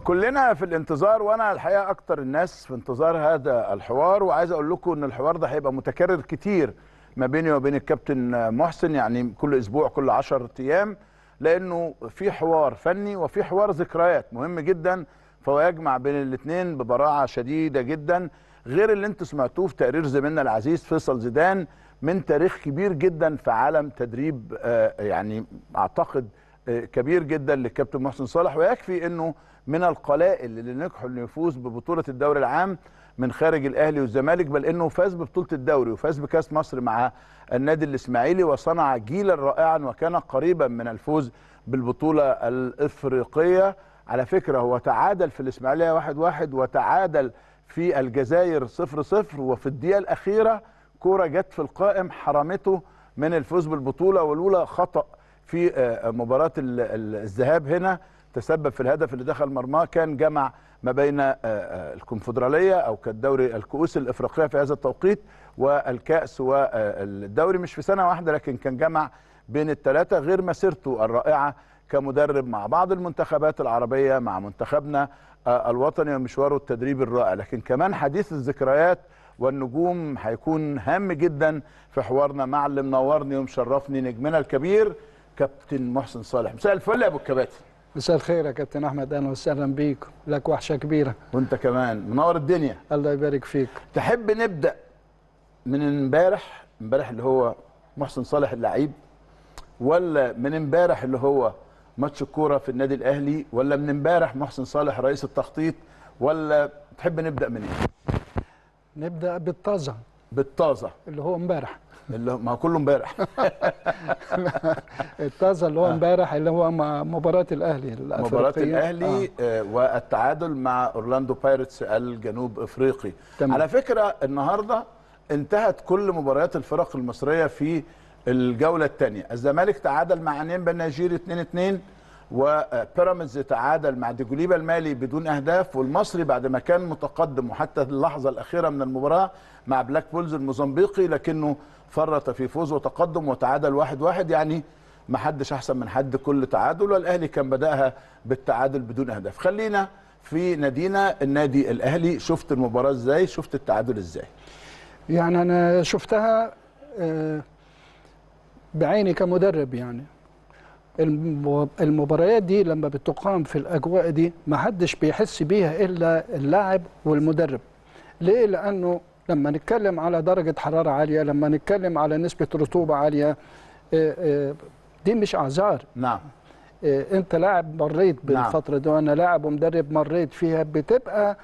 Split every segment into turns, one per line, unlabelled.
كلنا في الانتظار وانا الحقيقه اكتر الناس في انتظار هذا الحوار وعايز اقول لكم ان الحوار ده هيبقى متكرر كتير ما بيني وبين الكابتن محسن يعني كل اسبوع كل 10 ايام لانه في حوار فني وفي حوار ذكريات مهم جدا فهو يجمع بين الاثنين ببراعه شديده جدا غير اللي انتم سمعتوه في تقرير زميلنا العزيز فيصل زيدان من تاريخ كبير جدا في عالم تدريب آه، يعني اعتقد آه، كبير جدا للكابتن محسن صالح ويكفي انه من القلائل اللي نجحوا انه يفوز ببطوله الدوري العام من خارج الاهلي والزمالك بل انه فاز ببطوله الدوري وفاز بكاس مصر مع النادي الاسماعيلي وصنع جيلا رائعا وكان قريبا من الفوز بالبطوله الافريقيه على فكره هو تعادل في الاسماعيليه واحد واحد وتعادل في الجزائر صفر صفر وفي الدقيقه الاخيره كوره جت في القائم حرمته من الفوز بالبطوله ولولا خطا في آه، مباراه ال- ال- الذهاب هنا تسبب في الهدف اللي دخل مرماه كان جمع ما بين آه، آه، الكونفدراليه او كالدوري الكؤوس الافريقيه في هذا التوقيت والكاس والدوري مش في سنه واحده لكن كان جمع بين الثلاثه غير مسيرته الرائعه كمدرب مع بعض المنتخبات العربيه مع منتخبنا آه، الوطني ومشواره التدريبي الرائع لكن كمان حديث الذكريات والنجوم هيكون هام جدا في حوارنا مع اللي منورني ومشرفني نجمنا الكبير كابتن محسن صالح مساء الفل يا ابو الكباتن
مساء الخير يا كابتن احمد اهلا وسهلا بيك لك وحشه كبيره
وانت كمان منور الدنيا
الله يبارك فيك
تحب نبدا من امبارح امبارح اللي هو محسن صالح اللعيب ولا من امبارح اللي هو ماتش الكوره في النادي الاهلي ولا من امبارح محسن صالح رئيس التخطيط ولا تحب نبدا من ايه
نبدا بالطازه
بالطازه
اللي هو امبارح
اللي هو- ما هو كله امبارح
الطازه اللي هو امبارح اللي هو م- مباراه الاهلي الافريقيه
مباراة الأهلي آه. والتعادل مع أورلاندو بايرتس الجنوب أفريقي
تمام.
على فكرة النهاردة انتهت كل مباريات الفرق المصرية في الجولة الثانية الزمالك تعادل مع نيمبا النيجيري 2-2 وبيراميدز تعادل مع ديجوليبا المالي بدون أهداف والمصري بعد ما كان متقدم وحتى اللحظة الأخيرة من المباراة مع بلاك بولز الموزمبيقي لكنه فرط في فوز وتقدم وتعادل واحد واحد يعني ما حدش احسن من حد كل تعادل والاهلي كان بداها بالتعادل بدون اهداف خلينا في نادينا النادي الاهلي شفت المباراه ازاي شفت التعادل ازاي
يعني انا شفتها آه، بعيني كمدرب يعني الم- المباريات دي لما بتقام في الاجواء دي ما حدش بيحس بيها الا اللاعب والمدرب ليه لانه لما نتكلم على درجه حراره عاليه لما نتكلم على نسبه رطوبه عاليه آه، آه، دي مش اعذار
نعم
آه، انت لاعب مريت
نعم.
بالفتره دي وانا لاعب ومدرب مريت فيها بتبقى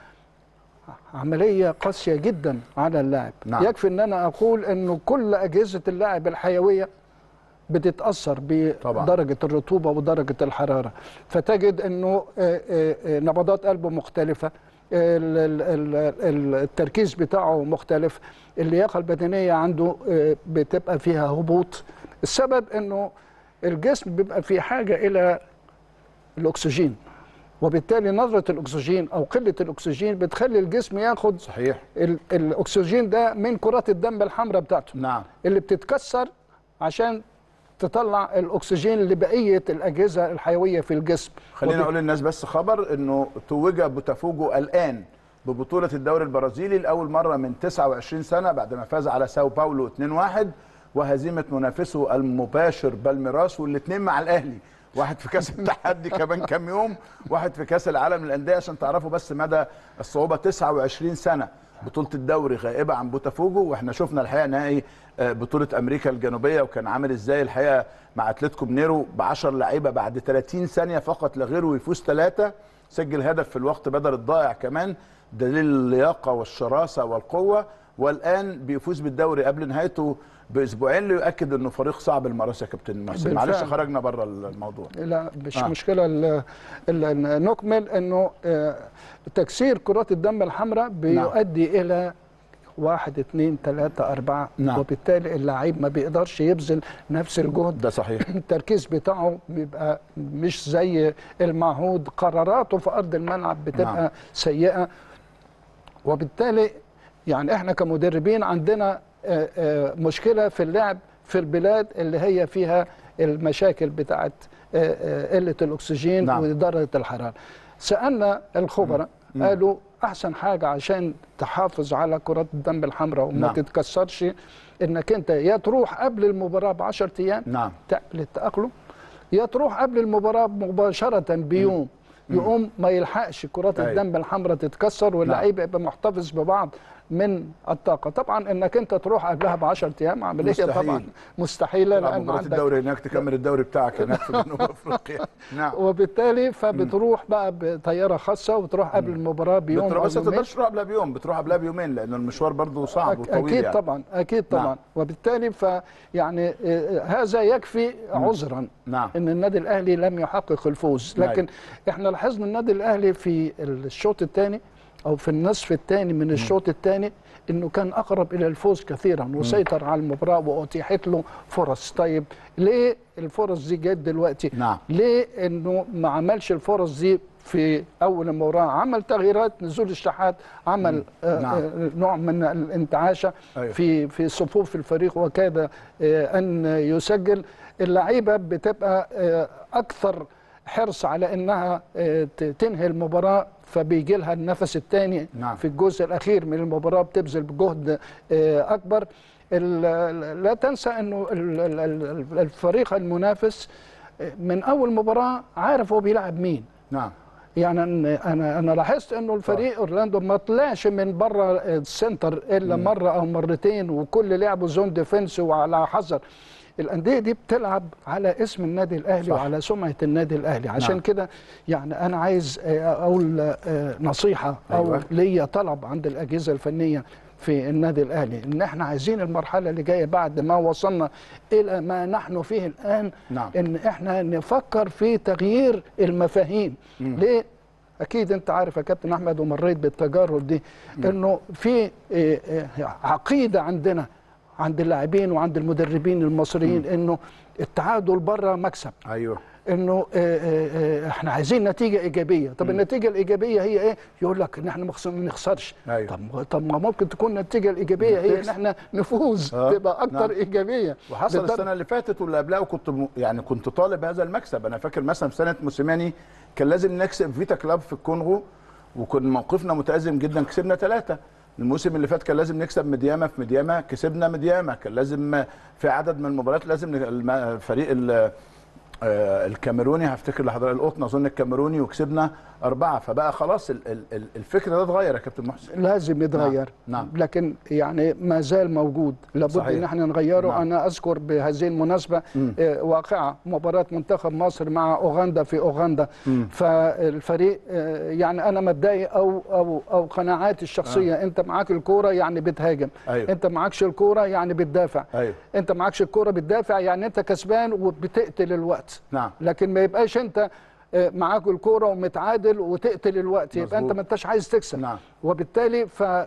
عمليه قاسيه جدا على اللاعب
نعم.
يكفي ان انا اقول انه كل اجهزه اللاعب الحيويه بتتاثر
طبعا.
بدرجه الرطوبه ودرجه الحراره فتجد انه آه، آه، آه، نبضات قلبه مختلفه ال- ال- ال- ال- التركيز بتاعه مختلف اللياقه البدنيه عنده آه، بتبقى فيها هبوط السبب انه الجسم بيبقى في حاجه الى الاكسجين وبالتالي نظره الاكسجين او قله الاكسجين بتخلي الجسم ياخد
صحيح
ال- الاكسجين ده من كرات الدم الحمراء بتاعته
نعم
اللي بتتكسر عشان تطلع الاكسجين لبقيه الاجهزه الحيويه في الجسم
خلينا
وب-
اقول للناس بس خبر انه توج بوتافوجو الان ببطوله الدوري البرازيلي لاول مره من 29 سنه بعد ما فاز على ساو باولو 2-1 وهزيمه منافسه المباشر بالميراس والاثنين مع الاهلي واحد في كاس التحدي كمان كام يوم واحد في كاس العالم للانديه عشان تعرفوا بس مدى الصعوبه 29 سنه بطوله الدوري غائبه عن بوتافوجو واحنا شفنا الحقيقه نهائي آه، بطوله امريكا الجنوبيه وكان عامل ازاي الحقيقه مع اتلتيكو مينيرو ب 10 لعيبه بعد 30 ثانيه فقط لا غير ويفوز ثلاثه سجل هدف في الوقت بدل الضائع كمان دليل اللياقه والشراسه والقوه والان بيفوز بالدوري قبل نهايته باسبوعين ليؤكد انه فريق صعب المراسي يا كابتن محسن
بالفعل.
معلش خرجنا بره الموضوع
لا مش
آه.
آه. مشكله ال- ال- نكمل انه آه، تكسير كرات الدم الحمراء بيؤدي الى واحد اثنين ثلاثة أربعة
نعم.
وبالتالي اللعيب ما بيقدرش يبذل نفس الجهد
ده صحيح
التركيز بتاعه بيبقى مش زي المعهود قراراته في أرض الملعب بتبقى
نعم.
نعم. سيئة وبالتالي يعني احنا كمدربين عندنا آه، آه، مشكلة في اللعب في البلاد اللي هي فيها المشاكل بتاعت آه، آه، قلة الأكسجين
نعم.
ودرجة الحرارة سالنا الخبراء قالوا احسن حاجه عشان تحافظ على كرات الدم الحمراء وما
نعم.
تتكسرش انك انت يا تروح قبل المباراه ب 10 ايام
نعم
تعمل التاقلم يا تروح قبل المباراه مباشره بيوم يقوم ما يلحقش كرات
أيوة.
الدم الحمراء تتكسر واللعيب يبقى محتفظ ببعض من الطاقه طبعا انك انت تروح قبلها ب 10 ايام عمليه
مستحيل.
طبعا مستحيله
تلعب
لان
مباراه
عندك
الدوري هناك تكمل الدوري بتاعك هناك في جنوب افريقيا نعم
وبالتالي فبتروح بقى بطياره خاصه وتروح قبل المباراه بيوم
بتروح
او
بس ما
يومين
تقدرش تروح قبلها بيوم بتروح قبلها بيومين لان المشوار برضه صعب
أك-
وطويل
اكيد
يعني.
طبعا اكيد طبعا
نعم.
وبالتالي فيعني هذا يكفي عذرا
نعم
ان النادي الاهلي لم يحقق الفوز
أيوة.
لكن احنا لاحظنا النادي الاهلي في الشوط الثاني او في النصف الثاني من الشوط الثاني انه كان اقرب الى الفوز كثيرا وسيطر على المباراه واتيحت له فرص طيب ليه الفرص دي جت دلوقتي
نعم
ليه انه ما عملش الفرص دي في اول المباراه عمل تغييرات نزول الشحات عمل آه
نعم.
آه نوع من الانتعاشه
أيوة.
في في صفوف الفريق وكاد آه ان يسجل اللعيبه بتبقى آه اكثر حرص على انها آه ت- تنهي المباراه فبيجي لها النفس الثاني
نعم.
في الجزء الاخير من المباراه بتبذل بجهد آه اكبر ال- لا تنسى انه ال- ال- ال- الفريق المنافس من اول مباراه عارف هو بيلعب مين
نعم
يعني أنا- انا انا لاحظت انه الفريق اورلاندو ما طلعش من بره السنتر الا مره او مرتين وكل لعبه زون ديفنس وعلى حذر الانديه دي بتلعب على اسم النادي الاهلي
صح.
وعلى سمعه النادي الاهلي عشان
نعم.
كده يعني انا عايز آه، اقول آه، نصيحه او
أيوة.
ليا طلب عند الاجهزه الفنيه في النادي الاهلي ان احنا عايزين المرحله اللي جايه بعد ما وصلنا الى ما نحن فيه الان
نعم.
ان احنا نفكر في تغيير المفاهيم ليه اكيد انت عارف يا كابتن احمد ومريت بالتجارب دي انه في إيه، إيه، عقيده عندنا عند اللاعبين وعند المدربين المصريين انه التعادل بره مكسب
ايوه
انه آه، آه، آه، احنا عايزين نتيجه ايجابيه طب النتيجه الايجابيه هي ايه يقول لك ان احنا مخس- ما نخسرش
أيوة.
طب طب ما ممكن تكون النتيجه الايجابيه هي ان
تكسب.
احنا نفوز
آه،
تبقى اكتر
نعم.
ايجابيه
وحصل
بالضبط.
السنه اللي فاتت واللي قبلها وكنت م... يعني كنت طالب هذا المكسب انا فاكر مثلا في سنه موسيماني كان لازم نكسب فيتا كلاب في الكونغو وكان موقفنا متازم جدا كسبنا ثلاثه الموسم اللي فات كان لازم نكسب مدياما في مدياما كسبنا مدياما كان لازم في عدد من المباريات لازم ن- الم- فريق ال- آه، الكاميروني هفتكر لحضرتك القطن اظن الكاميروني وكسبنا اربعه فبقى خلاص ال- ال- ال- الفكر ده اتغير يا كابتن محسن
لازم يتغير
نعم.
لكن يعني ما زال موجود لابد
صحيح.
ان احنا نغيره
نعم.
انا اذكر بهذه المناسبه آه، واقعه مباراه منتخب مصر مع اوغندا في اوغندا فالفريق آه، يعني انا مبدئي او او او قناعاتي الشخصيه انت معاك الكوره يعني بتهاجم
أيوة.
انت معكش الكوره يعني بتدافع
ايوه
انت معكش الكوره بتدافع يعني انت كسبان وبتقتل الوقت
نعم
لكن ما يبقاش انت آه، معاك الكوره ومتعادل وتقتل الوقت يبقى انت
مظبوط.
ما انتش عايز تكسب
نعم.
وبالتالي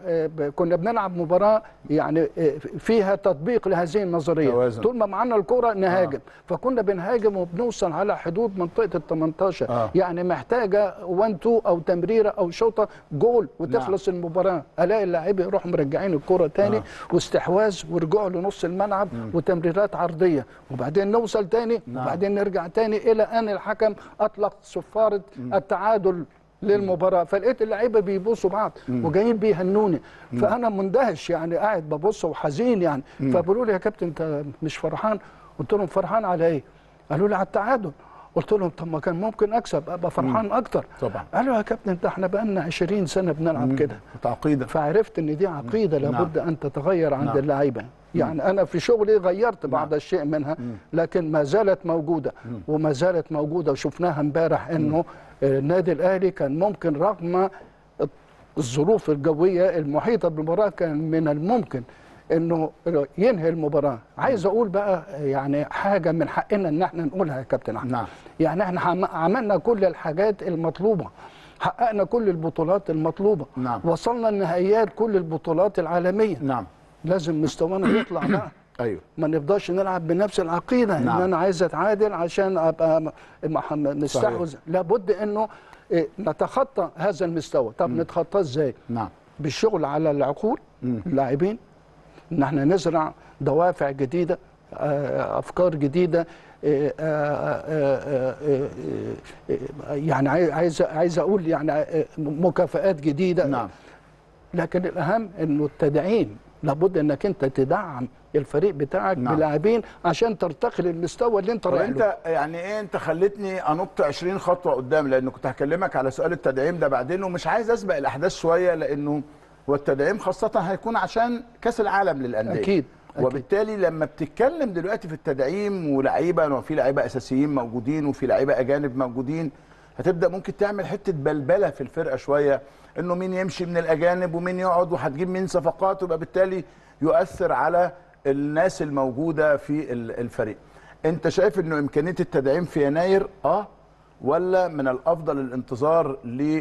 فكنا بنلعب مباراه يعني آه، فيها تطبيق لهذه النظريه
توازن.
طول ما معانا الكوره نهاجم فكنا بنهاجم وبنوصل على حدود منطقه ال 18
آه.
يعني محتاجه 1 2 او تمريره او شوطه جول وتخلص المباراه الاقي اللاعب يروحوا مرجعين الكوره تاني
آه.
واستحواذ ورجوع لنص الملعب وتمريرات عرضيه وبعدين نوصل تاني
نعم.
وبعدين نرجع تاني الى ان الحكم اطلق صفاره التعادل للمباراه فلقيت اللعيبه بيبوسوا بعض وجايين بيهنوني فانا مندهش يعني قاعد ببص وحزين يعني فبيقولوا لي يا كابتن انت مش فرحان قلت لهم فرحان على ايه قالوا لي على التعادل قلت لهم طب ما كان ممكن اكسب ابقى فرحان اكتر
طبعا.
قالوا يا كابتن ده احنا بقالنا 20 سنه بنلعب كده
تعقيدا
فعرفت ان دي عقيده لابد ان تتغير عند
نعم.
اللعيبه يعني انا في شغلي غيرت بعض الشيء منها لكن ما زالت موجوده وما زالت موجوده وشفناها امبارح انه النادي الاهلي كان ممكن رغم الظروف الجويه المحيطه بالمباراه كان من الممكن انه ينهي المباراه عايز اقول بقى يعني حاجه من حقنا ان احنا نقولها يا كابتن احمد
نعم.
يعني احنا عم- عملنا كل الحاجات المطلوبه حققنا كل البطولات المطلوبه
نعم.
وصلنا لنهائيات كل البطولات العالميه
نعم
لازم مستوانا يطلع بقى
ايوه
ما نفضلش نلعب بنفس العقيده
نعم.
ان انا عايز اتعادل عشان ابقى م- مح- مستحوذ لابد انه إيه، نتخطى هذا المستوى طب نتخطاه ازاي
نعم
بالشغل على العقول اللاعبين ان احنا نزرع دوافع جديده آه، افكار جديده آه، آه، آه، آه، آه، يعني عاي- عايز عايز اقول يعني آه، مكافآت جديده
نعم
لكن الاهم انه التدعيم لابد انك انت تدعم الفريق بتاعك
نعم.
بلاعبين عشان ترتقي للمستوى اللي انت
طب
رايح له
انت يعني ايه انت خلتني انط 20 خطوه قدام لانه كنت هكلمك على سؤال التدعيم ده بعدين ومش عايز اسبق الاحداث شويه لانه هو التدعيم خاصه هيكون عشان كاس العالم للانديه
أكيد، أكيد.
وبالتالي لما بتتكلم دلوقتي في التدعيم ولعيبه وفي لعيبه اساسيين موجودين وفي لعيبه اجانب موجودين هتبدا ممكن تعمل حته بلبله في الفرقه شويه انه مين يمشي من الاجانب ومين يقعد وهتجيب مين صفقات ويبقى بالتالي يؤثر على الناس الموجوده في ال- الفريق انت شايف انه امكانيه التدعيم في يناير اه ولا من الافضل الانتظار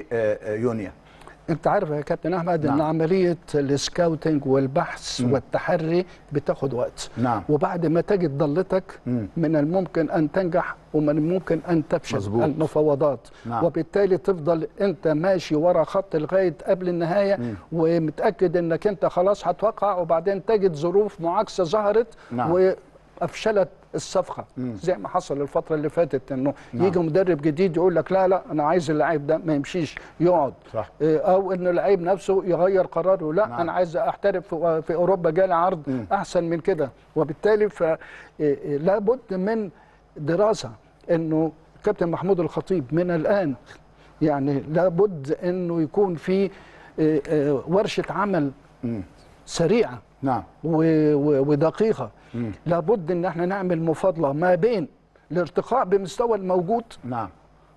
ليونيو
انت عارف يا كابتن احمد
نعم.
ان عمليه السكاوتنج والبحث والتحري بتاخد وقت
نعم.
وبعد ما تجد ضلتك
مم.
من الممكن ان تنجح ومن الممكن ان تفشل
مظبوط.
المفاوضات
نعم.
وبالتالي تفضل انت ماشي ورا خط لغايه قبل النهايه ومتاكد انك انت خلاص هتوقع وبعدين تجد ظروف معاكسه ظهرت
نعم.
وافشلت الصفقه زي ما حصل الفتره اللي فاتت انه
نعم.
يجي مدرب جديد يقول لك لا لا انا عايز اللعيب ده ما يمشيش يقعد
صح.
إيه، او ان اللعيب نفسه يغير قراره لا
نعم.
نعم. انا عايز احترف في في اوروبا جالي عرض احسن من كده وبالتالي ف إيه، إيه، لابد من دراسه انه كابتن محمود الخطيب من الان يعني لابد انه يكون في إيه، إيه، ورشه عمل
مم.
سريعه
نعم
و- و- ودقيقه لابد ان احنا نعمل مفاضله ما بين الارتقاء بمستوى الموجود
نعم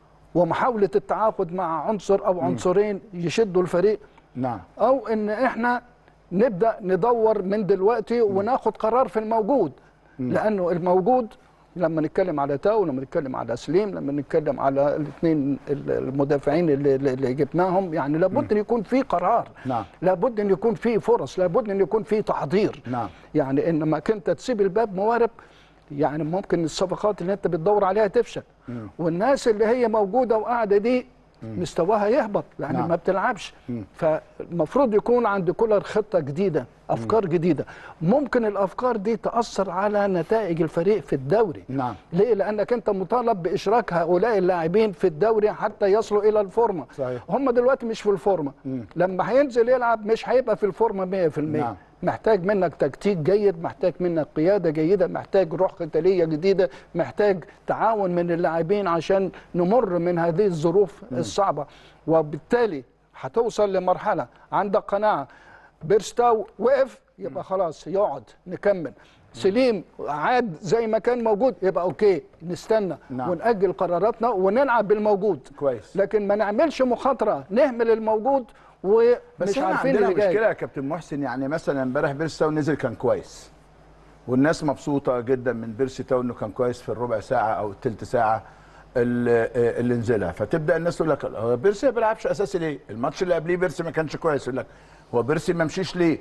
ومحاوله التعاقد مع عنصر او عنصرين يشدوا الفريق
نعم
او ان احنا نبدا ندور من دلوقتي وناخد قرار في الموجود لانه الموجود لما نتكلم على تاو لما نتكلم على سليم لما نتكلم على الاثنين المدافعين اللي, اللي جبناهم يعني لابد ان يكون في قرار
نعم.
لابد ان يكون في فرص لابد ان يكون في تحضير
نعم.
يعني انما كنت تسيب الباب موارب يعني ممكن الصفقات اللي انت بتدور عليها تفشل والناس اللي هي موجوده وقاعده دي مستواها يهبط يعني
نعم.
ما بتلعبش فالمفروض يكون عند كولر خطه جديده افكار جديده ممكن الافكار دي تاثر على نتائج الفريق في الدوري
نعم.
ليه لانك انت مطالب باشراك هؤلاء اللاعبين في الدوري حتى يصلوا الى الفورمه
صحيح.
هم دلوقتي مش في الفورمه لما هينزل يلعب مش هيبقى في الفورمه 100%
نعم.
محتاج منك تكتيك جيد محتاج منك قيادة جيدة محتاج روح قتالية جديدة محتاج تعاون من اللاعبين عشان نمر من هذه الظروف الصعبة وبالتالي هتوصل لمرحلة عندك قناعة بيرستاو وقف يبقى خلاص يقعد نكمل سليم عاد زي ما كان موجود يبقى اوكي نستنى
نعم.
ونأجل قراراتنا ونلعب بالموجود
كويس.
لكن ما نعملش مخاطرة نهمل الموجود ومش
بس احنا
عارفين
عندنا
اللي جاي
مشكله يا كابتن محسن يعني مثلا امبارح بيرسي تاون نزل كان كويس والناس مبسوطه جدا من بيرسي تاون انه كان كويس في الربع ساعه او الثلث ساعه اللي, اللي نزلها فتبدا الناس تقول لك هو بيرسي ما بيلعبش اساسي ليه؟ الماتش اللي قبليه بيرسي ما كانش كويس يقول لك هو بيرسي ما مشيش ليه؟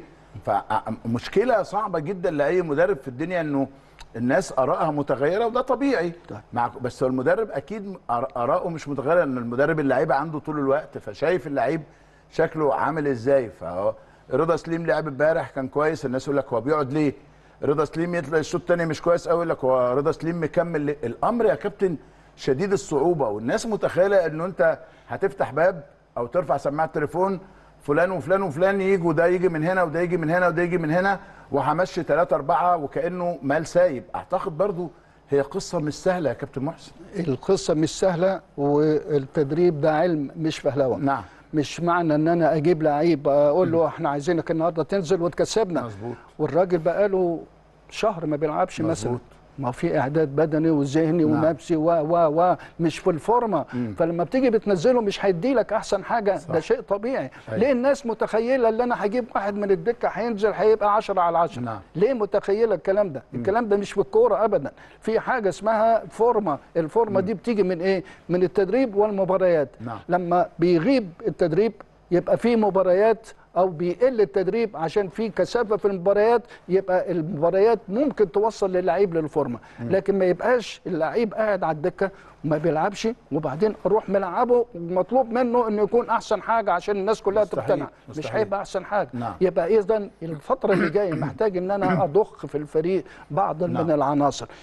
فمشكله صعبه جدا لاي مدرب في الدنيا انه الناس ارائها متغيره وده طبيعي مع بس هو المدرب اكيد آر- اراءه مش متغيره لان المدرب اللعيبه عنده طول الوقت فشايف اللعيب شكله عامل ازاي فهو رضا سليم لعب امبارح كان كويس الناس يقول لك هو بيقعد ليه رضا سليم يطلع الشوط الثاني مش كويس قوي يقول لك هو رضا سليم مكمل ليه؟ الامر يا كابتن شديد الصعوبه والناس متخيله انه انت هتفتح باب او ترفع سماعه تليفون فلان وفلان وفلان يجوا ده يجي من هنا وده يجي من هنا وده يجي من هنا وهمشي ثلاثة أربعة وكأنه مال سايب أعتقد برضو هي قصة مش سهلة يا كابتن محسن
القصه مش سهله والتدريب ده علم مش فهلوه
نعم.
مش معنى ان انا اجيب لعيب اقول له احنا عايزينك النهارده تنزل وتكسبنا
مظبوط.
والراجل بقاله شهر ما بيلعبش مثلا
مظبوط.
ما في اعداد بدني وذهني
نعم.
ونفسي و و و مش في الفورمه فلما بتيجي بتنزله مش هيدي لك احسن حاجه ده شيء طبيعي
أيوة.
ليه الناس متخيله ان انا هجيب واحد من الدكه هينزل هيبقى 10 على 10
نعم.
ليه متخيله الكلام ده الكلام ده مش في الكوره ابدا في حاجه اسمها فورمه الفورمه دي بتيجي من ايه من التدريب والمباريات
نعم.
لما بيغيب التدريب يبقى في مباريات او بيقل التدريب عشان في كثافه في المباريات يبقى المباريات ممكن توصل للعيب للفورمه لكن ما يبقاش اللعيب قاعد على الدكه وما بيلعبش وبعدين اروح ملعبه مطلوب منه انه يكون احسن حاجه عشان الناس كلها
مستحيل،
تقتنع مش
مستحيل.
هيبقى احسن حاجه
نعم.
يبقى اذا الفتره اللي جايه محتاج ان انا اضخ في الفريق بعض من
نعم.
العناصر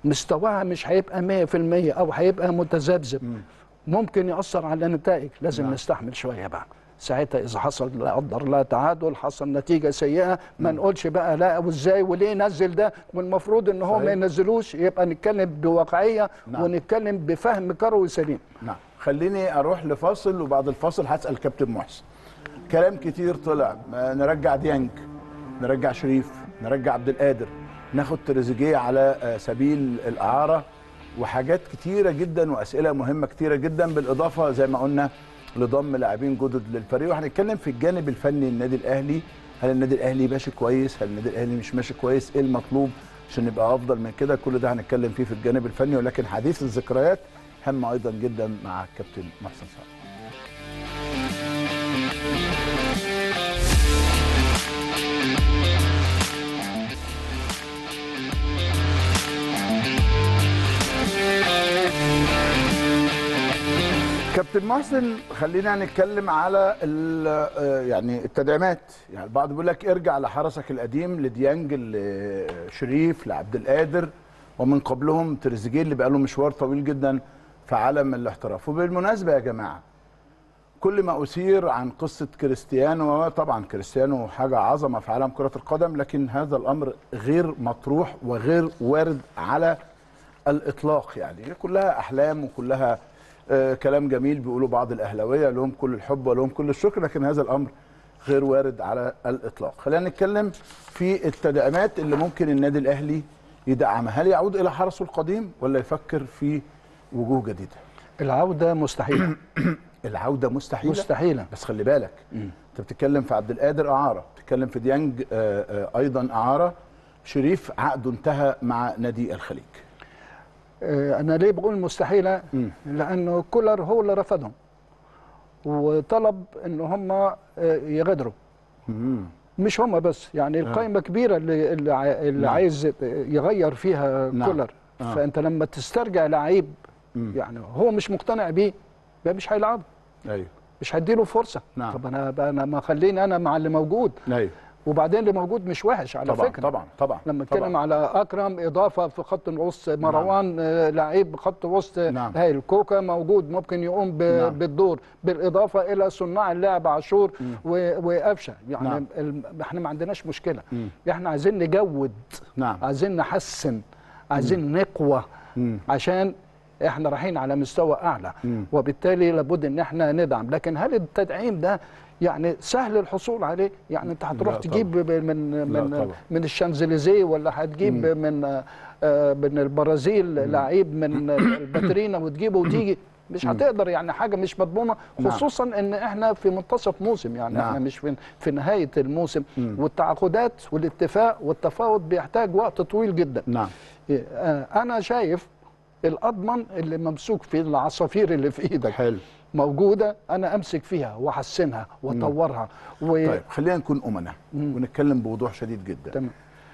مستواها مش هيبقى 100% او هيبقى متذبذب ممكن ياثر على النتائج لازم
نعم.
نستحمل شويه بقى ساعتها اذا حصل لا قدر الله تعادل حصل نتيجه سيئه ما نقولش بقى لا وازاي وليه نزل ده والمفروض ان هو ما
صحيح.
ينزلوش يبقى نتكلم بواقعيه
نعم.
ونتكلم بفهم كروي سليم
نعم خليني اروح لفاصل وبعد الفاصل هسال كابتن محسن كلام كتير طلع ما نرجع ديانج نرجع شريف نرجع عبد القادر ناخد تريزيجيه على آه، سبيل الاعاره وحاجات كتيره جدا واسئله مهمه كتيره جدا بالاضافه زي ما قلنا لضم لاعبين جدد للفريق وهنتكلم في الجانب الفني النادي الاهلي هل النادي الاهلي ماشي كويس هل النادي الاهلي مش ماشي كويس ايه المطلوب عشان نبقى افضل من كده كل ده هنتكلم فيه في الجانب الفني ولكن حديث الذكريات هام ايضا جدا مع الكابتن محسن صالح كابتن محسن خلينا نتكلم على ال- آه، يعني التدعيمات يعني البعض بيقول لك ارجع لحرسك القديم لديانج لشريف لعبد القادر ومن قبلهم تريزيجيه اللي بقى له مشوار طويل جدا في عالم الاحتراف وبالمناسبه يا جماعه كل ما اثير عن قصه كريستيانو طبعا كريستيانو حاجه عظمه في عالم كره القدم لكن هذا الامر غير مطروح وغير وارد على الاطلاق يعني هي كلها احلام وكلها آه كلام جميل بيقولوا بعض الاهلاويه لهم كل الحب ولهم كل الشكر لكن هذا الامر غير وارد على الاطلاق خلينا نتكلم في التدعيمات اللي ممكن النادي الاهلي يدعمها هل يعود الى حرسه القديم ولا يفكر في وجوه جديده
العوده مستحيله
العوده مستحيله
مستحيله
بس خلي بالك انت بتتكلم في عبد القادر اعاره بتتكلم في ديانج آه، آه، ايضا اعاره شريف عقده انتهى مع نادي الخليج
آه، انا ليه بقول مستحيله
مم.
لانه كولر هو اللي رفضهم وطلب ان هم آه، يغادروا
مم.
مش هم بس يعني القائمه كبيره اللي اللي, عاي- اللي
نعم.
عايز يغير فيها
نعم.
كولر
آه.
فانت لما تسترجع لعيب
مم.
يعني هو مش مقتنع بيه يبقى مش هيلعب
ايوه
مش هديله فرصه
نعم.
طب انا بقى انا ما خليني انا مع اللي موجود
ايوه
وبعدين اللي موجود مش وحش على
طبعا
فكره
طبعا طبعا
لما
طبعاً.
نتكلم على اكرم اضافه في خط الوسط مروان آه، لعيب خط وسط
نعم.
هايل كوكا موجود ممكن يقوم ب-
نعم.
بالدور بالاضافه الى صناع اللعب عاشور و- وقفشه يعني
نعم.
ال- احنا ما عندناش مشكله
مم.
احنا عايزين نجود
نعم
عايزين نحسن عايزين نقوى
مم.
عشان احنا رايحين على مستوى اعلى
مم.
وبالتالي لابد ان احنا ندعم لكن هل التدعيم ده يعني سهل الحصول عليه يعني انت هتروح
لا
تجيب ب- من
لا
من
طبعا.
من الشانزليزيه ولا هتجيب من آه، من البرازيل لعيب من الباترينا وتجيبه وتيجي مش هتقدر يعني حاجه مش مضمونه
نعم.
خصوصا ان احنا في منتصف موسم يعني
نعم.
احنا مش في في نهايه الموسم والتعاقدات والاتفاق والتفاوض بيحتاج وقت طويل جدا
نعم
آه، انا شايف الاضمن اللي ممسوك في العصافير اللي في ايدك
حلو
موجوده انا امسك فيها واحسنها واطورها و...
طيب خلينا نكون امنا ونتكلم بوضوح شديد جدا
تمام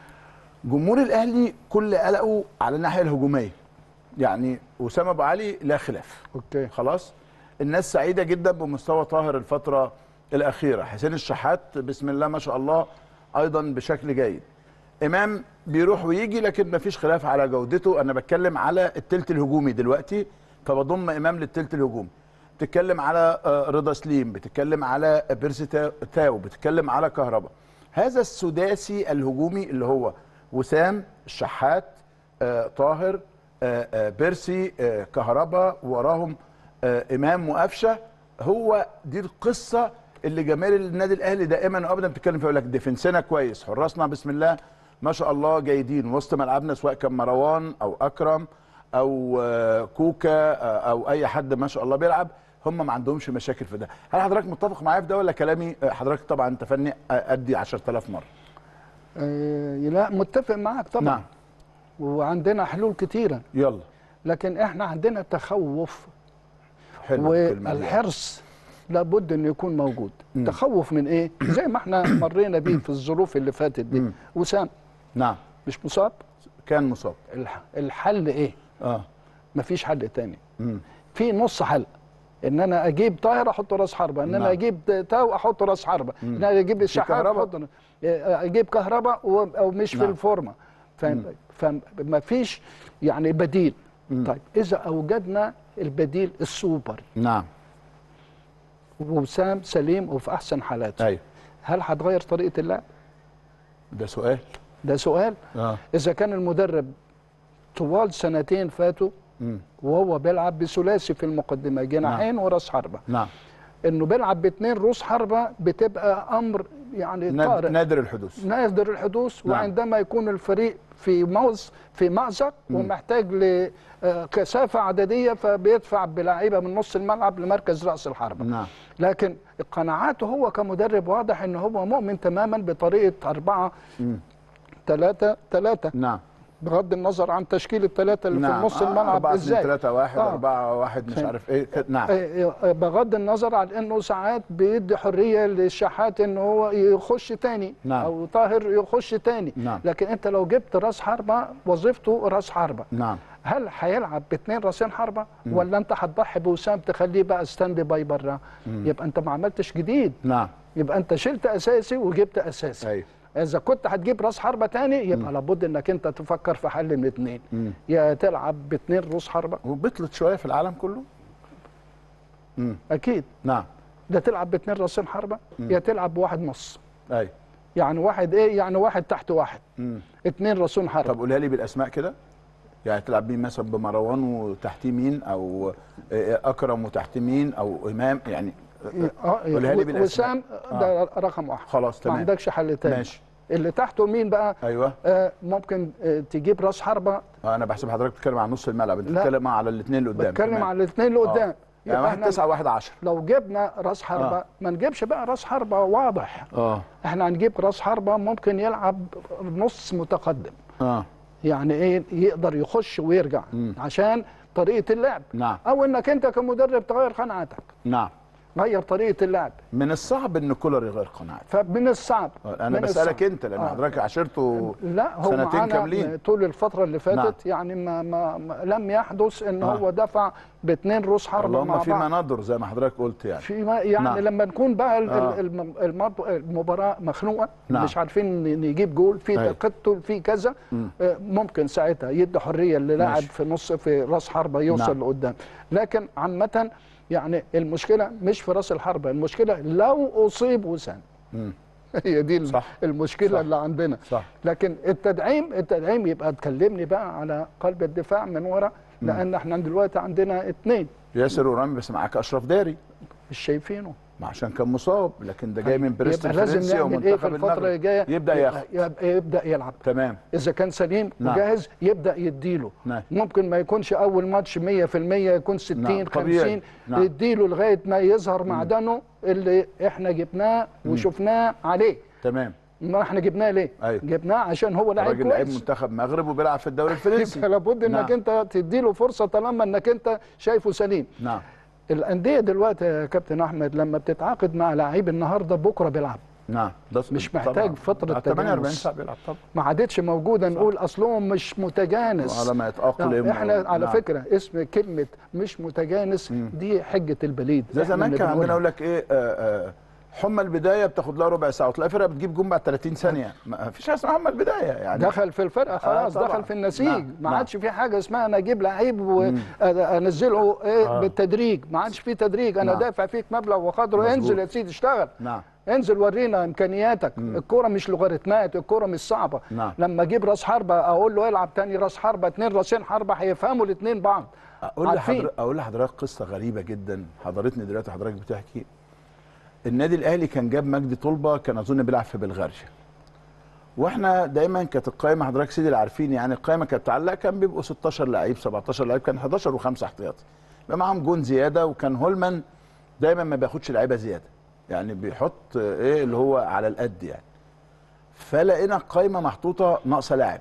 جمهور الاهلي كل قلقه على الناحيه الهجوميه يعني اسامه ابو علي لا خلاف
اوكي
خلاص الناس سعيده جدا بمستوى طاهر الفتره الاخيره حسين الشحات بسم الله ما شاء الله ايضا بشكل جيد امام بيروح ويجي لكن ما فيش خلاف على جودته انا بتكلم على التلت الهجومي دلوقتي فبضم امام للتلت الهجومي بتتكلم على آه، رضا سليم بتتكلم على بيرسي تا- تاو بتتكلم على كهربا هذا السداسي الهجومي اللي هو وسام الشحات آه، طاهر آه، آه، بيرسي آه، كهربا وراهم آه، امام وقفشه هو دي القصه اللي جماهير النادي الاهلي دائما وابدا بتتكلم فيها يقول لك ديفنسنا كويس حراسنا بسم الله ما شاء الله جيدين وسط ملعبنا سواء كان مروان او اكرم او آه، كوكا آه، او اي حد ما شاء الله بيلعب هم ما عندهمش مشاكل في ده هل حضرتك متفق معايا في ده ولا كلامي آه، حضرتك طبعا انت فني آه، قدي 10000 مره
آه لا متفق معاك طبعا
نعم
وعندنا حلول كتيره
يلا
لكن احنا عندنا تخوف
حلو الكلمة دي.
والحرص لابد انه يكون موجود تخوف من ايه زي ما احنا مرينا بيه في الظروف اللي فاتت دي وسام
نعم
مش مصاب
كان مصاب
الح- الحل ايه
اه
مفيش حل تاني
مم.
في نص حل ان انا اجيب طاهر احط راس حربه ان
نعم.
انا اجيب تاو احط راس حربه ان انا اجيب الشحات
كهربا.
احط اجيب كهرباء و- او مش في
نعم.
الفورمه ف- فما فيش يعني بديل طيب اذا اوجدنا البديل السوبر
نعم
وسام سليم وفي احسن حالاته
ايوه
هل هتغير طريقه اللعب
ده سؤال
ده سؤال
اه
اذا كان المدرب طوال سنتين فاتوا
مم.
وهو بيلعب بثلاثي في المقدمه جناحين وراس حربه
نعم
انه بيلعب باثنين روس حربه بتبقى امر يعني
ناد-
طارئ
نادر الحدوث
نادر الحدوث
نعم.
وعندما يكون الفريق في موز في مأزق ومحتاج لكثافه عدديه فبيدفع بلعيبه من نص الملعب لمركز راس الحربه
نعم
لكن قناعاته هو كمدرب واضح ان هو مؤمن تماما بطريقه أربعة ثلاثة ثلاثة
نعم
بغض النظر عن تشكيل الثلاثة اللي
نعم
في نص
آه،
الملعب
4 2
ازاي
3 1
آه.
4 1 مش
فاهم.
عارف ايه كده. نعم
آه، آه، بغض النظر عن انه ساعات بيدي حريه للشحات ان هو يخش تاني
نعم.
او طاهر يخش تاني
نعم.
لكن انت لو جبت راس حربه وظيفته راس حربه
نعم
هل هيلعب باثنين راسين حربه ولا انت هتضحي بوسام تخليه بقى ستاند باي بره يبقى انت ما عملتش جديد
نعم
يبقى انت شلت اساسي وجبت اساسي
ايوه
اذا كنت هتجيب راس حربه تاني يبقى لابد انك انت تفكر في حل من اثنين يا تلعب باثنين راس حربه
وبطلت شويه في العالم كله
اكيد
نعم
ده تلعب باثنين راسين حربه يا تلعب بواحد نص
ايوه
يعني واحد ايه يعني واحد تحت واحد
مم.
اثنين راسون حربه
طب قولها لي بالاسماء كده يعني تلعب مين مثلا بمروان وتحتيه مين او آه، اكرم وتحتيه مين او امام يعني
اه
قولها لي بالاسماء
وسام ده رقم واحد
خلاص
ما
تمام
عندكش حل تاني
ماشي
اللي تحته مين بقى
ايوه
آه ممكن آه تجيب راس حربه
آه، انا بحسب حضرتك بتتكلم عن نص الملعب انت
لا.
بتتكلم على الاثنين اللي قدام
بتكلم
تمام.
على الاثنين اللي قدام
يعني
يبقى
واحد
احنا
تسعة واحد عشرة
لو جبنا راس حربه
آه.
ما نجيبش بقى راس حربه واضح
اه
احنا هنجيب راس حربه ممكن يلعب نص متقدم
اه
يعني ايه يقدر يخش ويرجع عشان طريقه اللعب
نعم
او انك انت كمدرب تغير قناعتك
نعم
غير طريقه اللعب
من الصعب ان كولر يغير قناعته
فمن الصعب
انا
من
بسالك
الصعب.
انت لان
آه.
حضرتك عشرته
لا هو
سنتين
معانا
كاملين
طول الفتره اللي فاتت
نعم.
يعني ما, ما, ما لم يحدث ان
آه.
هو دفع باثنين روس حربه
اللهم
مع
فيما
بعض
ندر زي ما حضرتك قلت يعني
في ما يعني
نعم.
نعم. لما نكون بقى ال-
آه.
الم- المب- المباراه مخنوقه
نعم.
مش عارفين ن- نجيب جول في
أيوة.
تقتل في كذا آه، ممكن ساعتها يدي حريه للاعب
ماشي.
في نص في راس حربه يوصل
نعم.
لقدام لكن عامه يعني المشكله مش في راس الحربه المشكله لو اصيب وسام
مم.
هي دي
صح.
المشكله
صح.
اللي عندنا
صح
لكن التدعيم التدعيم يبقى تكلمني بقى على قلب الدفاع من ورا لان احنا دلوقتي عندنا اثنين
ياسر ورامي بس معاك اشرف داري
مش شايفينه
ما عشان كان مصاب لكن ده جاي من بريست
يبقى لازم
فرنسيا
نعمل ايه في
ومنتخب
الفتره
المغرب
الجايه
يبدا ياخد
يبقى يبدا يلعب
تمام
اذا كان سليم
نعم.
وجاهز يبدا يديله
نعم.
ممكن ما يكونش اول ماتش 100% يكون 60
نعم، طبيعي.
50
نعم.
يديله لغايه ما يظهر معدنه اللي احنا جبناه وشفناه عليه
تمام
ما احنا جبناه ليه
أيوة.
جبناه عشان هو لعيب
راجل لعيب
كويس
منتخب مغرب وبيلعب في الدوري الفرنسي
يبقى لابد انك
نعم.
انت تديله فرصه طالما انك انت شايفه سليم
نعم
الانديه دلوقتي يا كابتن احمد لما بتتعاقد مع لعيب النهارده بكره بيلعب
نعم ده
مش محتاج فترة
آه، 48
تجانس.
ساعه بيلعب طبعا
ما عادتش موجوده نقول اصلهم مش متجانس
على ما يتاقلم
احنا على
نعم.
فكره اسم كلمه مش متجانس دي حجه البليد
زي
إحنا
زمان
اللي
كان عندنا
بنقولها.
يقول لك ايه آه، آه، حمى البدايه بتاخد لها ربع ساعه وتلاقي فرقه بتجيب جون بعد 30 ثانيه ما فيش حاجه اسمها حمى البدايه يعني
دخل في الفرقه خلاص
طبعاً.
دخل في النسيج
نعم،
ما
نعم.
عادش في حاجه اسمها انا اجيب لعيب وانزله ايه بالتدريج ما عادش في تدريج انا
نعم.
دافع فيك مبلغ وقدره
مظبوط.
انزل يا سيدي اشتغل
نعم
انزل ورينا امكانياتك الكوره مش لوغاريتمات الكوره مش صعبه
نعم.
لما اجيب راس حربه اقول له العب تاني راس حربه اتنين راسين حربه هيفهموا الاثنين بعض
اقول
عارفين.
لحضرتك اقول لحضرتك قصه غريبه جدا حضرتني دلوقتي حضرتك بتحكي النادي الاهلي كان جاب مجدي طلبه كان اظن بيلعب في بلغاريا واحنا دايما كانت القائمه حضرتك سيدي اللي عارفين يعني القائمه كانت بتعلق كان بيبقوا 16 لعيب 17 لعيب كان 11 وخمسه احتياطي يبقى معاهم جون زياده وكان هولمان دايما ما بياخدش لعيبه زياده يعني بيحط آه، ايه اللي هو على القد يعني فلقينا القائمه محطوطه ناقصه لاعب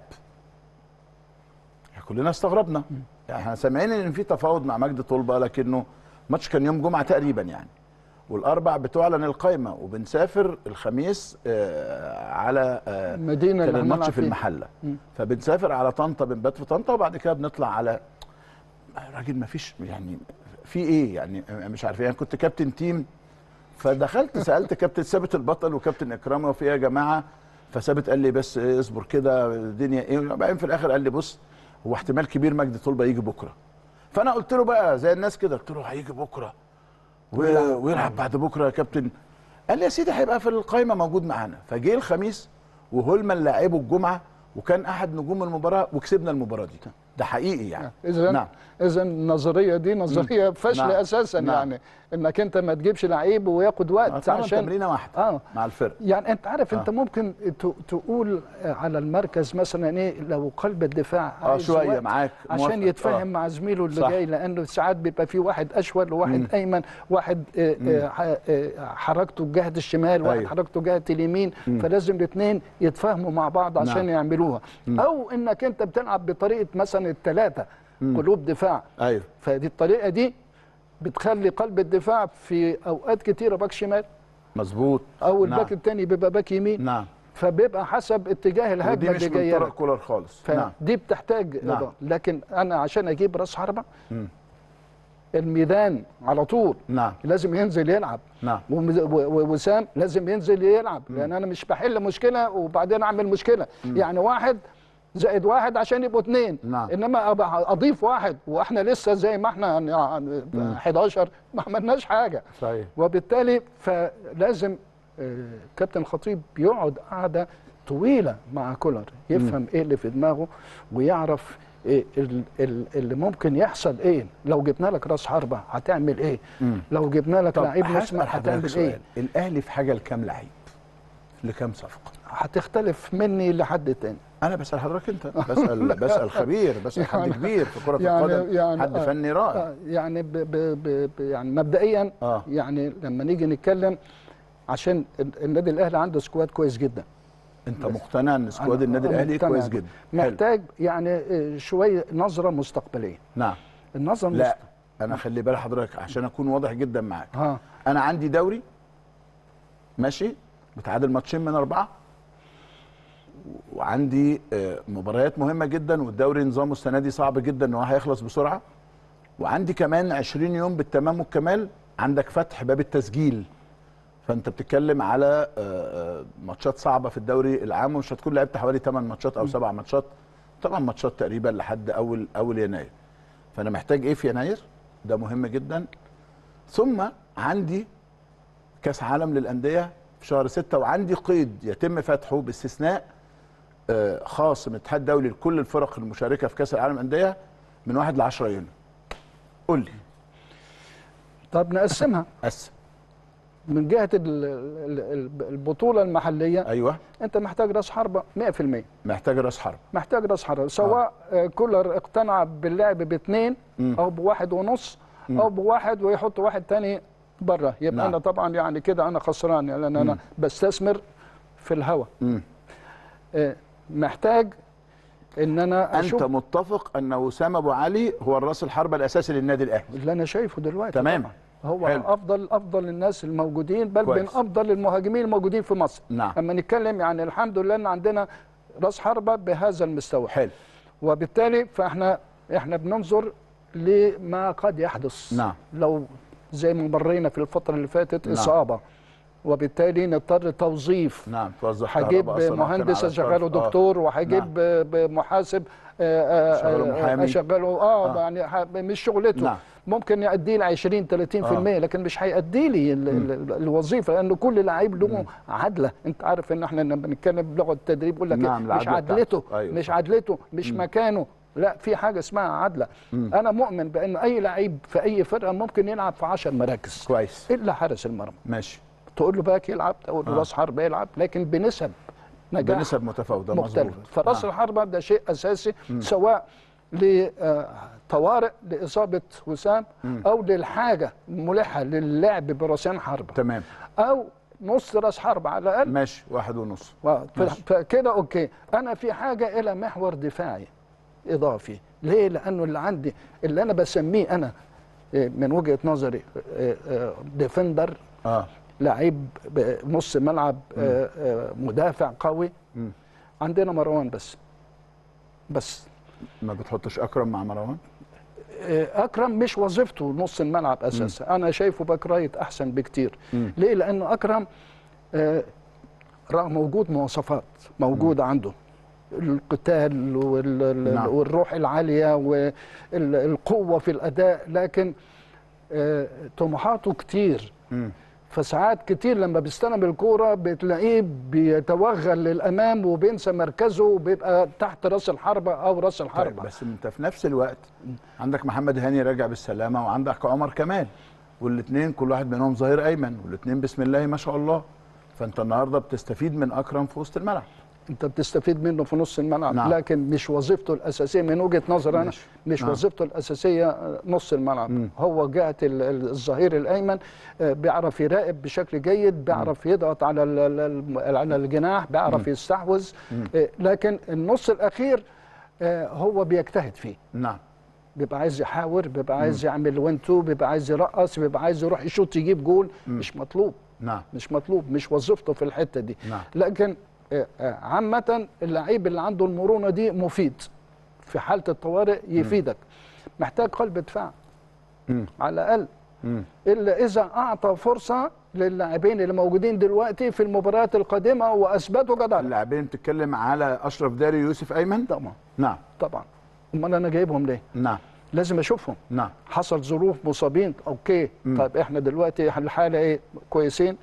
كلنا استغربنا يعني احنا سامعين ان في تفاوض مع مجدي طلبه لكنه ماتش كان يوم جمعه تقريبا يعني والاربع بتعلن القائمه وبنسافر الخميس آه على آه
المدينه
كان
اللي
الماتش
هنلعب
في
فيها.
المحله فبنسافر على طنطا بنبات في طنطا وبعد كده بنطلع على راجل ما فيش يعني في ايه يعني مش عارف يعني كنت كابتن تيم فدخلت سالت كابتن ثابت البطل وكابتن اكرامي وفي ايه يا جماعه فثابت قال لي بس إيه اصبر كده الدنيا ايه وبعدين في الاخر قال لي بص هو احتمال كبير مجدي طلبه يجي بكره فانا قلت له بقى زي الناس كده قلت له هيجي بكره و- ويلعب بعد بكره يا كابتن قال لي يا سيدي هيبقى في القايمه موجود معانا فجه الخميس وهولمان لعبه الجمعه وكان احد نجوم المباراه وكسبنا المباراه دي ده حقيقي يعني
اذا
نعم
اذا النظريه دي نظريه فاشله
نعم.
اساسا
نعم.
يعني انك انت ما تجيبش لعيب وياخد وقت
عشان
عشان
تمرينه واحده
اه
مع الفرق
يعني انت عارف
آه.
انت ممكن ت- تقول على المركز مثلا ايه لو قلب الدفاع
اه
عايز
شويه
وقت
معاك
عشان
موافق.
يتفاهم
آه.
مع زميله اللي
صح.
جاي لانه ساعات بيبقى في واحد اشول وواحد
مم.
ايمن واحد آه، آه، ح- آه، حركته جهه الشمال واحد
أيوة.
حركته جهه اليمين فلازم الاثنين يتفاهموا مع بعض عشان
نعم.
يعملوها او انك انت بتلعب بطريقه مثلا الثلاثه قلوب دفاع
ايوه
فدي الطريقه دي بتخلي قلب الدفاع في اوقات كتيره باك شمال
مظبوط
او
نعم.
الباك الثاني بيبقى باك يمين
نعم
فبيبقى حسب اتجاه
ودي
الهجمه
مش
اللي
من
جايه
طرق
لك.
كولر خالص نعم
فدي بتحتاج
نعم.
إضافة. لكن انا عشان اجيب راس حربه
مم.
الميدان على طول
نعم
لازم ينزل يلعب
نعم
ومز- و- و- وسام لازم ينزل يلعب لان انا مش بحل مشكله وبعدين اعمل مشكله يعني واحد زائد واحد عشان يبقوا اثنين
نعم.
انما أبقى اضيف واحد واحنا لسه زي ما احنا يعني 11 ما عملناش حاجه
صحيح
وبالتالي فلازم آه، كابتن الخطيب يقعد قعده طويله مع كولر يفهم ايه اللي في دماغه ويعرف إيه ال- ال- اللي ممكن يحصل ايه لو جبنا لك راس حربه هتعمل ايه
مم.
لو جبنا لك
طب
لعيب
هسأل
مسمع
حضرتك
هتعمل
سؤال.
ايه
الاهلي في حاجه لكام لعيب لكام صفقه
هتختلف مني لحد تاني
انا بسال حضرتك انت بسال بسال خبير بسال حد
يعني-
كبير في كره
يعني-
القدم
يعني-
حد
آه.
فني رائع
آه، يعني ب ب ب ب يعني مبدئيا
آه.
يعني لما نيجي نتكلم عشان ال- النادي الاهلي عنده سكواد كويس جدا
انت مقتنع ان سكواد
أنا-
النادي
أنا
الاهلي
مقتنع
كويس
بيه.
جدا حلو.
محتاج يعني آه، شويه نظره مستقبليه
نعم
النظره
لا انا خلي بالك حضرتك عشان اكون واضح جدا معاك
ها
انا عندي دوري ماشي متعادل ماتشين من اربعه وعندي آه، مباريات مهمه جدا والدوري نظامه السنه دي صعب جدا ان هو هيخلص بسرعه وعندي كمان 20 يوم بالتمام والكمال عندك فتح باب التسجيل فانت بتتكلم على آه، آه، ماتشات صعبه في الدوري العام ومش هتكون لعبت حوالي 8 ماتشات او 7 ماتشات طبعا ماتشات تقريبا لحد اول اول يناير فانا محتاج ايه في يناير ده مهم جدا ثم عندي كاس عالم للانديه في شهر ستة وعندي قيد يتم فتحه باستثناء آه، خاص من الاتحاد الدولي لكل الفرق المشاركه في كاس العالم للانديه من 1 ل 10 يونيو قول لي
طب نقسمها
قسم
من جهه ال- ال- ال- البطوله المحليه
ايوه
انت محتاج راس حربه 100%
محتاج راس حرب
محتاج راس حربه سواء آه. كولر اقتنع باللعب باثنين
مم.
او بواحد ونص او بواحد ويحط واحد تاني بره يبقى
نعم.
انا طبعا يعني كده انا خسران يعني لان انا بستثمر في الهوا
مم.
آه، محتاج ان انا
انت
اشوف
متفق ان وسام ابو علي هو الراس الحربه الاساسي للنادي الاهلي
اللي انا شايفه دلوقتي
تمام.
طبعا. هو
حلو.
افضل افضل الناس الموجودين بل
كويس.
من افضل المهاجمين الموجودين في مصر
نعم.
اما نتكلم يعني الحمد لله ان عندنا راس حربه بهذا المستوى
حلو
وبالتالي فاحنا احنا بننظر لما قد يحدث
نعم.
لو زي ما مرينا في الفتره اللي فاتت
نعم.
اصابه وبالتالي نضطر توظيف
نعم توظف
هجيب
كهرباء أصلاً
مهندس
على
اشغله
الطرف. آه.
دكتور وهجيب
نعم.
محاسب آه، آه،
شغله
آه،
محامي.
اشغله اه
آه.
يعني ح- مش شغلته
نعم.
ممكن يؤدي لي 20 30%
آه.
لكن مش هيؤدي لي ال- ال- الوظيفه لان كل لعيب له عدله انت عارف ان احنا لما بنتكلم بلغه التدريب يقول لك
نعم،
إيه؟ مش
العدلة
عدلته
بتاعته. أيوة.
مش عدلته مش مكانه لا في حاجه اسمها عدله انا مؤمن بان اي لعيب في اي فرقه ممكن يلعب في 10 مراكز
كويس
الا حارس المرمى
ماشي
تقول له باك يلعب تقول له
آه.
راس حرب يلعب لكن بنسب نجاح
بنسب متفاوته
مختلف
مظبوط
فراس
نعم.
الحربة ده شيء أساسي سواء لطوارئ لإصابة وسام أو للحاجة ملحة للعب براسين حرب
تمام
أو نص راس حرب على الأقل
ماشي واحد ونص
و- ف-
ماشي.
فكده أوكي أنا في حاجة إلى محور دفاعي إضافي ليه؟ لأنه اللي عندي اللي أنا بسميه أنا إيه، من وجهة نظري إيه، إيه، ديفندر
اه
لعيب ب- نص ملعب آه، آه، مدافع قوي
مم.
عندنا مروان بس بس
ما بتحطش اكرم مع مروان
آه، اكرم مش وظيفته نص الملعب اساسا انا شايفه باك رايت احسن بكتير
مم.
ليه لانه اكرم آه، رغم وجود مواصفات موجوده عنده القتال وال-
نعم.
والروح العاليه والقوه في الاداء لكن آه، طموحاته كتير
مم.
فساعات كتير لما بيستلم الكوره بتلاقيه بيتوغل للامام وبينسى مركزه وبيبقى تحت راس الحربه او راس
طيب
الحربه
بس انت في نفس الوقت عندك محمد هاني راجع بالسلامه وعندك عمر كمال والاثنين كل واحد منهم ظهير ايمن والاثنين بسم الله ما شاء الله فانت النهارده بتستفيد من اكرم في وسط الملعب
انت بتستفيد منه في نص الملعب
نعم.
لكن مش وظيفته الاساسيه من وجهه نظري انا
ماشي.
مش
نعم.
وظيفته الاساسيه نص الملعب هو جهه ال- ال- الظهير الايمن آه، بيعرف يراقب بشكل جيد بيعرف يضغط على ال- ال- الم- على الجناح بيعرف يستحوذ آه، لكن النص الاخير آه، هو بيجتهد فيه
نعم
بيبقى عايز يحاور بيبقى عايز يعمل وين تو بيبقى عايز يرقص بيبقى عايز يروح يشوط يجيب جول مش مطلوب
نعم
مش مطلوب مش وظيفته في الحته دي
نعم.
لكن آه، آه، عامه اللعيب اللي عنده المرونه دي مفيد في حاله الطوارئ يفيدك محتاج قلب دفاع
مم.
على الاقل
مم.
الا اذا اعطى فرصه للاعبين اللي موجودين دلوقتي في المباريات القادمه واثبتوا جدارة
اللاعبين بتتكلم على اشرف داري ويوسف ايمن
طبعا
نعم
طبعا امال انا جايبهم ليه
نعم
لازم اشوفهم
نعم
حصل ظروف مصابين اوكي
مم.
طيب احنا دلوقتي الحاله ايه كويسين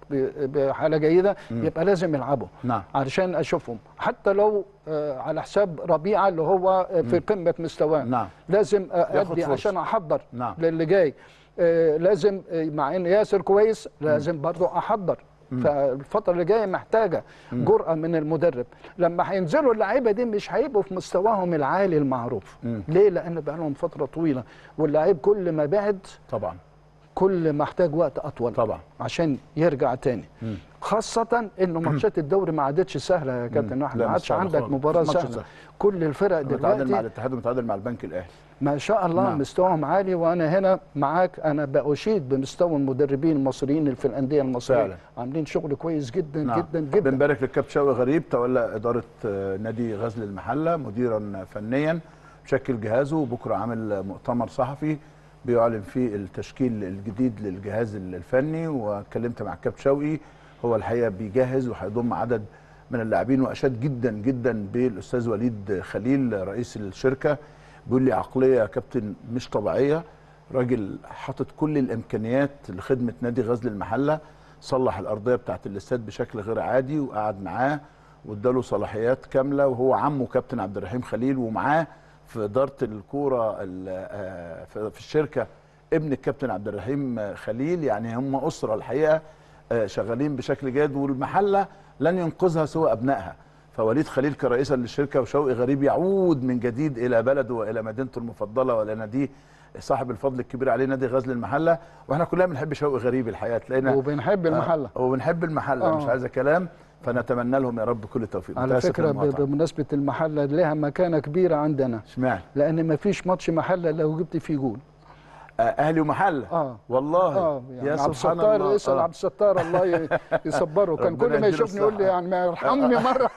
ب- بحاله جيده يبقى لازم يلعبوا
نعم
علشان اشوفهم حتى لو آه، على حساب ربيعه اللي هو آه، في قمه مستواه
نعم.
لازم آه،
ياخد
ادي
فرصة.
عشان احضر
نعم.
للي جاي آه، لازم آه، مع ان ياسر كويس لازم برضو احضر فالفتره اللي جايه محتاجه جرأه من المدرب لما هينزلوا اللعيبه دي مش هيبقوا في مستواهم العالي المعروف ليه لان بقى لهم فتره طويله واللعيب كل ما بعد
طبعا
كل ما احتاج وقت اطول
طبعا
عشان يرجع تاني خاصة انه ماتشات الدوري ما عادتش سهلة يا كابتن احمد
لا،
ما
مش
عادش
سهلة
عندك
خالص.
مباراة
مش ماتش
سهلة
سهل.
كل الفرق
متعادل مع
دلوقتي
الاتحاد ومتعادل مع البنك الاهلي
ما شاء الله
نعم.
مستواهم عالي وانا هنا معاك انا بأشيد بمستوى المدربين المصريين اللي في الأندية المصرية
فعلا.
عاملين شغل كويس جدا
نعم.
جدا جدا
بنبارك للكابتن شوقي غريب تولى اداره آه، نادي غزل المحله مديرا فنيا شكل جهازه وبكره عامل مؤتمر صحفي بيعلن فيه التشكيل الجديد للجهاز الفني واتكلمت مع الكابتن شوقي هو الحقيقه بيجهز وهيضم عدد من اللاعبين واشاد جدا جدا بالاستاذ وليد خليل رئيس الشركه بيقول لي عقليه يا كابتن مش طبيعيه راجل حاطط كل الامكانيات لخدمه نادي غزل المحله صلح الارضيه بتاعت الاستاد بشكل غير عادي وقعد معاه واداله صلاحيات كامله وهو عمه كابتن عبد الرحيم خليل ومعاه في اداره الكوره ال- آه، في في الشركه ابن الكابتن عبد الرحيم خليل يعني هم اسره الحقيقه آه، شغالين بشكل جيد والمحله لن ينقذها سوى ابنائها فوليد خليل كرئيسا للشركه وشوقي غريب يعود من جديد الى بلده والى مدينته المفضله والى ناديه صاحب الفضل الكبير عليه نادي غزل المحله واحنا كلنا بنحب شوقي غريب الحقيقه تلاقينا
وبنحب المحلة
آه وبنحب المحله
آه.
مش عايزه كلام فنتمنى لهم يا رب كل التوفيق
على
متأسف
فكرة ب-
للمقاطعة.
بمناسبة المحلة لها مكانة كبيرة عندنا
اشمعنى
لأن ما فيش ماتش محلة لو جبت فيه جول
آه اهلي ومحله
آه.
والله
اه يعني
يا
عبد
سبحان
الستار
الله
اسال
آه.
عبد الستار الله ي- يصبره كان
ربنا
كل ما
يديله
يشوفني يقول لي
الصحة.
يعني ما يرحمني مره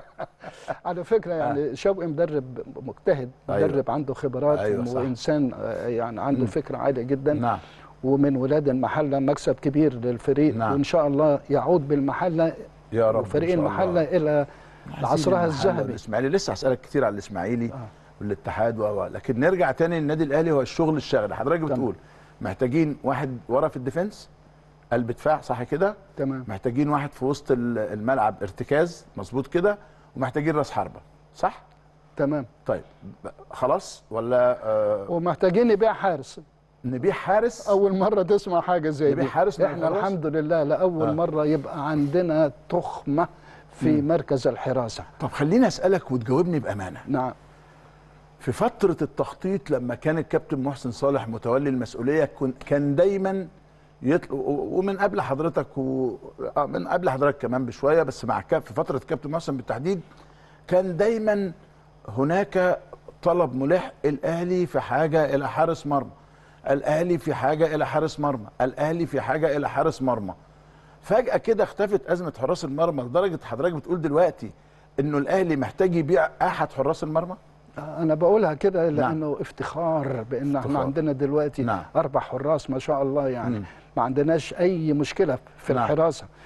على فكره يعني شوقي مدرب مجتهد
أيوة.
مدرب عنده خبرات
أيوة صح.
وانسان آه، يعني عنده فكره عاليه جدا
نعم
ومن ولاد المحله مكسب كبير للفريق
نعم.
وان شاء الله يعود بالمحله
يا رب
وفريق
إن شاء الله.
المحله الى عصرها
المحلة
الذهبي
والاسماعيلي لسه هسالك كتير على الاسماعيلي والاتحاد و و- لكن نرجع تاني للنادي الاهلي هو الشغل الشاغل حضرتك بتقول محتاجين واحد ورا في الديفنس قلب دفاع صح كده
تمام
محتاجين واحد في وسط ال- الملعب ارتكاز مظبوط كده ومحتاجين راس حربه صح
تمام
طيب ب- خلاص ولا آه
ومحتاجين نبيع حارس
نبيع حارس
اول مره تسمع حاجه زي
نبيع
دي
حارس مع
احنا
الحراس؟
الحمد لله لاول
آه.
مره يبقى عندنا تخمه في مركز الحراسه
طب خليني اسالك وتجاوبني بامانه
نعم
في فترة التخطيط لما كان الكابتن محسن صالح متولي المسؤولية كن- كان دايما يطل... و- ومن قبل حضرتك و... آه، من قبل حضرتك كمان بشوية بس مع كاب في فترة كابتن محسن بالتحديد كان دايما هناك طلب ملح الأهلي في حاجة إلى حارس مرمى الأهلي في حاجة إلى حارس مرمى الأهلي في حاجة إلى حارس مرمى فجأة كده اختفت أزمة حراس المرمى لدرجة حضرتك بتقول دلوقتي إنه الأهلي محتاج يبيع أحد حراس المرمى
انا بقولها كده لانه افتخار بان احنا
افتخار.
عندنا دلوقتي
نعم.
اربع حراس ما شاء الله يعني
مم.
ما عندناش اي مشكله في
نعم.
الحراسه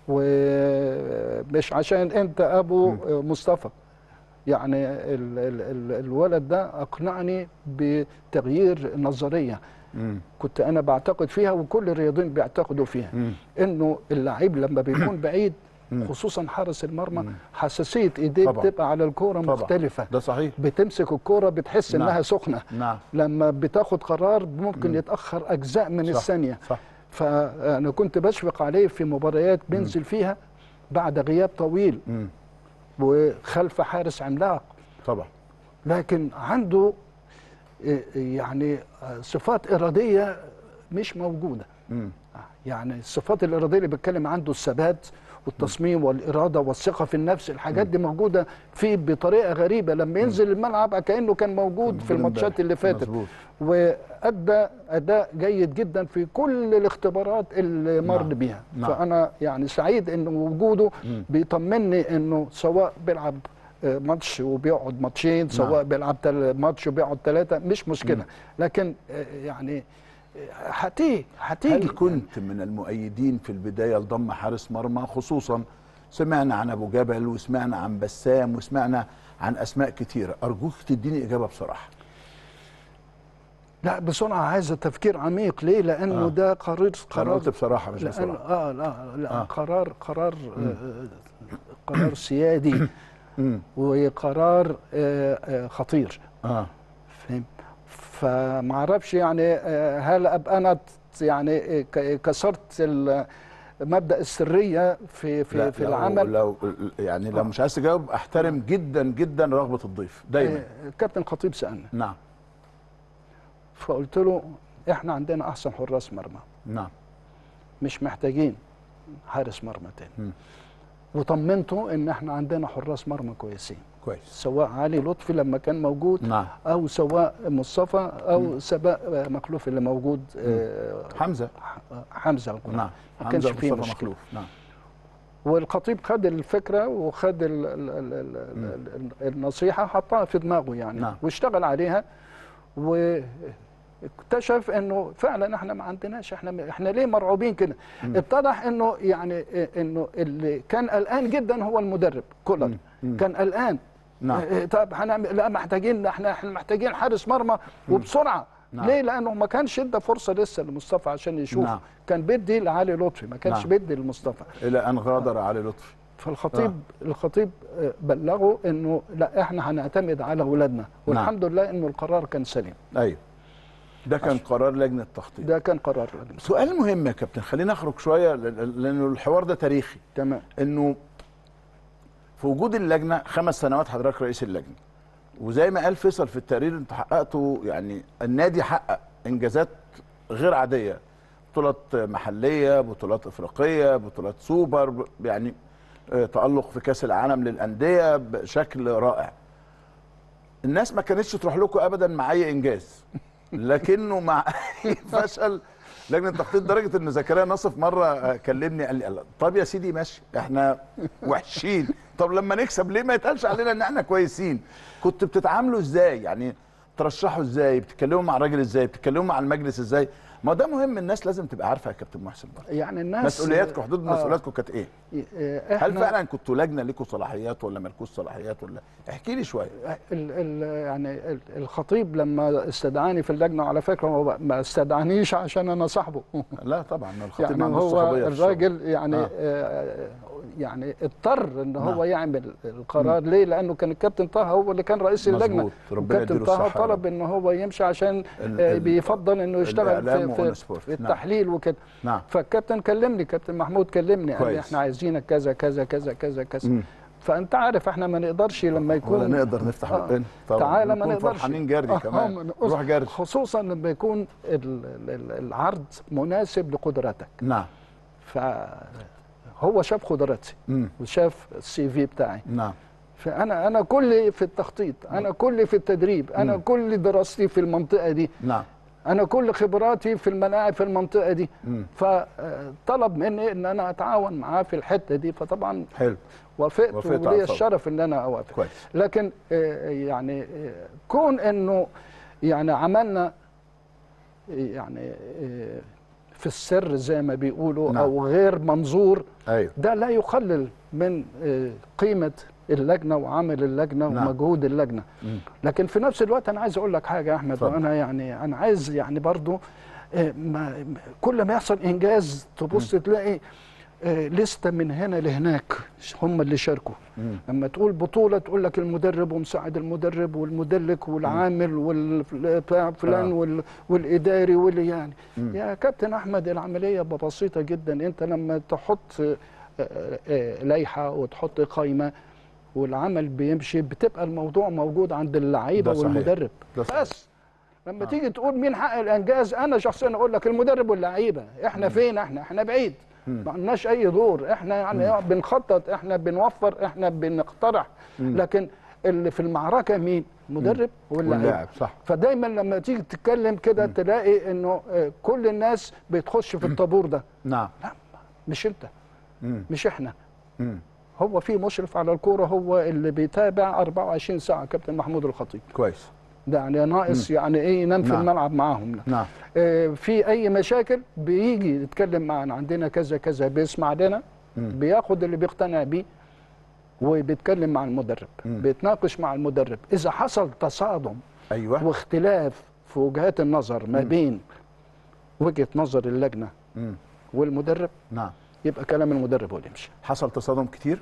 ومش عشان انت ابو مصطفى يعني ال ال ال الولد ده اقنعني بتغيير نظريه
مم.
كنت انا بعتقد فيها وكل الرياضيين بيعتقدوا فيها
مم.
انه اللعيب لما بيكون بعيد
مم.
خصوصا حارس المرمى حساسيه ايديه
طبعا.
بتبقى على الكوره
طبعا.
مختلفه
ده صحيح
بتمسك الكوره بتحس
نعم.
انها سخنه
نعم
لما بتاخد قرار ممكن يتاخر اجزاء من
صح.
الثانيه
صح
فانا كنت بشفق عليه في مباريات بينزل فيها بعد غياب طويل
مم.
وخلف حارس عملاق
طبعا
لكن عنده إيه، يعني آه، صفات اراديه مش موجوده
مم.
يعني الصفات الاراديه اللي بتكلم عنده الثبات والتصميم والاراده والثقه في النفس الحاجات دي موجوده فيه بطريقه غريبه لما ينزل الملعب كانه كان موجود في الماتشات اللي فاتت
مظبوط.
وادى اداء جيد جدا في كل الاختبارات اللي مر
نعم.
بيها
نعم.
فانا يعني سعيد ان وجوده بيطمني انه سواء بيلعب آه، ماتش وبيقعد ماتشين سواء بيلعب تل- ماتش وبيقعد ثلاثه مش مشكله لكن آه، يعني آه، هتيجي هتيجي
هل كنت من المؤيدين في البدايه لضم حارس مرمى خصوصا سمعنا عن ابو جبل وسمعنا عن بسام وسمعنا عن اسماء كتيره ارجوك تديني اجابه بصراحه
لا بسرعه عايزه تفكير عميق ليه لانه
آه.
ده قرار
انا
قرار
قلت بصراحه مش
لأن
بصراحه
اه لا لا
آه.
آه. قرار قرار آه قرار سيادي
مم.
وقرار آه آه خطير
اه
فاهم فما اعرفش يعني آه هل ابقى انا ت- يعني آه، ك- كسرت ال- مبدا السريه في في,
لا
في
لو
العمل
لو يعني لو مش عايز تجاوب احترم جدا جدا رغبه الضيف دايما
آه، كابتن خطيب سالنا
نعم
فقلت له احنا عندنا احسن حراس مرمى
نعم
مش محتاجين حارس مرمى تاني
مم.
وطمنته ان احنا عندنا حراس مرمى كويسين
كويس
سواء علي لطفي لما كان موجود
نعم
او سواء مصطفى او سواء مخلوف اللي موجود آه،
حمزه
حمزه
نعم
ما كانش
حمزة
فيه
مصطفى
مشكله
مخلوف نعم
والخطيب خد الفكره وخد ال ال ال ال ال ال النصيحه حطها في دماغه يعني
نعم.
واشتغل عليها واكتشف انه فعلا احنا ما عندناش احنا احنا ليه مرعوبين كده اتضح انه يعني انه اللي كان قلقان جدا هو المدرب كولر كان قلقان
نعم.
إيه، طب هنعمل لا محتاجين احنا احنا محتاجين حارس مرمى وبسرعه
نعم.
ليه لانه ما كانش ادى فرصه لسه لمصطفى عشان يشوف
نعم.
كان بيدي لعلي لطفي ما كانش
نعم.
بيدي لمصطفى
الى ان غادر علي لطفي
فالخطيب آه. الخطيب آه، بلغه انه لا احنا هنعتمد على اولادنا والحمد لله انه القرار كان سليم
ايوه ده كان قرار لجنه التخطيط
ده كان قرار
سؤال مهم يا كابتن خلينا نخرج شويه ل- لانه الحوار ده تاريخي
تمام
انه في وجود اللجنه خمس سنوات حضرتك رئيس اللجنه وزي ما قال فيصل في التقرير انت حققتوا يعني النادي حقق انجازات غير عاديه بطولات محليه بطولات افريقيه بطولات سوبر ب- يعني آه، تالق في كاس العالم للانديه بشكل رائع الناس ما كانتش تروح لكم ابدا مع اي انجاز لكنه مع أي فشل لجنه التخطيط لدرجه ان زكريا نصف مره آه، كلمني قال لي طب يا سيدي ماشي احنا وحشين طب لما نكسب ليه ما يتقالش علينا ان احنا كويسين كنت بتتعاملوا ازاي يعني ترشحوا ازاي بتتكلموا مع الراجل ازاي بتتكلموا مع المجلس ازاي ما ده مهم الناس لازم تبقى عارفه يا كابتن محسن برضه
يعني الناس
مسؤولياتكم حدود
آه،
مسؤولياتكم كانت ايه
آه،
هل
احنا
فعلا كنتوا لجنه ليكوا صلاحيات ولا مالكوش صلاحيات ولا احكي لي شويه
ال ال يعني ال- الخطيب لما استدعاني في اللجنه على فكره هو ما استدعانيش عشان انا صاحبه
لا طبعا الخطيب
يعني
ما عندوش
هو
صحوبيه في الشغل.
الراجل يعني
آه.
آه. يعني اضطر ان هو
نعم.
يعمل القرار ليه لانه كان الكابتن طه هو اللي كان رئيس اللجنه
مظبوط. ربنا
الكابتن
يديله
طه
الصحة يا
طلب
رب.
ان هو يمشي عشان
ال-
آه،
ال-
بيفضل انه يشتغل
الإعلام
في, في,
وأون سبورت.
في
نعم.
التحليل وكده
نعم
فالكابتن كلمني كابتن محمود كلمني قال لي
كويس.
احنا عايزينك كذا كذا كذا كذا كذا
مم.
فانت عارف احنا ما نقدرش لما يكون
ولا نقدر نفتح
آه.
بقنا طبعا
تعالى ما
نكون
نقدرش
فرحانين جري
آه،
كمان
ما نقص-
روح جري
خصوصا لما يكون ال- ال- العرض مناسب لقدراتك
نعم
فهو شاف قدراتي
مم.
وشاف السي في بتاعي
نعم
فانا انا كل في التخطيط انا كل في التدريب انا
مم.
كل دراستي في المنطقه دي
نعم
انا كل خبراتي في الملاعب في المنطقه دي
مم.
فطلب مني ان انا اتعاون معاه في الحته دي فطبعا
حلو
وافقت
وافقت على
ولي
الفور.
الشرف ان انا اوافق
كويس
لكن آه، يعني آه، كون انه يعني عملنا آه، يعني آه، في السر زي ما بيقولوا
نعم.
او غير منظور
ايوه
ده لا يقلل من آه، قيمه اللجنه وعمل اللجنه
نعم.
ومجهود اللجنه
مم.
لكن في نفس الوقت انا عايز اقول لك حاجه يا احمد
اتفضل.
وانا يعني انا عايز يعني برضو آه، ما كل ما يحصل انجاز تبص تلاقي آه، لسته من هنا لهناك هم اللي شاركوا
مم.
لما تقول بطوله تقول لك المدرب ومساعد المدرب والمدلك والعامل والفلان
آه.
وال- والاداري واللي يعني
مم.
يا كابتن احمد العمليه بسيطه جدا انت لما تحط آه، آه، آه، لائحه وتحط قائمه والعمل بيمشي بتبقى الموضوع موجود عند اللعيبه
ده صحيح.
والمدرب
ده صحيح.
بس لما تيجي تقول مين حقق الانجاز انا شخصيا اقول لك المدرب واللعيبه احنا فين احنا احنا بعيد ما عندناش اي دور احنا يعني بنخطط احنا بنوفر احنا بنقترح لكن اللي في المعركه مين المدرب واللاعب
واللاعب صح
فدايما لما تيجي تتكلم كده تلاقي انه آه، كل الناس بتخش في الطابور ده
نعم
لا مش انت
مم.
مش احنا
مم.
هو في مشرف على الكوره هو اللي بيتابع 24 ساعه كابتن محمود الخطيب
كويس
ده يعني ناقص يعني ايه ينام في
نعم.
الملعب معاهم
نعم
آه، في اي مشاكل بيجي يتكلم معنا عندنا كذا كذا بيسمع لنا بياخد اللي بيقتنع بيه وبيتكلم مع المدرب
مم.
بيتناقش مع المدرب اذا حصل تصادم
ايوه
واختلاف في وجهات النظر ما بين وجهه نظر اللجنه
مم.
والمدرب
نعم
يبقى كلام المدرب هو اللي يمشي
حصل تصادم كتير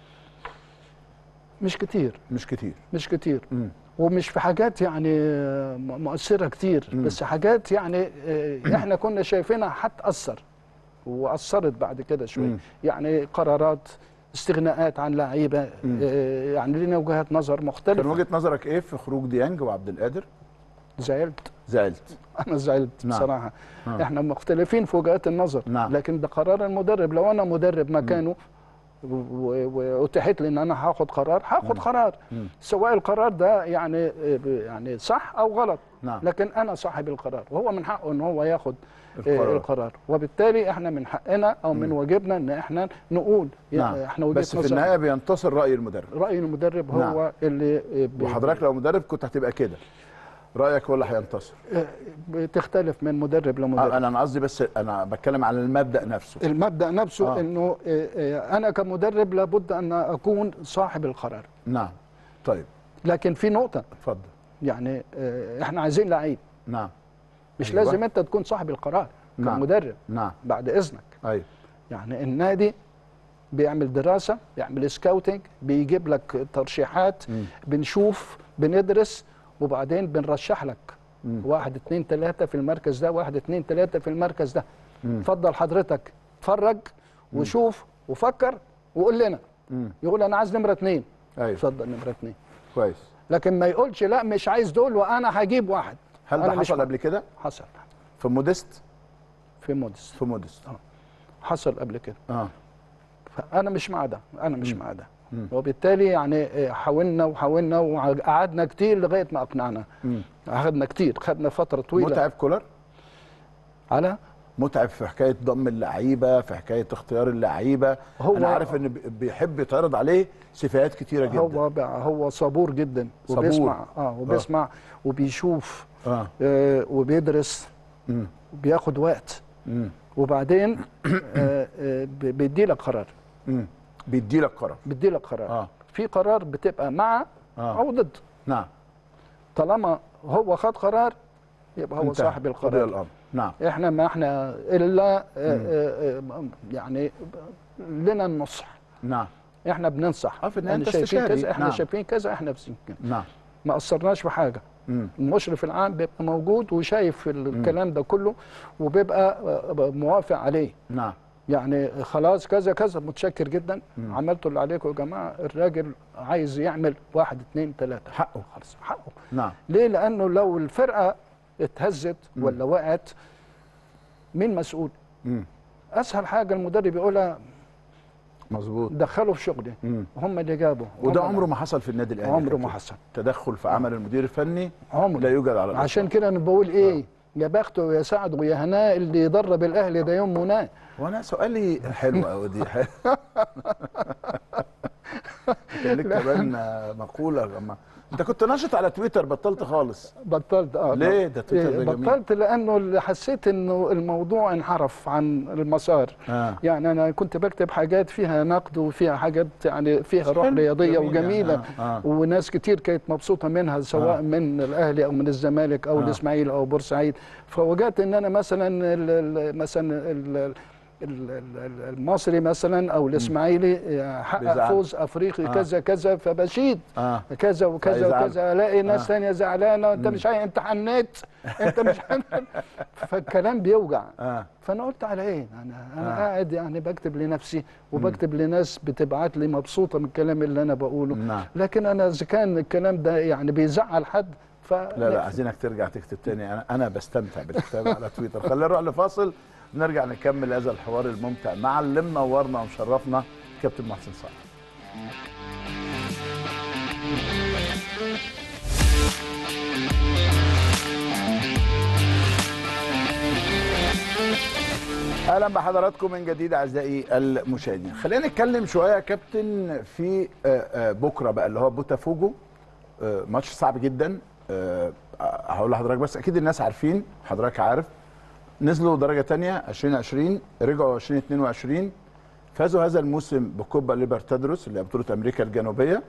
مش كتير
مش كتير
مش كتير
مم.
ومش في حاجات يعني آه، مؤثره كتير
مم.
بس حاجات يعني آه، احنا كنا شايفينها هتاثر واثرت بعد كده شويه
مم.
يعني قرارات استغناءات عن لعيبه
مم.
آه، يعني لنا وجهات نظر
كان
مختلفه
وجهه نظرك ايه في خروج ديانج وعبد القادر
زعلت
زعلت
انا زعلت
نعم.
بصراحه
آه.
احنا مختلفين في وجهات النظر
نعم.
لكن ده قرار المدرب لو انا مدرب مكانه و- و- واتيحت لي ان انا هاخد قرار هاخد قرار
مم.
سواء القرار ده يعني يعني صح او غلط
نعم
لكن انا صاحب القرار وهو من حقه ان هو ياخد
القرار.
القرار, القرار. وبالتالي احنا من حقنا او من واجبنا ان احنا نقول
نعم
يعني احنا وجهه
بس في
نظر-
النهايه بينتصر راي المدرب
راي المدرب هو
نعم.
اللي بي-
وحضرتك لو مدرب كنت هتبقى كده رايك هو اللي هينتصر
بتختلف من مدرب
آه،
لمدرب
انا أنا قصدي بس انا بتكلم على المبدا نفسه
المبدا نفسه
آه.
آه. انه آه، آه، انا كمدرب لابد ان اكون صاحب القرار
نعم طيب
لكن في نقطه
اتفضل
يعني آه، احنا عايزين لعيب
نعم
مش
أيوة.
لازم انت تكون صاحب القرار
نعم.
كمدرب
نعم
بعد اذنك
ايوه
يعني النادي بيعمل دراسه بيعمل سكاوتنج بيجيب لك ترشيحات
مم.
بنشوف بندرس وبعدين بنرشح لك
مم.
واحد اتنين تلاته في المركز ده واحد اتنين تلاته في المركز ده
مم.
اتفضل حضرتك اتفرج وشوف وفكر وقول لنا
مم.
يقول انا عايز نمره اتنين
ايوه
اتفضل نمره اتنين
كويس
لكن ما يقولش لا مش عايز دول وانا هجيب واحد
هل
أنا
ده
مش
حصل
مع-
قبل كده
حصل
في موديست
في موديس
في موديست
حصل قبل كده
اه
فانا مش مع ده انا مش مع ده
مم.
وبالتالي يعني آه، حاولنا وحاولنا وقعدنا كتير لغايه ما اقنعنا
مم.
اخذنا كتير خدنا فتره طويله
متعب كولر
على
متعب في حكايه ضم اللعيبه في حكايه اختيار اللعيبه
هو-
انا عارف ان بي- بيحب يتعرض عليه سفاهات كتيره جدا
هو بقى هو صبور جدا
صبور.
وبيسمع اه وبيسمع وبيشوف
اه
آه وبيدرس
مم.
وبياخد وقت
مم.
وبعدين آه آه ب- بيدي لك قرار
مم. بيدي لك قرار
بيدي لك قرار
اه
في قرار بتبقى مع
آه.
او ضد
نعم
طالما هو خد قرار يبقى هو
انتهى.
صاحب
قضي
القرار
الامر نعم
احنا ما احنا الا آه، آه، آه، يعني لنا النصح
نعم
احنا بننصح
آه، في النهاية
احنا
أنت
شايفين
استشاري.
كذا احنا
نعم.
شايفين كذا احنا بس
نعم
ما قصرناش في حاجه
مم.
المشرف العام بيبقى موجود وشايف الكلام ده كله وبيبقى آه، موافق عليه
نعم
يعني خلاص كذا كذا متشكر جدا عملتوا اللي عليكم يا جماعه الراجل عايز يعمل واحد اتنين تلاته
حقه
خلاص حقه
نعم
ليه؟ لانه لو الفرقه اتهزت ولا وقعت مين مسؤول؟
مم.
اسهل حاجه المدرب يقولها
مظبوط
دخلوا في شغلي
مم.
هم اللي جابوا
وده
هم
عمره ما حصل في النادي الاهلي
عمره
يا
ما
كابتن.
حصل
تدخل في عمل المدير الفني
عمره
لا يوجد على الإطلاق.
عشان كده انا بقول ايه يا بخته ويا سعد ويا هناء اللي يدرب الاهلي ده يوم مناه
وانا سؤالي حلو قوي دي حلو كان لك كمان مقوله لما انت كنت ناشط على تويتر بطلت خالص
بطلت اه
ليه؟ ده تويتر ده جميل.
بطلت لانه اللي حسيت انه الموضوع انحرف عن المسار
آه.
يعني انا كنت بكتب حاجات فيها نقد وفيها حاجات يعني فيها روح
حلو،
رياضيه
جميل
وجميله
يعني، آه، آه.
وناس كتير كانت مبسوطه منها سواء
آه.
من الاهلي او من الزمالك او
آه.
الاسماعيلي او بورسعيد فوجدت ان انا مثلا ال- ال- مثلا ال- ال- ال- المصري مثلا او الاسماعيلي حقق
بيزعل.
فوز افريقي
آه.
كذا كذا فبشيد
اه
كذا وكذا
فيزعل.
وكذا الاقي ناس
آه.
ثانيه زعلانه انت مش عايز انت حنيت انت مش حنيت فالكلام بيوجع
اه
فانا قلت على ايه انا انا
آه.
قاعد يعني بكتب لنفسي وبكتب لناس بتبعت لي مبسوطه من الكلام اللي انا بقوله
نعم.
لكن انا اذا كان الكلام ده يعني بيزعل حد ف
لا لا عايزينك ترجع تكتب تاني انا انا بستمتع بالكتابه على تويتر خلينا نروح لفاصل نرجع نكمل هذا الحوار الممتع مع اللي منورنا ومشرفنا كابتن محسن صالح اهلا بحضراتكم من جديد اعزائي المشاهدين خلينا نتكلم شويه يا كابتن في آه، آه، بكره بقى اللي هو بوتافوجو آه، ماتش صعب جدا آه، هقول لحضرتك بس اكيد الناس عارفين حضرتك عارف نزلوا درجه تانية 2020 رجعوا 2022 فازوا هذا الموسم بكوبا ليبرتادروس اللي هي بطوله امريكا الجنوبيه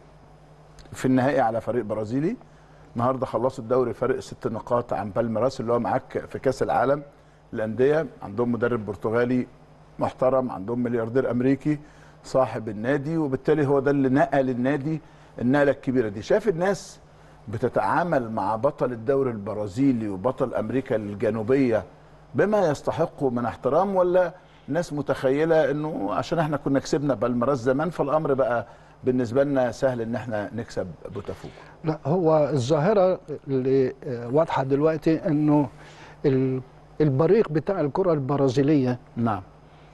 في النهائي على فريق برازيلي النهارده خلصوا الدوري فرق ست نقاط عن بالميراس اللي هو معاك في كاس العالم الانديه عندهم مدرب برتغالي محترم عندهم ملياردير امريكي صاحب النادي وبالتالي هو ده اللي نقل النادي النقله الكبيره دي شاف الناس بتتعامل مع بطل الدوري البرازيلي وبطل امريكا الجنوبيه بما يستحقه من احترام ولا ناس متخيله انه عشان احنا كنا كسبنا بالميراس زمان فالامر بقى بالنسبه لنا سهل ان احنا نكسب بوتافوجو
لا هو الظاهره اللي آه، واضحه دلوقتي انه ال- البريق بتاع الكره البرازيليه
نعم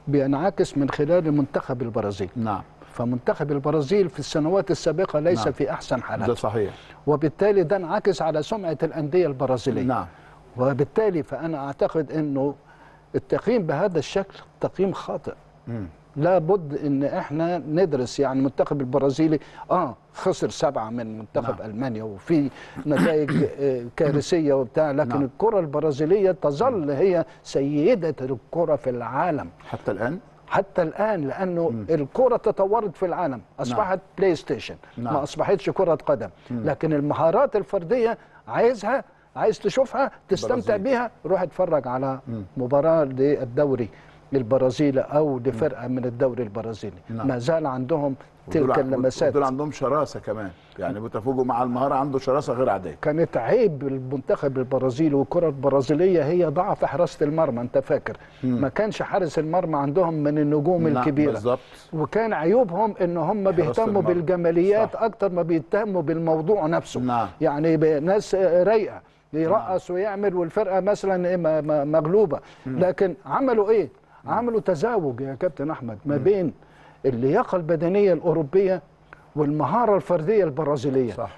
بينعكس من خلال منتخب البرازيل
نعم
فمنتخب البرازيل في السنوات السابقه ليس
نعم.
في احسن
ده
حالاته
صحيح
وبالتالي ده انعكس على سمعه الانديه البرازيليه
نعم
وبالتالي فانا اعتقد انه التقييم بهذا الشكل تقييم خاطئ
مم.
لابد ان احنا ندرس يعني المنتخب البرازيلي اه خسر سبعه من منتخب
نعم.
المانيا وفي نتائج آه، كارثيه وبتاع لكن
نعم.
الكره البرازيليه تظل هي سيده الكره في العالم
حتى الان
حتى الان لانه الكره تطورت في العالم اصبحت بلاي ستيشن
نعم.
ما اصبحتش كره قدم لكن المهارات الفرديه عايزها عايز تشوفها تستمتع
برازيل.
بيها روح اتفرج على مباراه للدوري البرازيلي او لفرقه من الدوري البرازيلي
نعم.
ما زال عندهم
ودول
تلك
ع-
اللمسات
ودول عندهم شراسه كمان يعني بوتافوجو مع المهاره عنده شراسه غير عاديه
كانت عيب المنتخب البرازيلي والكره البرازيليه هي ضعف حراسه المرمى انت فاكر ما كانش حارس المرمى عندهم من النجوم
نعم،
الكبيره
بالظبط
وكان عيوبهم ان هم بيهتموا
المرمى.
بالجماليات
صح.
اكتر ما بيهتموا بالموضوع نفسه
نعم.
يعني ناس رايقه يرقص ويعمل والفرقه مثلا إيه م- م- مغلوبه لكن عملوا ايه عملوا تزاوج يا كابتن احمد ما بين اللياقه البدنيه الاوروبيه والمهاره الفرديه البرازيليه
صح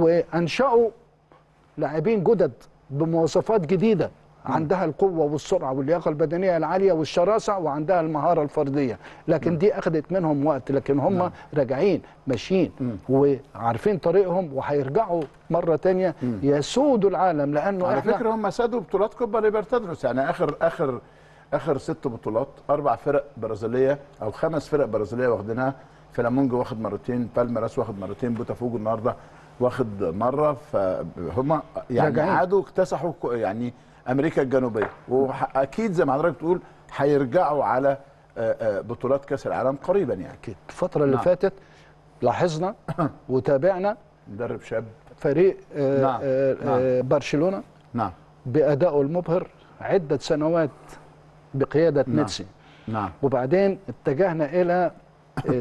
وانشأوا لاعبين جدد بمواصفات جديده عندها القوه والسرعه واللياقه البدنيه العاليه والشراسه وعندها المهاره الفرديه لكن دي اخذت منهم وقت لكن هم راجعين ماشيين وعارفين طريقهم وهيرجعوا مره تانية يسودوا العالم لانه
على
احنا
فكره هم سادوا بطولات كوبا ليبرتادروس يعني اخر اخر اخر ست بطولات اربع فرق برازيليه او خمس فرق برازيليه واخدينها فلامونجو واخد مرتين بالميراس واخد مرتين بوتافوجو النهارده واخد مره فهم يعني
راجعين.
عادوا اكتسحوا كو- يعني امريكا الجنوبيه واكيد زي ما حضرتك بتقول هيرجعوا على آه، آه، بطولات كاس العالم قريبا يعني
أكيد. الفتره اللي
نعم.
فاتت لاحظنا وتابعنا
مدرب شاب
فريق آه،
نعم.
آه، آه، برشلونه
نعم
بادائه المبهر عده سنوات بقياده
نعم.
ميتسي
نعم
وبعدين اتجهنا الى آه،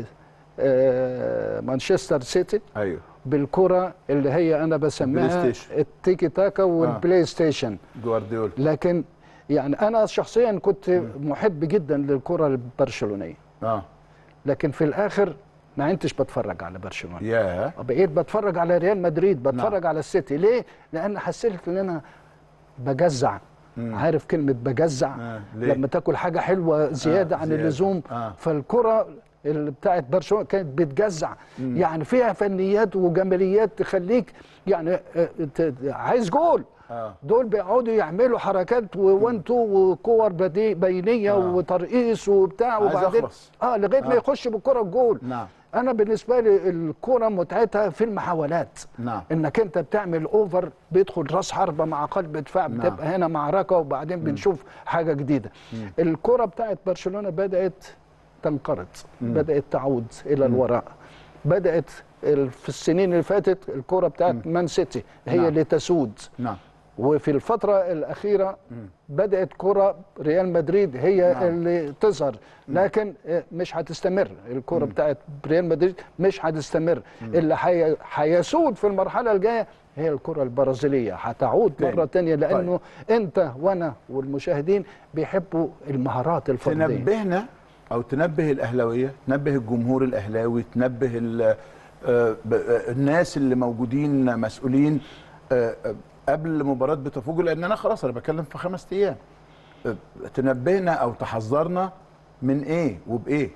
آه، مانشستر سيتي
ايوه
بالكره اللي هي انا بسميها
البلاي ستيشن.
التيكي تاكا والبلاي ستيشن
جوارديولا
لكن يعني انا شخصيا كنت محب جدا للكره البرشلونيه
اه
لكن في الاخر ما عدتش بتفرج على برشلونه
ياه
بقيت بتفرج على ريال مدريد بتفرج على السيتي ليه لان حسيت ان انا بجزع عارف كلمه بجزع
آه، ليه؟
لما تاكل حاجه حلوه زياده
آه،
عن
زيادة.
اللزوم
آه.
فالكره اللي بتاعت برشلونه كانت بتجزع يعني فيها فنيات وجماليات تخليك يعني آه، ت- عايز جول
آه.
دول بيقعدوا يعملوا حركات وون تو وكور بدي- بينيه
آه.
وترقيص وبتاع
عايز
وبعدين
أخلص.
اه لغايه ما
آه.
يخش بالكره الجول
نعم.
انا بالنسبه لي الكره متعتها في المحاولات
نعم.
انك انت بتعمل اوفر بيدخل راس حربه مع قلب دفاع
نعم.
بتبقى هنا معركه وبعدين بنشوف حاجه جديده الكره بتاعت برشلونه بدات تنقرض بدات تعود الى الوراء بدات ال- في السنين اللي فاتت الكره بتاعت مان سيتي هي
نعم.
اللي تسود
نعم
وفي الفترة الأخيرة بدأت كرة ريال مدريد هي
نعم.
اللي تظهر لكن آه، مش هتستمر الكرة بتاعت ريال مدريد مش هتستمر اللي حي- هيسود في المرحلة الجاية هي الكرة البرازيلية هتعود
تاني.
مرة تانية لأنه أنت وأنا والمشاهدين بيحبوا المهارات الفردية
تنبهنا او تنبه الاهلاويه تنبه الجمهور الاهلاوي تنبه ال- آه، ب- آه، الناس اللي موجودين مسؤولين آه، آه، قبل مباراه بتفوق لان انا خلاص انا بتكلم في خمس ايام آه، تنبهنا او تحذرنا من ايه وبايه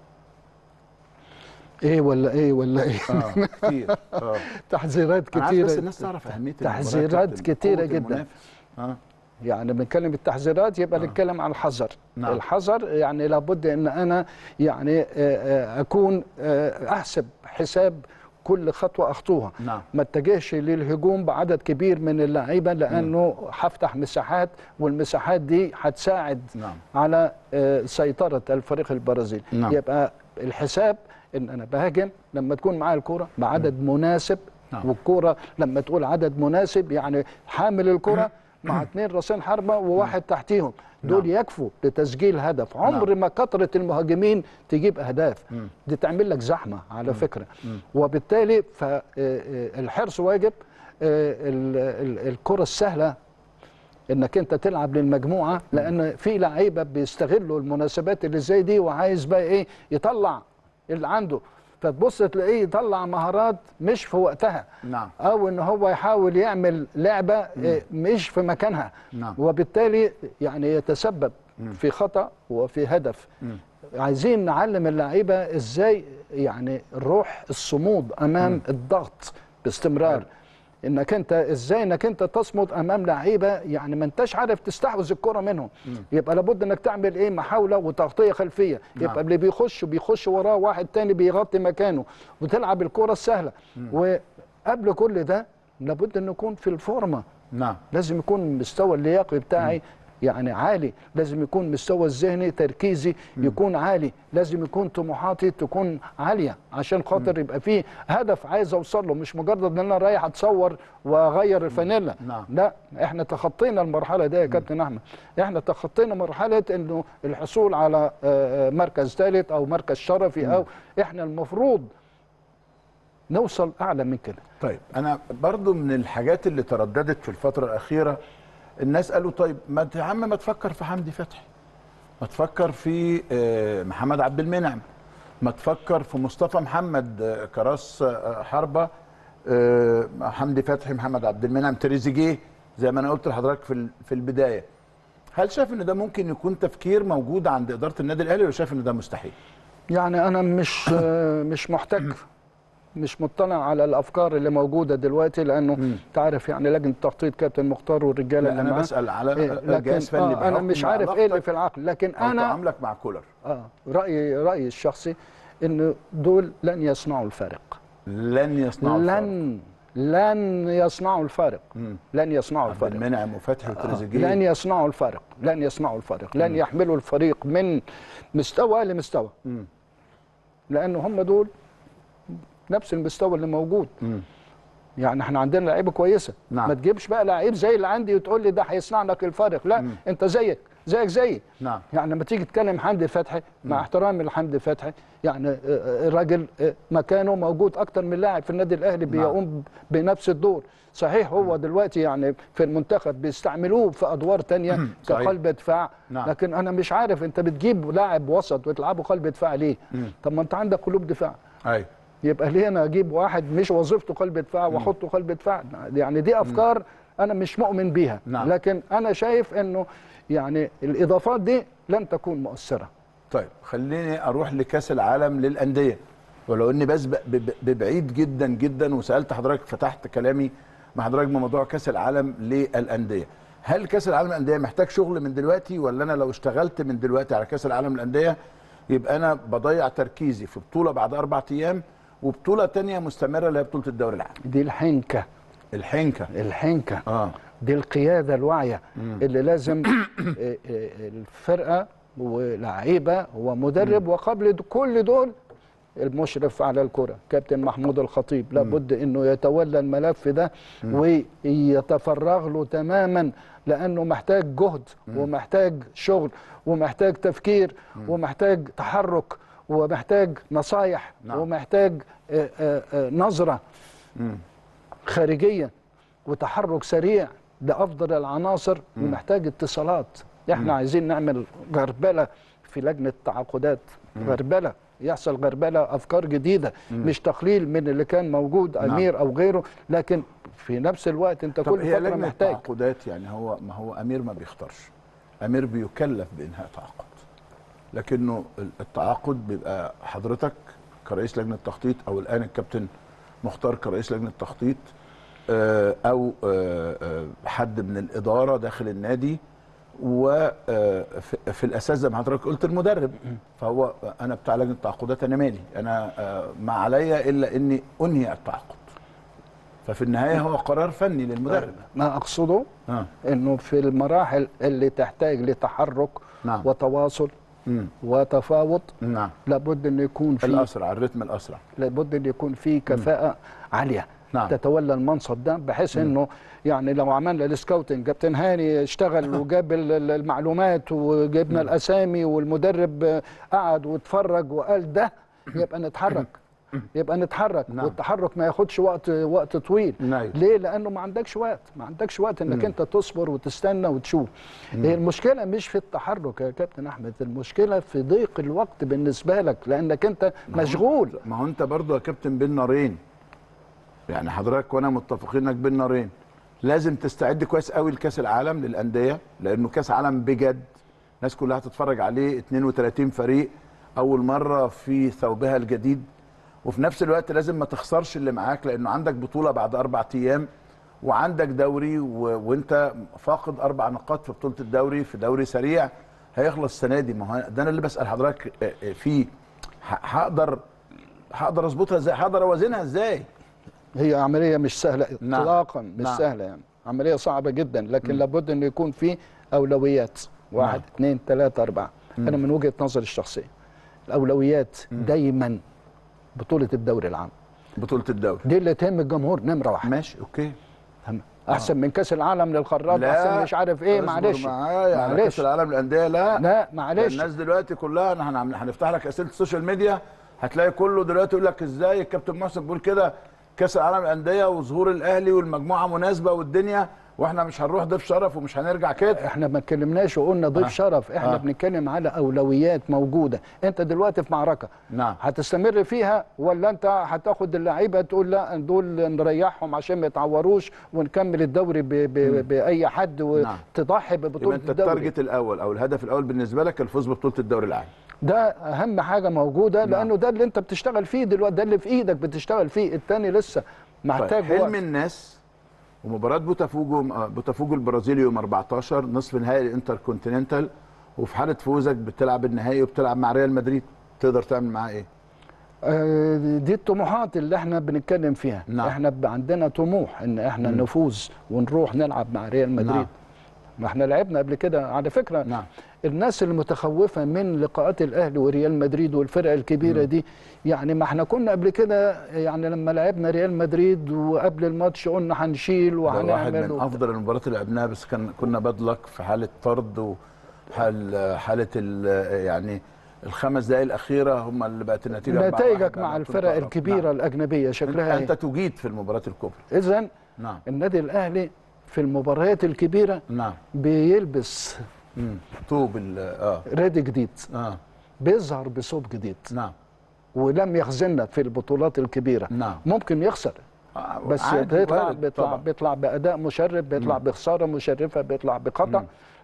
إيه ولا إيه ولا إيه
اه كتير اه
تحذيرات
انا عايز بس
كتيرة
الناس تعرف اهميه المباراة يا
تحذيرات
كابتن،
كتيرة
قوة
جدا.
المنافس. اه
يعني بنتكلم التحذيرات يبقى نتكلم عن الحذر
نعم.
الحذر يعني لابد ان انا يعني آه، آه، اكون آه، احسب حساب كل خطوه اخطوها
نعم.
ما اتجهش للهجوم بعدد كبير من اللعيبه لانه هفتح مساحات والمساحات دي هتساعد
نعم.
على آه، سيطره الفريق البرازيلي
نعم.
يبقى الحساب ان انا بهاجم لما تكون معايا الكوره بعدد مناسب
نعم.
والكوره لما تقول عدد مناسب يعني حامل الكوره مع اثنين راسين حربه وواحد تحتيهم دول يكفوا لتسجيل هدف عمر ما كثره المهاجمين تجيب اهداف دي تعمل لك زحمه على فكره وبالتالي فالحرص واجب آه، ال- ال- الكره السهله انك انت تلعب للمجموعه لان في لعيبه بيستغلوا المناسبات اللي زي دي وعايز بقى ايه يطلع اللي عنده فتبص تلاقيه يطلع مهارات مش في وقتها
نعم.
او ان هو يحاول يعمل لعبه إيه، مش في مكانها
نعم.
وبالتالي يعني يتسبب في خطا وفي هدف عايزين نعلم اللعيبه ازاي يعني الروح الصمود امام الضغط باستمرار انك انت ازاي انك انت تصمد امام لعيبه يعني ما انتش عارف تستحوذ الكره منهم يبقى لابد انك تعمل ايه محاوله وتغطيه خلفيه يبقى
نعم.
اللي بيخش بيخش وراه واحد تاني بيغطي مكانه وتلعب الكره السهله وقبل كل ده لابد ان نكون في الفورمه
نعم
لازم يكون المستوى اللياقي بتاعي يعني عالي لازم يكون مستوى الذهني تركيزي يكون عالي لازم يكون طموحاتي تكون عاليه عشان خاطر يبقى فيه هدف عايز اوصل له مش مجرد ان انا رايح اتصور واغير الفانيلا
نعم.
لا احنا تخطينا المرحله دي يا كابتن احمد احنا تخطينا مرحله انه الحصول على آه، آه، مركز ثالث او مركز شرفي او احنا المفروض نوصل اعلى من كده
طيب انا برضو من الحاجات اللي ترددت في الفتره الاخيره الناس قالوا طيب ما ت- يا عم ما تفكر في حمدي فتحي ما تفكر في آه، محمد عبد المنعم ما تفكر في مصطفى محمد آه، كراس آه، حربه آه، حمدي فتحي محمد عبد المنعم تريزيجيه زي ما انا قلت لحضرتك في ال- في البدايه هل شايف ان ده ممكن يكون تفكير موجود عند اداره النادي الاهلي ولا شايف ان ده مستحيل
يعني انا مش آه، مش محتك مش مطلع على الافكار اللي موجوده دلوقتي لانه تعرف يعني لجنه تخطيط كابتن مختار والرجاله
لا
اللي
انا
معاه
بسال على
إيه، لكن
جهاز فني
آه انا
بحكم
مش عارف ايه اللي
علاقتك
في العقل لكن
او
انا
تعاملك مع كولر
اه رايي رايي الشخصي انه دول لن يصنعوا الفارق
لن يصنعوا الفرق.
لن لن يصنعوا الفارق لن يصنعوا
عبد
الفارق
المنعم وفتحي
لن
وتريزيجيه
يصنعوا الفارق لن يصنعوا الفارق لن يحملوا الفريق من مستوى لمستوى لانه هم دول نفس المستوى اللي موجود يعني احنا عندنا لعيبه كويسه
نعم.
ما تجيبش بقى لعيب زي اللي عندي وتقول لي ده هيصنع لك الفارق لا انت زيك زيك زيي
نعم.
يعني لما تيجي تتكلم حمدي فتحي مع احترامي لحمدي فتحي يعني آه، آه، الراجل آه، مكانه موجود اكتر من لاعب في النادي الاهلي بيقوم بنفس الدور صحيح هو دلوقتي يعني في المنتخب بيستعملوه في ادوار تانية
صحيح.
كقلب دفاع
نعم.
لكن انا مش عارف انت بتجيب لاعب وسط وتلعبه قلب دفاع ليه طب ما انت عندك قلوب دفاع
ايوه
يبقى ليه انا اجيب واحد مش وظيفته قلب دفاع واحطه قلب دفاع يعني دي افكار انا مش مؤمن بيها
نعم.
لكن انا شايف انه يعني الاضافات دي لن تكون مؤثره
طيب خليني اروح لكاس العالم للانديه ولو اني بسبق ب- ب- ببعيد جدا جدا وسالت حضرتك فتحت كلامي مع حضرتك بموضوع كاس العالم للانديه هل كاس العالم للانديه محتاج شغل من دلوقتي ولا انا لو اشتغلت من دلوقتي على كاس العالم للانديه يبقى انا بضيع تركيزي في بطوله بعد اربع ايام وبطوله تانية مستمره اللي هي بطوله الدوري العام
دي الحنكه
الحنكه
الحنكه
اه
دي القياده الواعيه اللي لازم آه، آه، الفرقه ولاعيبه ومدرب وقبل د- كل دول المشرف على الكره كابتن محمود الخطيب لابد انه يتولى الملف ده ويتفرغ له تماما لانه محتاج جهد ومحتاج شغل ومحتاج تفكير ومحتاج تحرك ومحتاج نصايح
نعم.
ومحتاج آه، آه، آه، نظره خارجيا وتحرك سريع لافضل العناصر ومحتاج اتصالات احنا عايزين نعمل غربله في لجنه التعاقدات غربله يحصل غربله افكار جديده مش تقليل من اللي كان موجود
نعم.
امير او غيره لكن في نفس الوقت انت
طب
كل
هي
فتره
لجنه
محتاج
التعاقدات يعني هو ما هو امير ما بيختارش امير بيكلف بانهاء تعاقد لكنه ال- التعاقد بيبقى حضرتك كرئيس لجنه التخطيط او الان الكابتن مختار كرئيس لجنه التخطيط آه، او آه، آه، حد من الاداره داخل النادي وفي الاساس زي ما حضرتك قلت المدرب فهو انا بتاع لجنه التعاقدات انا مالي انا آه، ما عليا الا اني انهي التعاقد ففي النهايه هو قرار فني للمدرب
ما اقصده
اه
انه في المراحل اللي تحتاج لتحرك
نعم.
وتواصل
امم
وتفاوض
نعم
لابد ان يكون في
الاسرع الريتم الاسرع
لابد ان يكون في كفاءه عاليه
نعم.
تتولى المنصب ده بحيث انه يعني لو عملنا السكاوتنج كابتن هاني اشتغل وجاب ال- ال- المعلومات وجبنا الاسامي والمدرب آه، قعد واتفرج وقال ده يبقى نتحرك يبقى نتحرك
نعم.
والتحرك ما ياخدش وقت وقت طويل
نعم.
ليه لانه ما عندكش وقت ما عندكش وقت انك انت تصبر وتستنى وتشوف هي المشكله مش في التحرك يا كابتن احمد المشكله في ضيق الوقت بالنسبه لك لانك انت مشغول
ما هو انت برضو يا كابتن بين نارين يعني حضرتك وانا متفقين انك بين نارين لازم تستعد كويس قوي لكاس العالم للانديه لانه كاس عالم بجد الناس كلها هتتفرج عليه 32 فريق اول مره في ثوبها الجديد وفي نفس الوقت لازم ما تخسرش اللي معاك لانه عندك بطوله بعد اربع ايام وعندك دوري و... وانت فاقد اربع نقاط في بطوله الدوري في دوري سريع هيخلص السنه دي ما هو ده انا اللي بسال حضرتك آه، آه، فيه ه- هقدر هقدر اظبطها ازاي هقدر اوازنها ازاي
هي عملية مش سهلة
نعم.
اطلاقا مش
نعم.
سهلة يعني عملية صعبة جدا لكن لابد انه يكون في اولويات واحد
نعم.
اثنين ثلاثة اربعة انا من وجهة نظري الشخصية الاولويات دايما بطولة الدوري العام
بطوله الدوري
دي اللي تهم الجمهور نمرة واحد
ماشي اوكي
هم. احسن من كاس العالم للخراج احسن مش عارف ايه
اصبر
معلش
معايا على كاس
معلش
العالم للانديه لا
لا معلش
الناس دلوقتي كلها أنا هنعمل- هنفتح لك اسئله السوشيال ميديا هتلاقي كله دلوقتي يقول لك ازاي الكابتن محسن بيقول كده كاس العالم للانديه وظهور الاهلي والمجموعه مناسبه والدنيا واحنا مش هنروح ضيف شرف ومش هنرجع كده
احنا ما اتكلمناش وقلنا ضيف
آه.
شرف احنا
آه.
بنتكلم على اولويات موجوده انت دلوقتي في معركه
نعم.
هتستمر فيها ولا انت هتاخد اللعيبه تقول لا دول نريحهم عشان ما يتعوروش ونكمل الدوري ب ب باي حد
نعم.
وتضحي
يبقى
ببطوله
انت
الدوري
التارجت الاول او الهدف الاول بالنسبه لك الفوز ببطوله الدوري العام
ده اهم حاجه موجوده لانه ده اللي انت بتشتغل فيه دلوقتي ده اللي في ايدك بتشتغل فيه التاني لسه
طيب
محتاج
حلم
وقت
الناس ومباراه بوتافوجو آه، بوتافوجو البرازيلي يوم 14 نصف نهائي الانتر كونتيننتال وفي حاله فوزك بتلعب النهائي وبتلعب مع ريال مدريد تقدر تعمل معاه ايه؟
آه، دي الطموحات اللي احنا بنتكلم فيها
نعم.
احنا ب- عندنا طموح ان احنا نفوز ونروح نلعب مع ريال مدريد
نعم.
ما احنا لعبنا قبل كده على فكره
نعم.
الناس المتخوفه من لقاءات الاهلي وريال مدريد والفرق الكبيره دي يعني ما احنا كنا قبل كده يعني لما لعبنا ريال مدريد وقبل الماتش قلنا هنشيل
ده واحد
وهنعمل
من
وبتاع.
افضل المباريات اللي لعبناها بس كان كنا بدلك في حاله طرد وحال حاله ال- يعني الخمس دقائق الاخيره هم اللي بقت النتيجه 4-1
نتائجك
لما
مع
كنت
الفرق
أقرب.
الكبيره
نعم.
الاجنبيه
انت,
شكلها
انت
ايه
تجيد في المباريات الكبرى
اذا
نعم
النادي الاهلي في المباريات الكبيره
نعم
بيلبس
مم. طوب ال- اه
ريد جديد
اه
بيظهر بصوت جديد
نعم
ولم يخزلنا في البطولات الكبيره
نعم.
ممكن يخسر
آه،
بس
عادي،
بيطلع
وارد
بيطلع
طبعاً.
بيطلع باداء مشرف بيطلع بخساره مشرفه بيطلع بقطع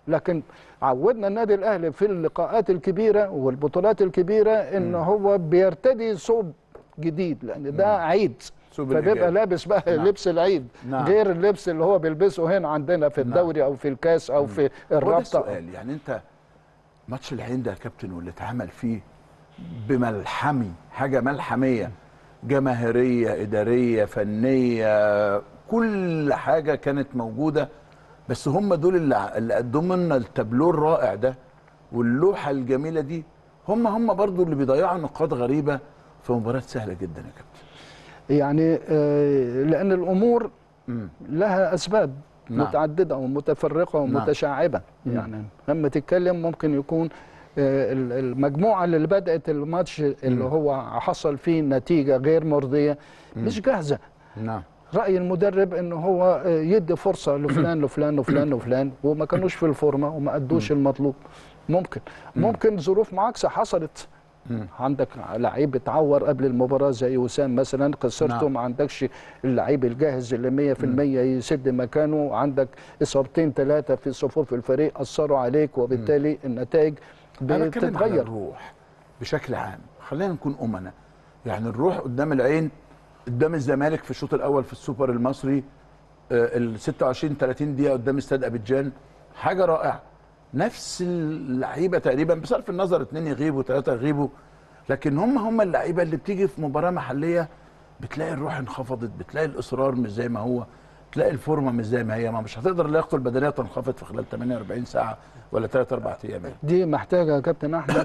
لكن عودنا النادي الاهلي في اللقاءات الكبيره والبطولات الكبيره ان هو بيرتدي ثوب جديد لان ده عيد
ثوب
فبيبقى
الإيجاب.
لابس بقى
نعم.
لبس العيد
نعم.
غير اللبس اللي هو بيلبسه هنا عندنا في الدوري او في الكاس او في
هو ده
الرابطه
السؤال يعني انت ماتش العين ده يا كابتن واللي اتعمل فيه بملحمي حاجه ملحميه جماهيريه اداريه فنيه كل حاجه كانت موجوده بس هم دول اللي اللي قدموا لنا التابلو الرائع ده واللوحه الجميله دي هم هم برضو اللي بيضيعوا نقاط غريبه في مباريات سهله جدا يا كابتن
يعني آه، لان الامور لها اسباب
نعم.
متعدده ومتفرقه ومتشعبه يعني لما تتكلم ممكن يكون آه، ال- المجموعه اللي بدات الماتش اللي هو حصل فيه نتيجه غير مرضيه مش جاهزه
نعم
راي المدرب ان هو آه، يدي فرصه لفلان لفلان لفلان لفلان وما كانوش في الفورمه وما ادوش المطلوب ممكن ممكن ظروف معاكسه حصلت عندك لعيب اتعور قبل المباراه زي وسام مثلا خسرته
نعم.
ما عندكش اللعيب الجاهز اللي 100% يسد مكانه عندك اصابتين ثلاثه في صفوف الفريق اثروا عليك وبالتالي النتائج
انا بتكلم على
بتتغير
الروح بشكل عام خلينا نكون امنا يعني الروح قدام العين قدام الزمالك في الشوط الاول في السوبر المصري آه، ال 26 30 دقيقه قدام استاد ابيجان حاجه رائعه نفس اللعيبه تقريبا بصرف النظر اثنين يغيبوا ثلاثه يغيبوا لكن هم هم اللعيبه اللي بتيجي في مباراه محليه بتلاقي الروح انخفضت بتلاقي الاصرار مش زي ما هو تلاقي الفورمه مش زي ما هي ما مش هتقدر لياقته البدنيه تنخفض في خلال 48 ساعه ولا 3 4 ايام يعني.
دي محتاجه يا كابتن احمد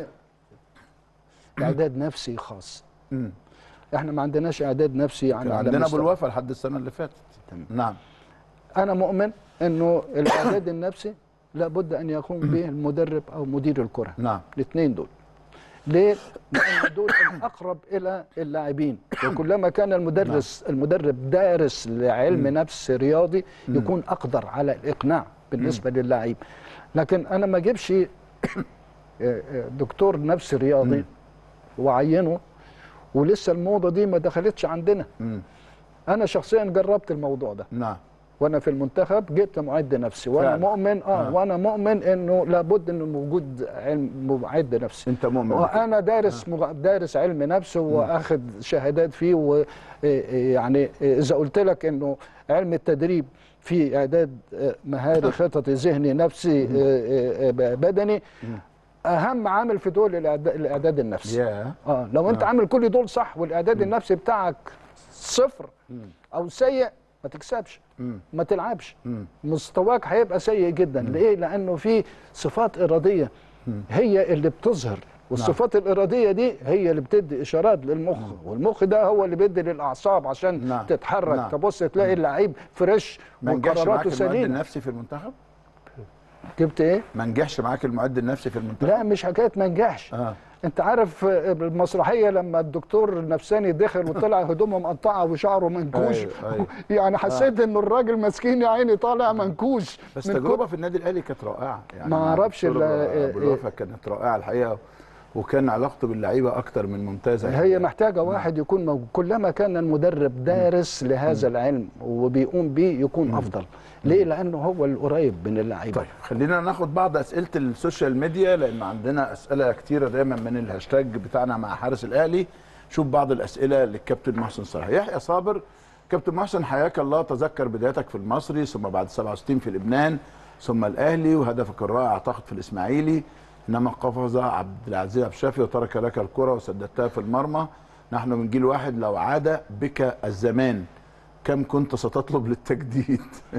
لاعداد نفسي خاص
مم.
احنا ما عندناش اعداد نفسي يعني
كان
على
عندنا ابو
مستوى-
الوفا لحد السنه اللي فاتت
تمام.
نعم
انا مؤمن انه الاعداد النفسي لابد ان يقوم به المدرب او مدير الكره
نعم
الاثنين دول ليه؟ لان دول الاقرب الى اللاعبين وكلما كان المدرس المدرب دارس لعلم نفس رياضي يكون اقدر على الاقناع بالنسبه للاعب لكن انا ما اجيبش آه، آه، دكتور نفس رياضي وعينه ولسه الموضه دي ما دخلتش عندنا
مم.
انا شخصيا جربت الموضوع ده
نعم
وانا في المنتخب جبت معد نفسي وانا
فعلا.
مؤمن اه,
آه.
وانا مؤمن انه لابد انه موجود علم معد نفسي
انت مؤمن بكده.
وانا دارس مغ... دارس علم نفس واخد شهادات فيه ويعني اذا قلت لك انه علم التدريب في اعداد آه، مهاري خططي ذهني نفسي آه، آه، بدني اهم عامل في دول الإعد- الاعداد النفسي
يا
اه لو انت عامل كل دول صح والاعداد النفسي بتاعك صفر او سيء ما تكسبش
مم.
ما تلعبش
مم.
مستواك هيبقى سيء جدا ليه لانه في صفات اراديه هي اللي بتظهر والصفات الاراديه دي هي اللي بتدي اشارات للمخ والمخ ده هو اللي بيدي للاعصاب عشان
نعم.
تتحرك
نعم.
تبص تلاقي اللعيب فريش
ما نجحش معاك
وقراراته
المعد
سليمه
النفسي في المنتخب
جبت ايه
ما نجحش معاك المعد النفسي في المنتخب
لا مش حكايه ما نجحش
اه
انت عارف آه، المسرحيه لما الدكتور النفساني دخل وطلع هدومه مقطعه وشعره منكوش
أيوة، أيوة.
يعني حسيت انه الراجل مسكين يا عيني طالع منكوش
بس
من
تجربه في النادي الاهلي كانت رائعه يعني
ما
مع
أعرفش
الدكتور
ال-
ابو الوفا كانت رائعه الحقيقه وكان علاقته باللعيبه اكتر من ممتازه
هي محتاجة واحد يكون موجود كلما كان المدرب دارس لهذا العلم وبيقوم بيه يكون أفضل ليه؟ لأنه هو القريب من اللعيبة
طيب خلينا ناخد بعض اسئله السوشيال ميديا لان عندنا اسئله كتيره دايما من الهاشتاج بتاعنا مع حارس الاهلي شوف بعض الاسئله للكابتن محسن صلاح يحيى صابر كابتن محسن حياك الله تذكر بدايتك في المصري ثم بعد 67 في لبنان ثم الاهلي وهدفك الرائع اعتقد في الاسماعيلي انما قفز عبد العزيز عبد الشافي وترك لك الكره وسددتها في المرمى نحن من جيل واحد لو عاد بك الزمان كم كنت ستطلب للتجديد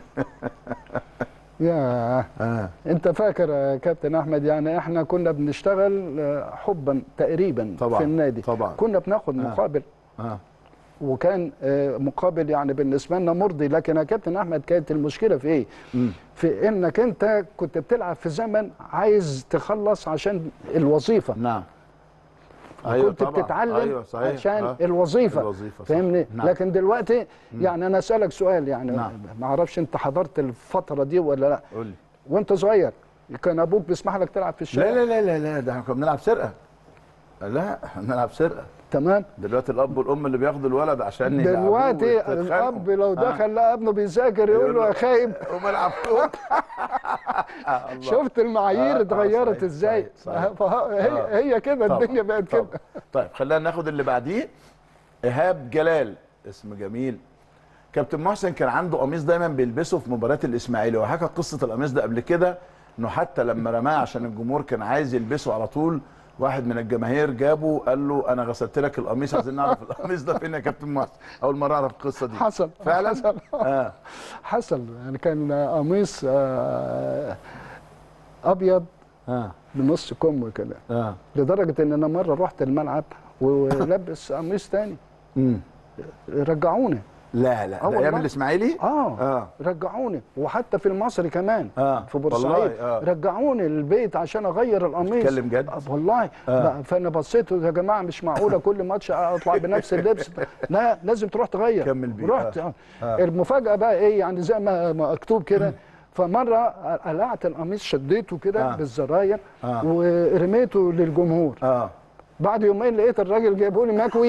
يا
آه.
أنت فاكر يا كابتن أحمد يعني إحنا كنا بنشتغل آه، حبا تقريبا
طبعا
في النادي
طبعا
كنا بناخد مقابل
آه.
وكان آه، مقابل يعني بالنسبه لنا مرضي لكن يا كابتن احمد كانت المشكله في ايه؟
مم.
في انك انت كنت بتلعب في زمن عايز تخلص عشان الوظيفه
نعم
كنت بتتعلم
أيوة صحيح.
عشان
آه.
الوظيفه,
الوظيفة صح.
فاهمني
نعم.
لكن دلوقتي يعني انا اسالك سؤال يعني
نعم.
ما اعرفش انت حضرت الفتره دي ولا لا
قول لي
وانت صغير كان ابوك بيسمح لك تلعب في الشارع
لا لا لا لا لا ده احنا كنا بنلعب سرقه لا احنا بنلعب سرقه
تمام
دلوقتي الاب والام اللي بياخدوا الولد عشان يلعبوه
دلوقتي
ويتخانقوا.
الاب لو
آه.
دخل لقى ابنه بيذاكر يقول له يا خايب
قوم العب كوره آه، الله.
شفت المعايير
آه، آه،
اتغيرت
صحيح،
ازاي
صحيح، صحيح.
فه- هي
آه.
هي كده
طبعا،
الدنيا بقت
طبعا.
كده
طيب خلينا ناخد اللي بعديه ايهاب جلال اسم جميل كابتن محسن كان عنده قميص دايما بيلبسه في مباريات الاسماعيلي وحكى قصه القميص ده قبل كده انه حتى لما رماه عشان الجمهور كان عايز يلبسه على طول واحد من الجماهير جابه قال له انا غسلت لك القميص عايزين نعرف القميص ده فين يا كابتن محسن اول مره اعرف القصه دي
حصل
فعلا
حصل
اه
حصل يعني كان قميص آه، ابيض
اه
بنص كم كده
اه
لدرجه ان انا مره رحت الملعب ولبس قميص تاني
امم
رجعوني
لا لا
آه
ده ايام
والله.
الاسماعيلي
اه
اه
رجعوني وحتى في المصري كمان
اه
في بورسعيد
والله اه
رجعوني البيت عشان اغير القميص
بتتكلم جد؟
آه، والله
آه.
بقى فانا بصيت يا جماعه مش معقوله كل ماتش اطلع بنفس اللبس لا لازم تروح تغير
كمل بيه.
رحت
آه.
آه.
آه.
المفاجاه بقى ايه يعني زي ما ما مكتوب كده فمره قلعت القميص شديته كده
آه.
بالزراير
آه.
ورميته للجمهور
اه
بعد يومين لقيت الراجل جايبه لي مكوي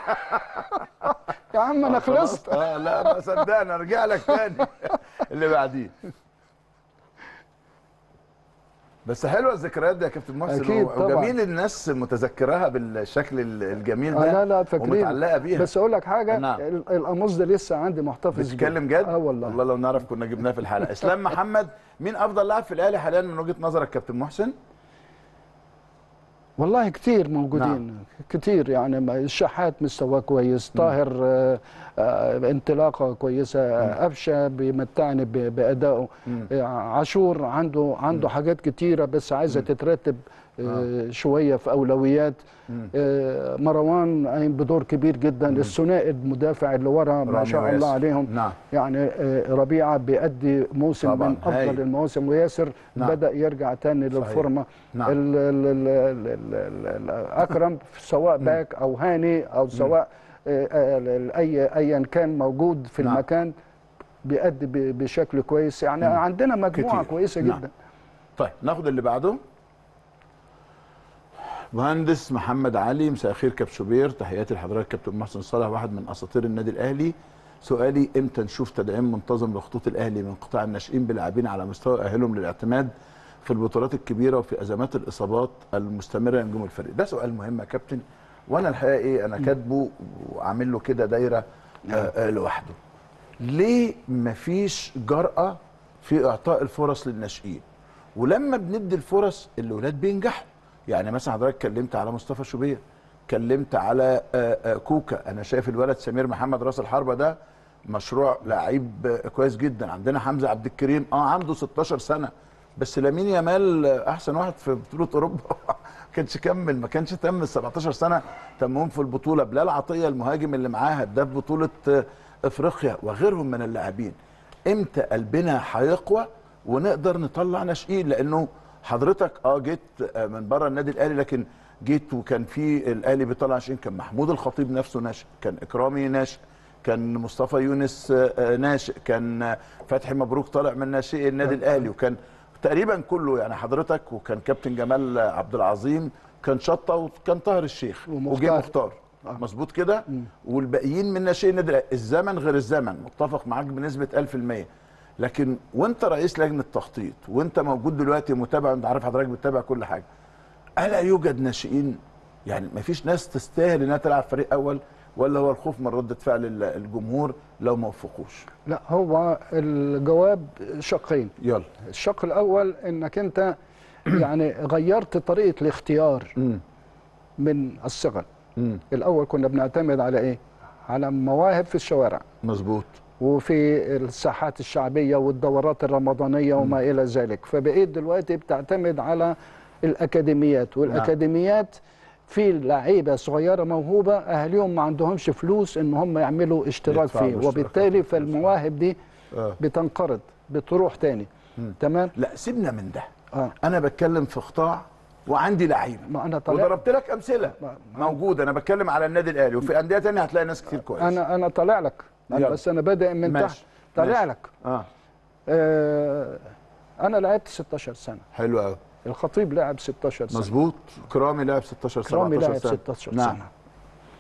يا عم انا خلصت
اه لا ما صدقنا ارجع لك تاني اللي بعديه بس حلوه الذكريات دي يا كابتن محسن
أكيد
و-
طبعاً.
وجميل الناس متذكراها بالشكل ال- الجميل
آه
ده
لا لا فاكرين
ومتعلقه بيها
بس اقول لك حاجه
نعم.
ال- القميص ده لسه عندي محتفظ بيه.
بتتكلم جد؟
اه والله
والله لو نعرف كنا جبناه في الحلقه اسلام محمد مين افضل لاعب في الاهلي حاليا من وجهه نظرك كابتن محسن؟
والله كتير موجودين نعم. كتير يعني ما- الشحات مستواه كويس طاهر آه آه انطلاقه كويسه آه قفشه بيمتعني ب- بادائه
مم.
آه عاشور عنده عنده حاجات كتيره بس عايزه تترتب آه شويه في اولويات
مم.
آه مروان قايم بدور كبير جدا الثنائي المدافع اللي ورا ما
رامي
شاء الله
وياسر.
عليهم
نعم
يعني آه، ربيعه بيأدي موسم
طبعاً،
من
هايل.
افضل المواسم وياسر
نعم.
بدأ يرجع تاني
صحيح.
للفورمه
نعم.
ال- ال- ال- ال- ال- ال- اكرم سواء باك او هاني او سواء آه، آه، ال- اي ايا كان موجود في
نعم.
المكان بيأدي ب- بشكل كويس يعني عندنا مجموعه
كتير.
كويسه
نعم.
جدا
طيب ناخد اللي بعده مهندس محمد علي مساء الخير كابشوبير تحياتي لحضرتك كابتن محسن صالح واحد من اساطير النادي الاهلي سؤالي امتى نشوف تدعيم منتظم لخطوط الاهلي من قطاع الناشئين بلاعبين على مستوى يأهلهم للاعتماد في البطولات الكبيره وفي ازمات الاصابات المستمره لنجوم الفريق ده سؤال مهم يا كابتن وانا الحقيقه ايه انا كاتبه وعامل له كده دايره آه آه لوحده ليه مفيش جرأة في إعطاء الفرص للناشئين ولما بندي الفرص الولاد بينجحوا يعني مثلا حضرتك اتكلمت على مصطفى شوبير اتكلمت على آه، آه، كوكا انا شايف الولد سمير محمد راس الحربه ده مشروع لعيب آه، كويس جدا عندنا حمزه عبد الكريم اه عنده 16 سنه بس لامين يامال آه، احسن واحد في بطوله اوروبا ما كانش كمل ما كانش تم ال 17 سنه تمهم في البطوله بلال عطيه المهاجم اللي معاه هداف بطوله آه، افريقيا وغيرهم من اللاعبين امتى قلبنا هيقوى ونقدر نطلع ناشئين لانه حضرتك اه جيت آه، من بره النادي الاهلي لكن جيت وكان في الاهلي بيطلع ناشئين كان محمود الخطيب نفسه ناشئ كان اكرامي ناشئ كان مصطفى يونس آه، آه، ناشئ كان آه، فتحي مبروك طالع من ناشئي النادي الاهلي وكان تقريبا كله يعني حضرتك وكان كابتن جمال عبد العظيم كان شطه وكان طاهر الشيخ وجه
ومختار.
مختار مظبوط كده والباقيين من ناشئين النادي الأهلي. الزمن غير الزمن متفق معاك بنسبه 1000% لكن وانت رئيس لجنه تخطيط وانت موجود دلوقتي متابع انت عارف حضرتك بتتابع كل حاجه الا يوجد ناشئين يعني ما فيش ناس تستاهل انها تلعب فريق اول ولا هو الخوف من رده فعل ال- الجمهور لو ما وفقوش
لا هو الجواب شقين
يلا
الشق الاول انك انت يعني غيرت طريقه الاختيار
امم
من الصغر
امم
الاول كنا بنعتمد على ايه على مواهب في الشوارع
مظبوط
وفي الساحات الشعبيه والدورات الرمضانيه وما الى ذلك فبقيت دلوقتي بتعتمد على الاكاديميات والاكاديميات في لعيبه صغيره موهوبه اهاليهم ما عندهمش فلوس ان هم يعملوا اشتراك
يدفعوا
فيه
اشتراكات
وبالتالي
وفلوس.
فالمواهب دي
آه.
بتنقرض بتروح تاني تمام
لا سيبنا من ده
اه
انا بتكلم في قطاع وعندي لعيبه
ما انا طالع
وضربت لك امثله
ما-
موجوده انا بتكلم على النادي الاهلي وفي انديه تانية هتلاقي ناس كتير كويس
انا انا طالع لك أنا
يلا.
بس انا بادئ من
ماشي.
تحت طالع
ماشي.
لك
اه
آه انا لعبت 16 سنه
حلو قوي
الخطيب لعب 16 سنه
مظبوط كرامي لعب 16
كرامي
17
لعب
سنه
16
نعم.
سنه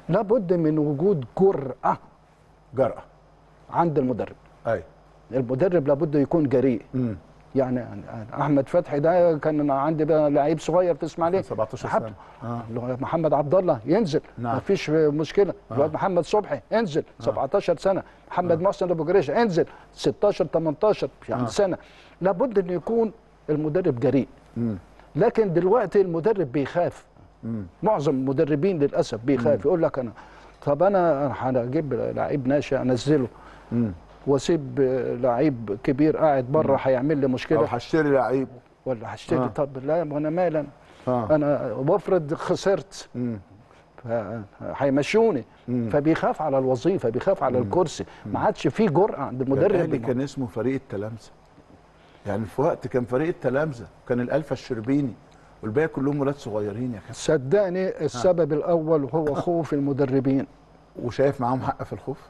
لابد من وجود جرأة
جرأة
عند المدرب
ايوه
المدرب لابد يكون جريء
امم
يعني احمد فتحي ده كان عندي بقى لعيب صغير في اسماعيليه
17
حب-
سنة. آه.
اللي هو محمد عبد الله ينزل
نعم.
ما فيش مشكله الواد محمد صبحي انزل 17 سنه محمد محسن ابو جريش انزل 16 18 يعني
آه.
سنه لابد ان يكون المدرب جريء
امم
لكن دلوقتي المدرب بيخاف
امم
معظم المدربين للاسف بيخاف يقول لك انا طب انا هجيب لعيب ناشئ انزله
امم
واسيب لعيب كبير قاعد بره هيعمل لي
او
مشكله
هشتري لعيب
ولا هشتري
آه.
طب لا وانا مالا
اه
انا وافرض خسرت
امم
ف- هيمشوني
مم.
فبيخاف على الوظيفه بيخاف على الكرسي ما عادش فيه جرأه عند
المدرب
المدرب
كان اسمه فريق التلامذه يعني في وقت كان فريق التلامذه كان الالفا الشربيني والباقي كلهم ولاد صغيرين يا كابتن
صدقني السبب الاول هو خوف المدربين
وشايف معاهم حق في الخوف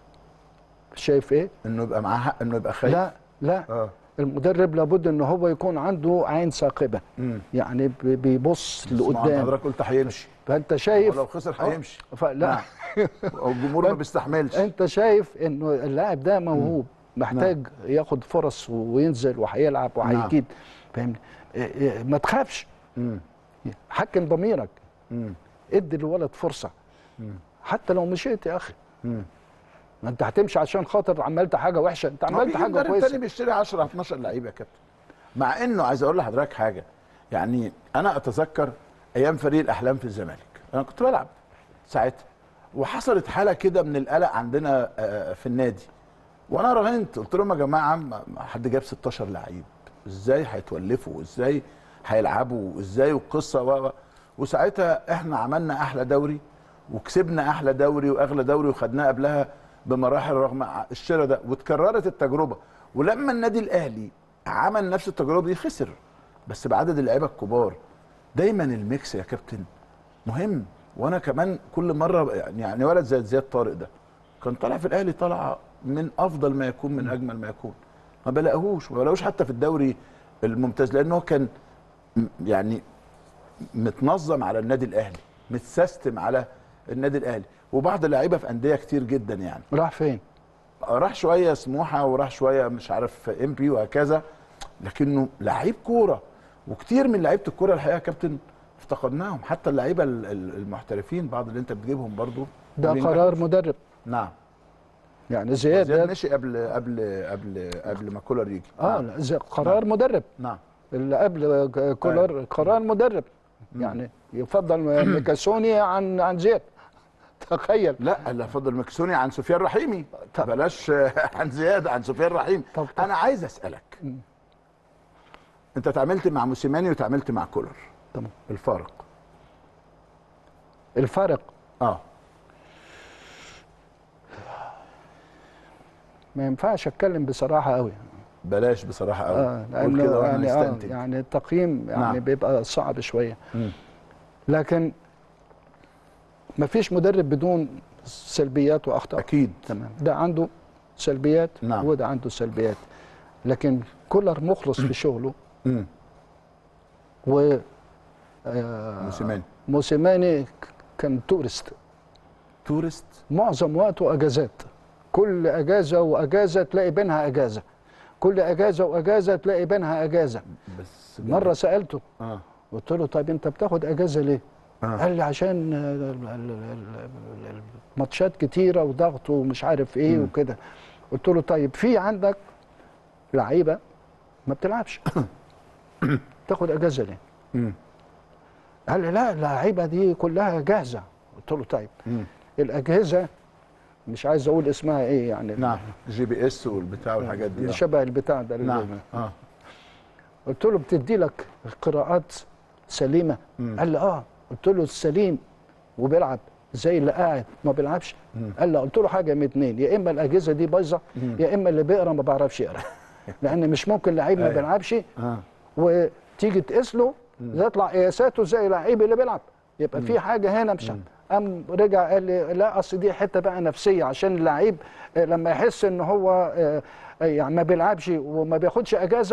شايف ايه
انه يبقى معاه حق انه يبقى خايف
لا لا
اه
المدرب لابد ان هو يكون عنده عين ثاقبه
امم
يعني بي- بيبص لقدام
حضرتك قلت هيمشي
فانت شايف
ولو خسر هيمشي
فلا
والجمهور ما بيستحملش
انت شايف انه اللاعب ده موهوب محتاج ياخد فرص وينزل وهيلعب وهيجيب فاهمني إيه إيه، ما تخافش
امم
حكم ضميرك
امم
ادي للولد فرصه حتى لو مشيت يا اخي
امم
ما انت هتمشي عشان خاطر عملت حاجه وحشه انت عملت حاجه
تاني
كويسه
بيشتري 10 12 لعيب يا كابتن مع انه عايز اقول لحضرتك حاجه يعني انا اتذكر ايام فريق الاحلام في الزمالك انا كنت بلعب ساعتها وحصلت حاله كده من القلق عندنا آه، في النادي وانا راهنت قلت لهم يا جماعه ما- ما حد جاب 16 لعيب ازاي هيتولفوا ازاي هيلعبوا ازاي والقصه و و- وساعتها احنا عملنا احلى دوري وكسبنا احلى دوري واغلى دوري وخدناه قبلها بمراحل رغم ع- الشراء ده واتكررت التجربه ولما النادي الاهلي عمل نفس التجربه دي خسر بس بعدد اللعيبه الكبار دايما الميكس يا كابتن مهم وانا كمان كل مره يعني يعني ولد زي زياد طارق ده كان طالع في الاهلي طالع من افضل ما يكون من اجمل ما يكون ما بلاقوهوش ما بلاقوش حتى في الدوري الممتاز لانه هو كان م- يعني متنظم على النادي الاهلي متسيستم على النادي الاهلي وبعض اللعيبه في انديه كتير جدا يعني
راح فين
راح شويه سموحه وراح شويه مش عارف ام بي وهكذا لكنه لعيب كوره وكتير من لعيبه الكوره الحقيقه يا كابتن افتقدناهم حتى اللعيبه ال- ال- المحترفين بعض اللي انت بتجيبهم برضو
ده
ما
قرار
بينجحوش.
مدرب
نعم
يعني زياد
زياد
ده
مشي قبل قبل قبل قبل ما كولر يجي
اه
نعم.
لا، زي قرار مدرب
نعم
اللي قبل كولر قرار مدرب يعني يفضل ميكاسوني عن عن زياد تخيل
لا اللي فضل مكسوني عن سفيان رحيمي
طب.
بلاش عن زياد عن سفيان رحيمي
طب طب.
انا عايز اسالك انت اتعاملت مع موسيماني وتعاملت مع كولر
تمام
الفارق
الفرق
اه
ما ينفعش اتكلم بصراحه قوي
بلاش بصراحه قوي
اه
قول
لانه
كده واحنا
يعني آه
نستنتج
يعني التقييم يعني
نعم.
بيبقى صعب شويه
مم.
لكن ما فيش مدرب بدون سلبيات واخطاء
اكيد
تمام ده عنده سلبيات
نعم.
وده عنده سلبيات لكن كولر مخلص في شغله
مم.
و آه،
موسيماني
موسيماني ك- كان تورست
تورست
معظم وقته اجازات كل اجازه واجازه تلاقي بينها اجازه كل اجازه واجازه تلاقي بينها اجازه
بس
مره سالته
اه
قلت له طيب انت بتاخد اجازه ليه؟
آه.
قال لي عشان ال- ال- ال- ال- الماتشات كتيره وضغط ومش عارف ايه
مم.
وكده قلت له طيب في عندك لعيبه ما بتلعبش تاخد اجازه ليه؟
مم.
قال لي لا اللعيبه دي كلها جاهزه قلت له طيب
مم.
الاجهزه مش عايز اقول اسمها ايه يعني
نعم جي بي اس والبتاع والحاجات دي
اللي
آه.
شبه البتاع ده
نعم اه
قلت له بتدي لك قراءات سليمه
مم.
قال لي اه قلت له السليم وبيلعب زي اللي قاعد ما بيلعبش
مم.
قال لي قلت له حاجه من اتنين يا اما الاجهزه دي بايظه
مم.
يا اما اللي بيقرا ما بيعرفش يقرا لان مش ممكن لعيب ما
أيوة.
بيلعبش
اه
وتيجي تقيس له يطلع قياساته زي اللعيب اللي بيلعب يبقى في حاجه هنا مش قام رجع قال لي لا اصل دي حته بقى نفسيه عشان اللعيب آه، لما يحس ان هو آه، آه، يعني ما بيلعبش وما بياخدش اجازه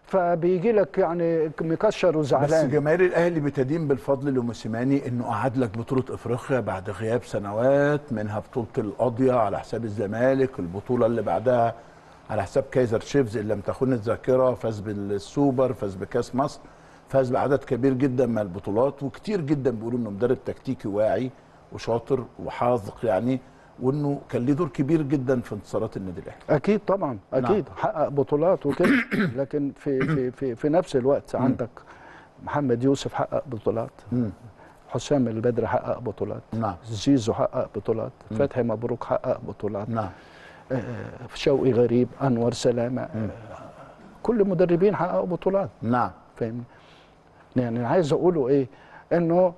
فبيجي لك يعني مكشر
بس
وزعلان
جماهير الاهلي بتدين بالفضل لموسيماني انه قعد لك بطوله افريقيا بعد غياب سنوات منها بطوله القاضيه على حساب الزمالك البطوله اللي بعدها على حساب كايزر تشيفز ان لم تخن الذاكره فاز بالسوبر فاز بكاس مصر فاز بعدد كبير جدا من البطولات وكتير جدا بيقولوا انه مدرب تكتيكي واعي وشاطر وحاذق يعني وانه كان ليه دور كبير جدا في انتصارات النادي الاهلي
اكيد طبعا اكيد حقق بطولات وكده لكن في في في في نفس الوقت عندك محمد يوسف حقق بطولات
مم.
حسام البدر حقق بطولات
نعم
زيزو حقق بطولات فتحي مبروك حقق بطولات
نعم
آه، شوقي غريب انور سلامه آه، كل المدربين حققوا بطولات
نعم
فاهمني يعني عايز اقوله ايه انه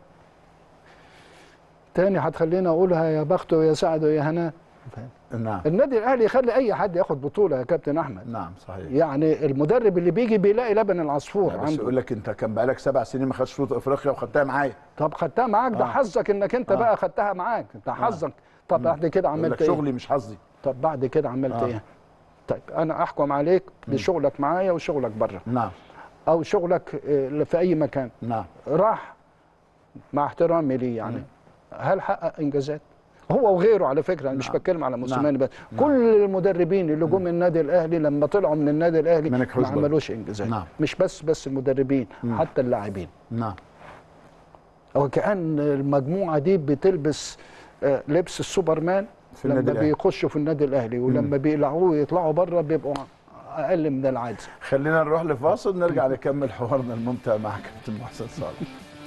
تاني هتخليني اقولها يا بخته يا سعده يا هنا فاهم؟
نعم
النادي الاهلي يخلي اي حد ياخد بطوله يا كابتن احمد
نعم صحيح
يعني المدرب اللي بيجي بيلاقي لبن العصفور
لا بس
عنده
يقول لك انت كان بقالك سبع سنين ما خدتش بطوله افريقيا وخدتها معايا
طب خدتها معاك ده
آه.
حظك انك انت
آه.
بقى خدتها معاك انت حظك طب بعد كده
يقول لك
عملت ايه
شغلي مش حظي
طب بعد كده عملت
آه.
ايه طيب انا احكم عليك بشغلك معايا وشغلك بره
نعم
او شغلك آه، في اي مكان
نعم
راح مع احترامي ليه يعني هل حقق انجازات هو وغيره على فكره انا مش
نعم.
بتكلم على موسيماني بس كل المدربين اللي جم النادي الاهلي لما طلعوا من النادي الاهلي
ما
ما
نجحوش برضه.
عملوش انجازات
نعم.
مش بس بس المدربين حتى اللاعبين
نعم
وكأن المجموعة دي بتلبس آه، لبس السوبرمان
في النادي
لما
الأهلي.
بيخشوا في النادي الأهلي ولما بيقلعوه يطلعوا بره بيبقوا أقل من العادي
خلينا نروح لفاصل نرجع نكمل حوارنا الممتع مع كابتن محسن صالح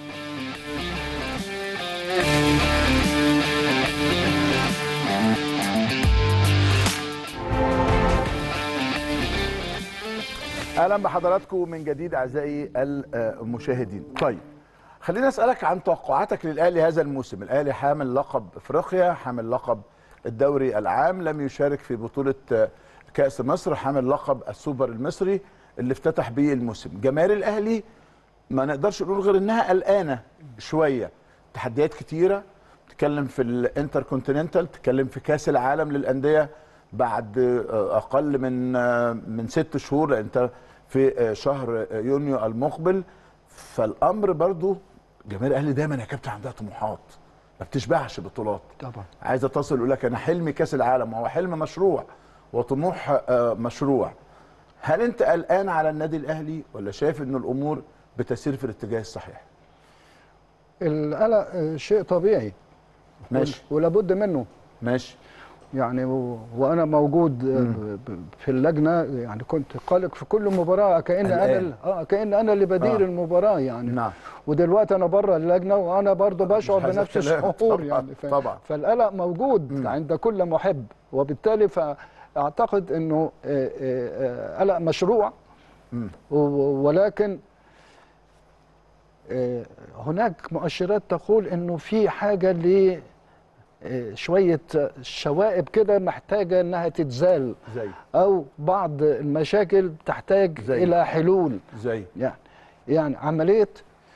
اهلا بحضراتكم من جديد اعزائي المشاهدين طيب خليني اسالك عن توقعاتك للاهلي هذا الموسم الاهلي حامل لقب افريقيا حامل لقب الدوري العام لم يشارك في بطوله كاس مصر حامل لقب السوبر المصري اللي افتتح به الموسم جماهير الاهلي ما نقدرش نقول غير انها قلقانه شويه تحديات كتيره تتكلم في الانتر كونتيننتال تتكلم في كاس العالم للانديه بعد آه، اقل من آه، من ست شهور لان انت في آه، شهر آه، يونيو المقبل فالامر برضو جماهير الاهلي دايما يا كابتن عندها طموحات ما بتشبعش بطولات
طبعا
عايزه تصل يقول لك انا حلمي كاس العالم وهو حلم مشروع وطموح آه، مشروع هل انت قلقان على النادي الاهلي ولا شايف ان الامور بتسير في الاتجاه الصحيح
القلق آه، شيء طبيعي
ماشي
ولابد منه
ماشي
يعني و... وانا موجود آه، ب- في اللجنه يعني كنت قلق في كل مباراه كان انا
الآن.
ال- اه كان انا اللي بدير
آه.
المباراه يعني
نعم
ودلوقتي انا بره اللجنه وانا برضو بشعر
هذا
بنفس
الكلام.
الشعور
طبعاً،
يعني ف...
طبعاً.
فالقلق موجود عند كل محب وبالتالي فاعتقد انه آه، آه، آه، قلق مشروع
مم.
و- ولكن آه، هناك مؤشرات تقول انه في حاجه ل آه، شويه شوائب كده محتاجه انها تتزال
زي
او بعض المشاكل تحتاج
زي.
الى حلول
زي
يعني يعني عمليه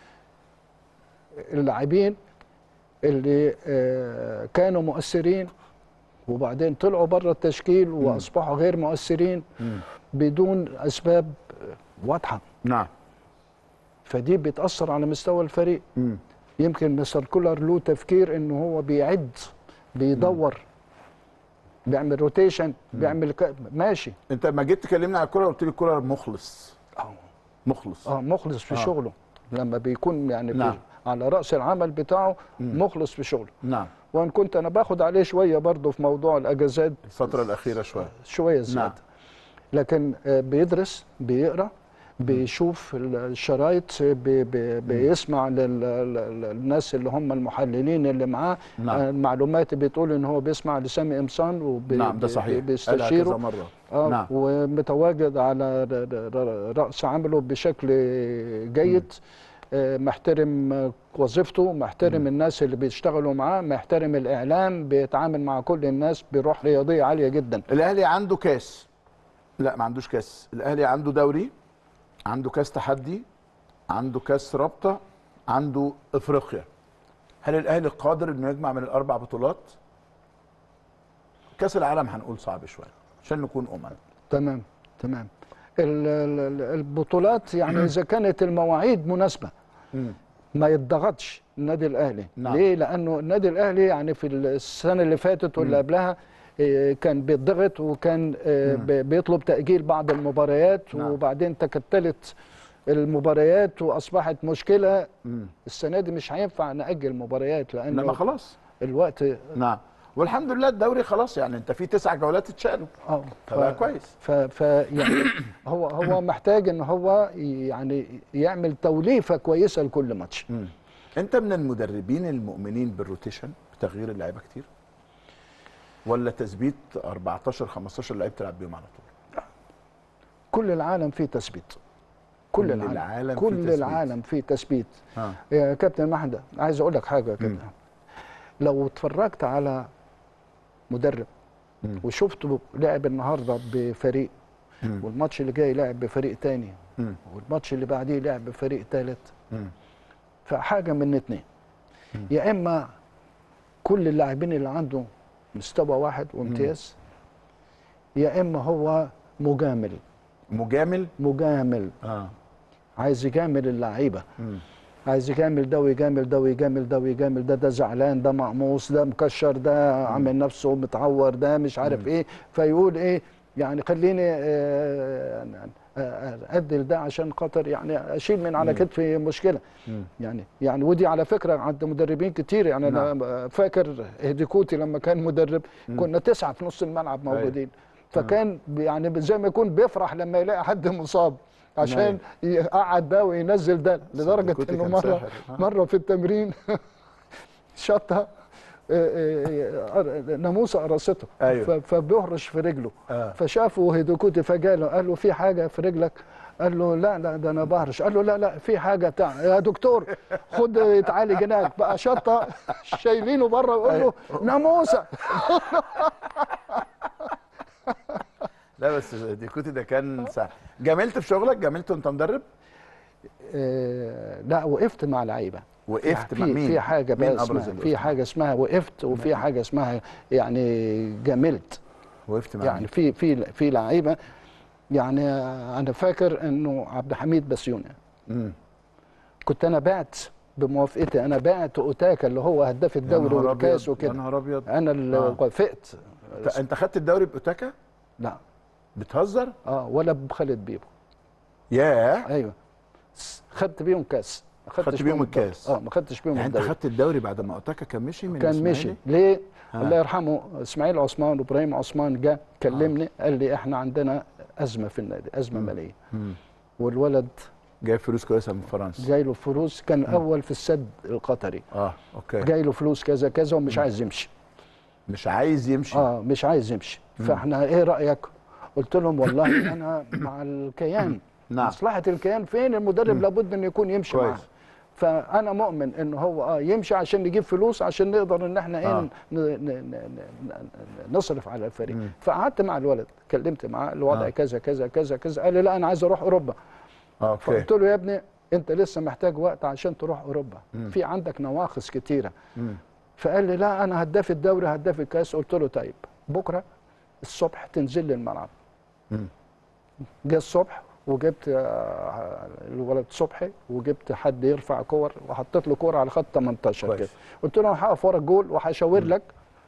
اللاعبين اللي آه، كانوا مؤثرين وبعدين طلعوا بره التشكيل واصبحوا غير مؤثرين
مم.
بدون اسباب آه، واضحه
نعم
فدي بتاثر على مستوى الفريق
مم.
يمكن مستر كولر له تفكير انه هو بيعد بيدور بيعمل روتيشن بيعمل ك... ماشي
انت لما جيت تكلمني على الكوره قلت لي الكوره مخلص
اه
مخلص
اه مخلص في
آه.
شغله لما بيكون يعني في
نعم.
على راس العمل بتاعه مخلص في شغله
نعم
وان كنت انا باخد عليه شويه برضه في موضوع الاجازات
الفتره الاخيره شويه
شويه زياده
نعم.
لكن آه، بيدرس بيقرا بيشوف الشرايط بي بي بيسمع لل- لل- للناس اللي هم المحللين اللي معاه
نعم.
آه، المعلومات بتقول ان هو بيسمع لسامي قمصان
نعم ده صحيح قالها كذا
وبيستشيره
مره
اه
نعم.
ومتواجد على ر- ر- ر- راس عمله بشكل جيد آه، محترم آه، وظيفته محترم الناس اللي بيشتغلوا معاه محترم الاعلام بيتعامل مع كل الناس بروح رياضيه عاليه جدا
الاهلي عنده كاس لا ما عندوش كاس الاهلي عنده دوري عنده كاس تحدي عنده كاس رابطه عنده افريقيا هل الاهلي قادر انه يجمع من الاربع بطولات كاس العالم هنقول صعب شويه عشان نكون امنا
تمام تمام ال- ال- البطولات يعني اذا كانت المواعيد مناسبه
مم.
ما يتضغطش النادي الاهلي
نعم.
ليه لانه النادي الاهلي يعني في السنه اللي فاتت واللي قبلها إيه، كان بيتضغط وكان آه، بي- بيطلب تاجيل بعض المباريات
نعم.
وبعدين تكتلت المباريات واصبحت مشكله
مم.
السنه دي مش هينفع ناجل مباريات
انما
لانه
خلاص
الوقت
نعم والحمد لله الدوري خلاص يعني انت في تسع جولات اتشالوا
اه
فبقى كويس
ف, ف يعني هو هو محتاج ان هو يعني يعمل توليفه كويسه لكل ماتش
مم. انت من المدربين المؤمنين بالروتيشن بتغيير اللعيبه كتير ولا تثبيت 14 15 لعيب تلعب بيهم على طول
كل العالم فيه تثبيت كل,
كل
العالم,
العالم فيه
كل
تثبيت.
العالم فيه تثبيت
ها
يا كابتن محمد عايز اقول لك حاجه كده
مم.
لو اتفرجت على مدرب
مم.
وشفته لعب النهارده بفريق
مم.
والماتش اللي جاي لعب بفريق تاني
مم.
والماتش اللي بعديه لعب بفريق تالت
مم.
فحاجه من اتنين يا اما كل اللاعبين اللي عنده مستوى واحد وامتياز يا اما هو مجامل
مجامل
مجامل
اه
عايز يجامل اللعيبه
مم.
عايز يجامل ده ويجامل ده ويجامل ده ويجامل ده ده زعلان ده مقموص ده مكشر ده عامل نفسه متعور ده مش عارف ايه فيقول ايه يعني خليني آه، آه، ادي ده عشان خاطر يعني اشيل من على كتفي مشكله
مم.
يعني يعني ودي على فكره عند مدربين كتير يعني انا فاكر هديكوتي لما كان مدرب كنا تسعه في نص الملعب موجودين فكان يعني زي ما يكون بيفرح لما يلاقي حد مصاب عشان يقعد ده وينزل ده لدرجه
هديكوتي
انه
كان
مره
ساحر. آه.
مره في التمرين شطها آه، آه، آه، ناموسه قرصته
أيوه.
ف- فبيهرش في رجله
آه.
فشافه هيدوكوتي فجاله قال له في حاجه في رجلك قال له لا لا ده انا بهرش قال له لا لا في حاجه بتاع يا دكتور خد يتعالج هناك بقى شطه شايلينه بره ويقول له ناموسه
لا بس ديكوتي ده كان سهل جاملت في شغلك جاملت وانت مدرب
آه، لا وقفت مع لعيبه
وقفت
في
مع مين
في حاجه بقى
مين ابرز
اسمها
اللي
في
وقفت
حاجه اسمها وقفت وفي حاجه اسمها يعني جاملت
معاه؟ وقفت مع
يعني
مين
في في في لعيبه يعني انا فاكر انه عبد الحميد بسيوني
مم.
كنت انا بعت بموافقتي انا بعت اوتاكا اللي هو هداف
يا
الدوري
نهار
والكاس
أبيض، يا
وكده
نهار ابيض
انا اللي
آه.
وافقت
ت- انت خدت الدوري باوتاكا
لا
بتهزر
اه ولا بخالد بيبو
ياه
ايوه س- خدت بيهم كاس ما
خدت
خدتش
بيهم
الدوري.
الكاس.
اه ما خدتش بيهم
يعني انت
الدوري
خدت الدوري بعد ما اوتاكا كان مشي من
كان
الإسماعيلي؟
مشي ليه
آه.
الله يرحمه اسماعيل عثمان وابراهيم عثمان جه كلمني قال لي احنا عندنا ازمه في النادي ازمه ماليه
مم.
والولد
جايب فلوس كويسه من فرنسا
جاي له فلوس كان اول في السد القطري
اه اوكي
جاي له فلوس كذا كذا ومش عايز يمشي
مش عايز يمشي
اه مش عايز يمشي فاحنا ايه رايك قلت لهم والله انا مع الكيان
نعم.
مصلحه الكيان فين المدرب لابد انه يكون يمشي
كويس.
معاه فانا مؤمن ان هو اه يمشي عشان نجيب فلوس عشان نقدر ان احنا ايه
آه.
ن- ن- ن- ن- نصرف على الفريق فقعدت مع الولد كلمت معاه الوضع
آه.
كذا كذا كذا كذا قال لي لا انا عايز اروح اوروبا
آه، اوكي
فقلت له يا ابني انت لسه محتاج وقت عشان تروح اوروبا في عندك نواقص كتيره
مم.
فقال لي لا انا هداف الدوري هداف الكاس قلت له طيب بكره الصبح تنزل لي الملعب
مم.
جه الصبح وجبت آه، الولد صبحي وجبت حد يرفع كور وحطيت له كوره على خط 18
كويس.
كده قلت له انا هقف ورا الجول وهشاور لك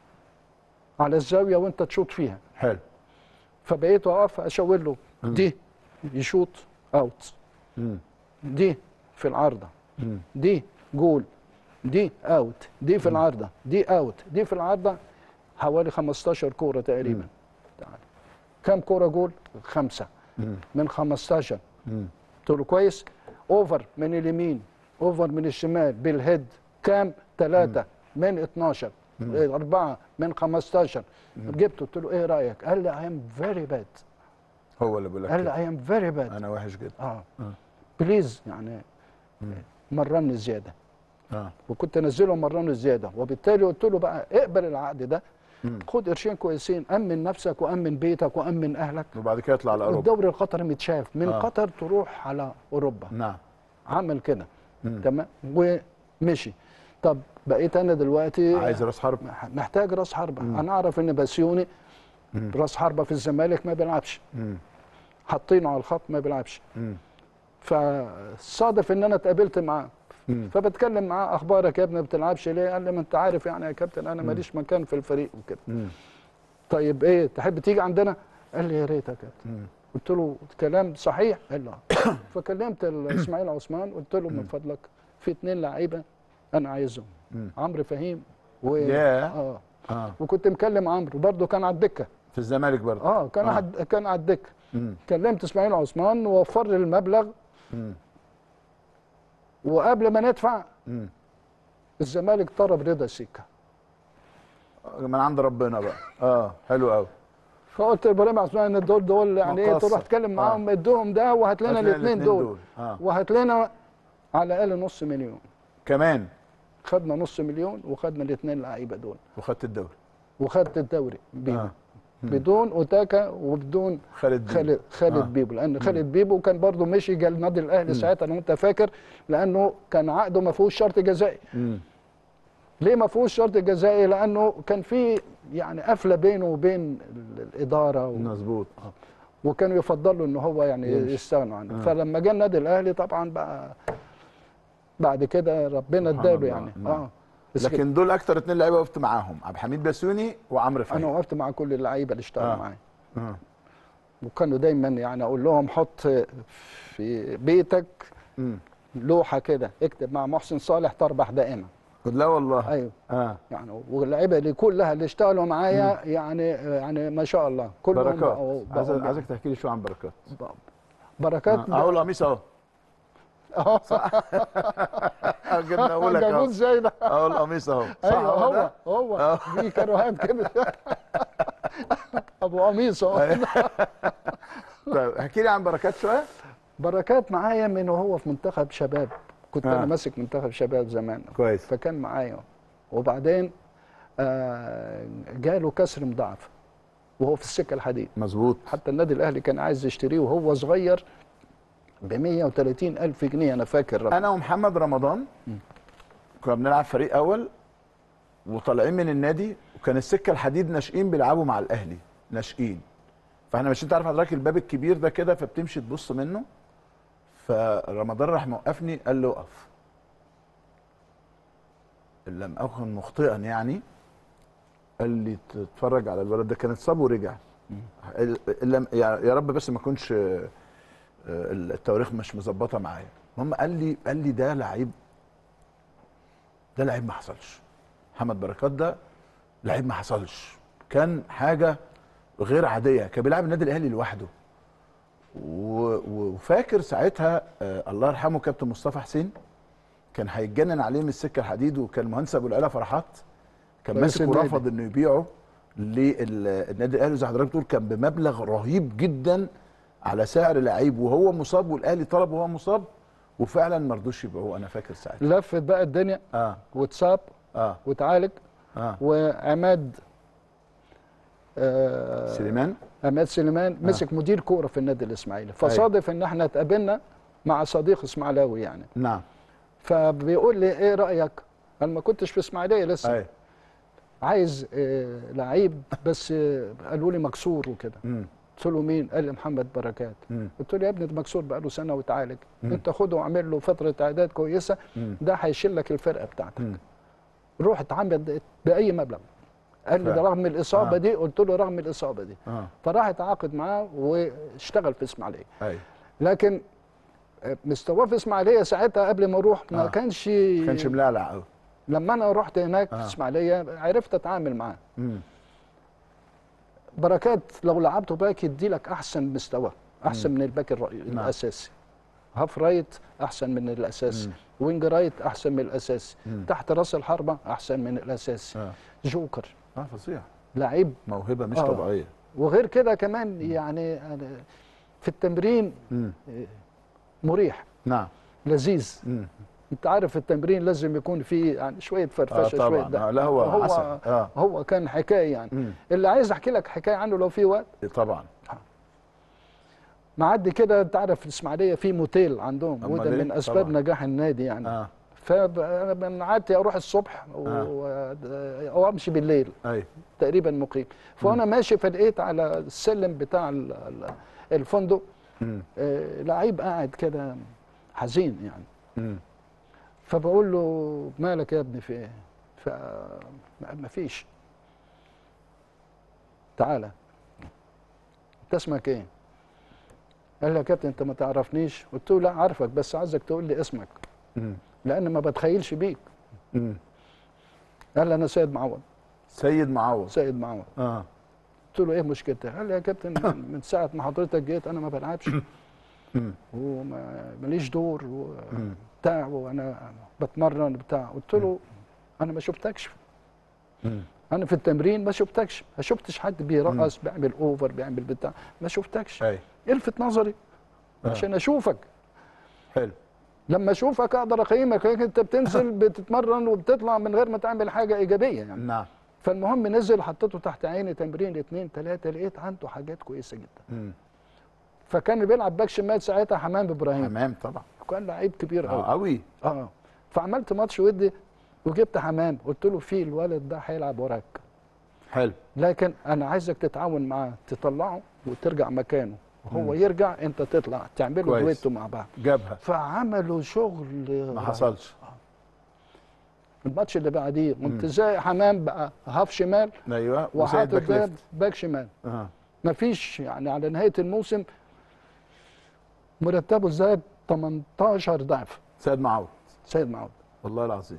على الزاويه وانت تشوط فيها
حلو
فبقيت اقف اشاور له دي يشوط اوت
مم.
دي في العارضه
مم.
دي جول دي اوت دي في العارضه دي اوت دي في العارضه حوالي 15 كوره تقريبا تعال. كم كوره جول خمسه
مم.
من 15
مم.
قلت له كويس اوفر من اليمين اوفر من الشمال بالهيد كام ثلاثة من 12 إيه، أربعة من 15 جبته قلت له إيه رأيك؟ قال لي I am very bad
هو اللي بيقول لك
قال لي
كده.
I am very bad
انا وحش جدا
اه بليز يعني مرني زيادة
اه
وكنت انزله مرنه زياده وبالتالي قلت له بقى اقبل العقد ده خد قرشين كويسين امن نفسك وامن بيتك وامن اهلك
وبعد كده يطلع على اوروبا
والدوري القطري متشاف من
آه.
قطر تروح على اوروبا
نعم
عمل كده تمام ومشي طب بقيت انا دلوقتي
عايز راس حرب
محتاج راس حربه انا اعرف ان بسيوني راس حربه في الزمالك ما بيلعبش
مم.
حاطينه على الخط ما بيلعبش
مم.
فصادف ان انا اتقابلت معاه
مم.
فبتكلم معاه اخبارك يا ابني ما بتلعبش ليه قال لي ما انت عارف يعني يا كابتن انا ماليش مكان في الفريق وكده
مم.
طيب ايه تحب تيجي عندنا قال لي يا ريت يا كابتن
مم.
قلت له كلام صحيح قال لي آه. فكلمت ال- اسماعيل عثمان قلت له من فضلك في اتنين لعيبه انا عايزهم
مم.
عمرو فهيم و
ياه.
اه
اه
وكنت مكلم عمرو برضه كان على الدكه
في الزمالك برضه
اه كان
آه.
آه. كان على الدكه
مم.
كلمت اسماعيل عثمان ووفر لي المبلغ
مم.
وقبل ما ندفع
مم.
الزمالك طلب رضا سيكا
من عند ربنا بقى اه حلو قوي
فقلت لابراهيم عثمان ان دول دول يعني ايه
مقصر.
تروح تتكلم
آه.
معاهم ادوهم ده وهات لنا
هتلاقي
الاثنين
الاتنين
دول
اه
وهات لنا على الاقل نص مليون
كمان
خدنا نص مليون وخدنا الاثنين لعيبه دول
وخدت الدوري
وخدت الدوري بيبو
آه.
آه. بدون اوتاكا وبدون
خالد بيبو.
خالد خالد
آه.
آه. بيبو لان خالد بيبو كان برضه مشي جال النادي الاهلي ساعتها لو انت فاكر لانه كان عقده ما فيهوش شرط جزائي
مم.
ليه ما فيهوش شرط جزائي لانه كان في يعني قفله بينه وبين ال- الاداره و...
مظبوط
وكانوا يفضلوا ان هو يعني
يمشي.
يستغنوا عنه
آه.
آه. فلما جه النادي الاهلي طبعا بقى بعد كده ربنا
سبحان
اداله
الله.
يعني
نعم.
اه بس لكن
لكن دول اكتر اتنين لعيبه وقفت معاهم عبد الحميد بسيوني وعمرو فهمي
انا وقفت مع كل اللعيبه اللي اشتغلوا
آه.
آه. معايا
آه.
وكانوا دايما يعني اقول لهم حط في بيتك
مم.
لوحه كده اكتب مع محسن صالح تربح دائما
لا والله
ايوه
اه
يعني واللعيبه اللي كلها اللي اشتغلوا معايا يعني يعني ما شاء الله كلهم
بركات
بقوا-
عايز
بقوا
عايزك تحكي لي شويه عن بركات
بركات
آه، اهو القميص اهو
اه
آه، جبنا اقول لك
جابوه
اهو
ازاي ده
اهو القميص اهو صح
ايوه هو
ده؟
هو
آه.
في كروهات كده ابو قميص اهو
طيب احكي لي عن بركات شويه
بركات معايا من وهو في منتخب شباب كنت
آه.
انا ماسك منتخب شباب زمان
كويس
فكان معايا وبعدين آه جاله كسر مضاعف وهو في السكه الحديد
مظبوط
حتى النادي الاهلي كان عايز يشتريه وهو صغير ب 130 الف جنيه انا فاكر رقم.
انا ومحمد رمضان كنا بنلعب فريق اول وطالعين من النادي وكان السكه الحديد ناشئين بيلعبوا مع الاهلي ناشئين فاحنا ماشيين تعرف حضرتك الباب الكبير ده كده فبتمشي تبص منه فرمضان راح موقفني قال لي اقف إن لم اكن مخطئا يعني قال لي تتفرج على الولد ده كان اتصاب ورجع ال- إن لم- يا يا رب بس ما اكونش آه، آه، التواريخ مش مظبطه معايا المهم قال لي قال لي ده لعيب ده لعيب ما حصلش محمد بركات ده لعيب ما حصلش كان حاجه غير عاديه كان بيلعب النادي الاهلي لوحده و- وفاكر ساعتها آه الله يرحمه كابتن مصطفى حسين كان هيتجنن عليه من السكه الحديد وكان المهندس ابو العلا فرحات كان
رئيس
ماسك
النادي.
ورفض انه يبيعه للنادي الاهلي زي حضرتك بتقول كان بمبلغ رهيب جدا على سعر لعيب وهو مصاب والاهلي طلب وهو مصاب وفعلا ما رضوش يبيعوه انا فاكر ساعتها
لفت بقى الدنيا
اه
واتصاب
اه
واتعالج
اه
وعماد آه
سليمان
عماد سليمان مسك مدير كوره في النادي الاسماعيلي فصادف ان احنا اتقابلنا مع صديق اسماعيلاوي يعني
نعم
فبيقول لي ايه رايك انا ما كنتش في اسماعيليه لسه
اي
عايز آه لعيب بس آه قالوا لي مكسور وكده
امم
قلت له مين قال لي محمد بركات
مم.
قلت له يا ابني ده مكسور بقاله سنه وتعالج
مم.
انت خده واعمل له فتره اعداد كويسه
مم.
ده هيشيل لك الفرقه بتاعتك
مم.
روح اتعامل باي مبلغ قال لي ده
فعلا.
رغم الاصابه
آه.
دي قلت له رغم الاصابه دي
اه
فراح اتعاقد معاه واشتغل في اسماعيليه
اي
لكن مستواه في اسماعيليه ساعتها قبل ما اروح ما
آه.
كانش
ما كانش ملعلع قوي
لما انا رحت هناك
آه.
في اسماعيليه عرفت اتعامل معاه
امم
بركات لو لعبته باك يدي لك احسن مستوى احسن من الباك الرئي-
نعم.
الاساسي هاف رايت احسن من الاساسي
مم.
وينج رايت احسن من الاساسي
مم.
تحت راس الحربه احسن من الاساسي
اه
جوكر
اه فظيع
لعيب
موهبه مش
آه.
طبيعيه
وغير كده كمان يعني أنا في التمرين
امم
مريح
نعم
لذيذ
امم
انت عارف التمرين لازم يكون فيه يعني شويه
اه
فرفشه شويه
طبعا
ده
آه لا هو,
هو
عسل اه
هو كان حكايه يعني
امم
اللي عايز احكي لك حكايه عنه لو في وقت
طبعا
معدي كده انت عارف الاسماعيليه في موتيل عندهم
أمال
وده
إيه؟
من اسباب
طبعاً.
نجاح النادي يعني
اه
فانا من عادتي اروح الصبح و... او امشي بالليل
اي
تقريبا مقيم فانا ماشي فلقيت على السلم بتاع ال- ال- الفندق
مم.
آه لعيب قاعد كده حزين يعني
مم.
فبقول له مالك يا ابني في ايه ف ما فيش تعالى انت اسمك ايه قال لي يا كابتن انت ما تعرفنيش قلت له لا عارفك بس عايزك تقول لي اسمك
مم.
لان ما بتخيلش بيك
مم.
قال لي انا سيد معوض
سيد معوض
سيد معوض
اه
قلت له ايه مشكلتك قال لي يا كابتن من ساعه ما حضرتك جيت انا ما بلعبش
مم.
وماليش دور
مم.
وبتاع وانا بتمرن بتاع قلت له انا ما شفتكش
مم.
انا في التمرين ما شفتكش ما شفتش حد بيرقص بيعمل اوفر بيعمل بتاع ما شفتكش
اي
الفت نظري
آه.
عشان اشوفك
حلو
لما اشوفك اقدر اقيمك لكن انت بتنزل بتتمرن وبتطلع من غير ما تعمل حاجه ايجابيه يعني
نعم
فالمهم نزل حطيته تحت عيني تمرين اثنين ثلاثه لقيت عنده حاجات كويسه جدا
مم.
فكان بيلعب باك شمال ساعتها حمام ابراهيم
تمام طبعا
كان لعيب كبير قوي
اه قوي
اه فعملت ماتش ودي وجبت حمام قلت له في الولد ده هيلعب وراك
حلو
لكن انا عايزك تتعاون معاه تطلعه وترجع مكانه وهو يرجع انت تطلع تعملوا
كويس.
دويتو مع بعض
جابها
فعملوا شغل
ما حصلش
الماتش اللي بعديه قمت زي حمام بقى هاف شمال
ايوه وسيد
وحاطط
باك
ده
ليفت
باك شمال
اه
مفيش يعني على نهايه الموسم مرتبه زاد 18 ضعف
سيد معوض
سيد معوض
والله العظيم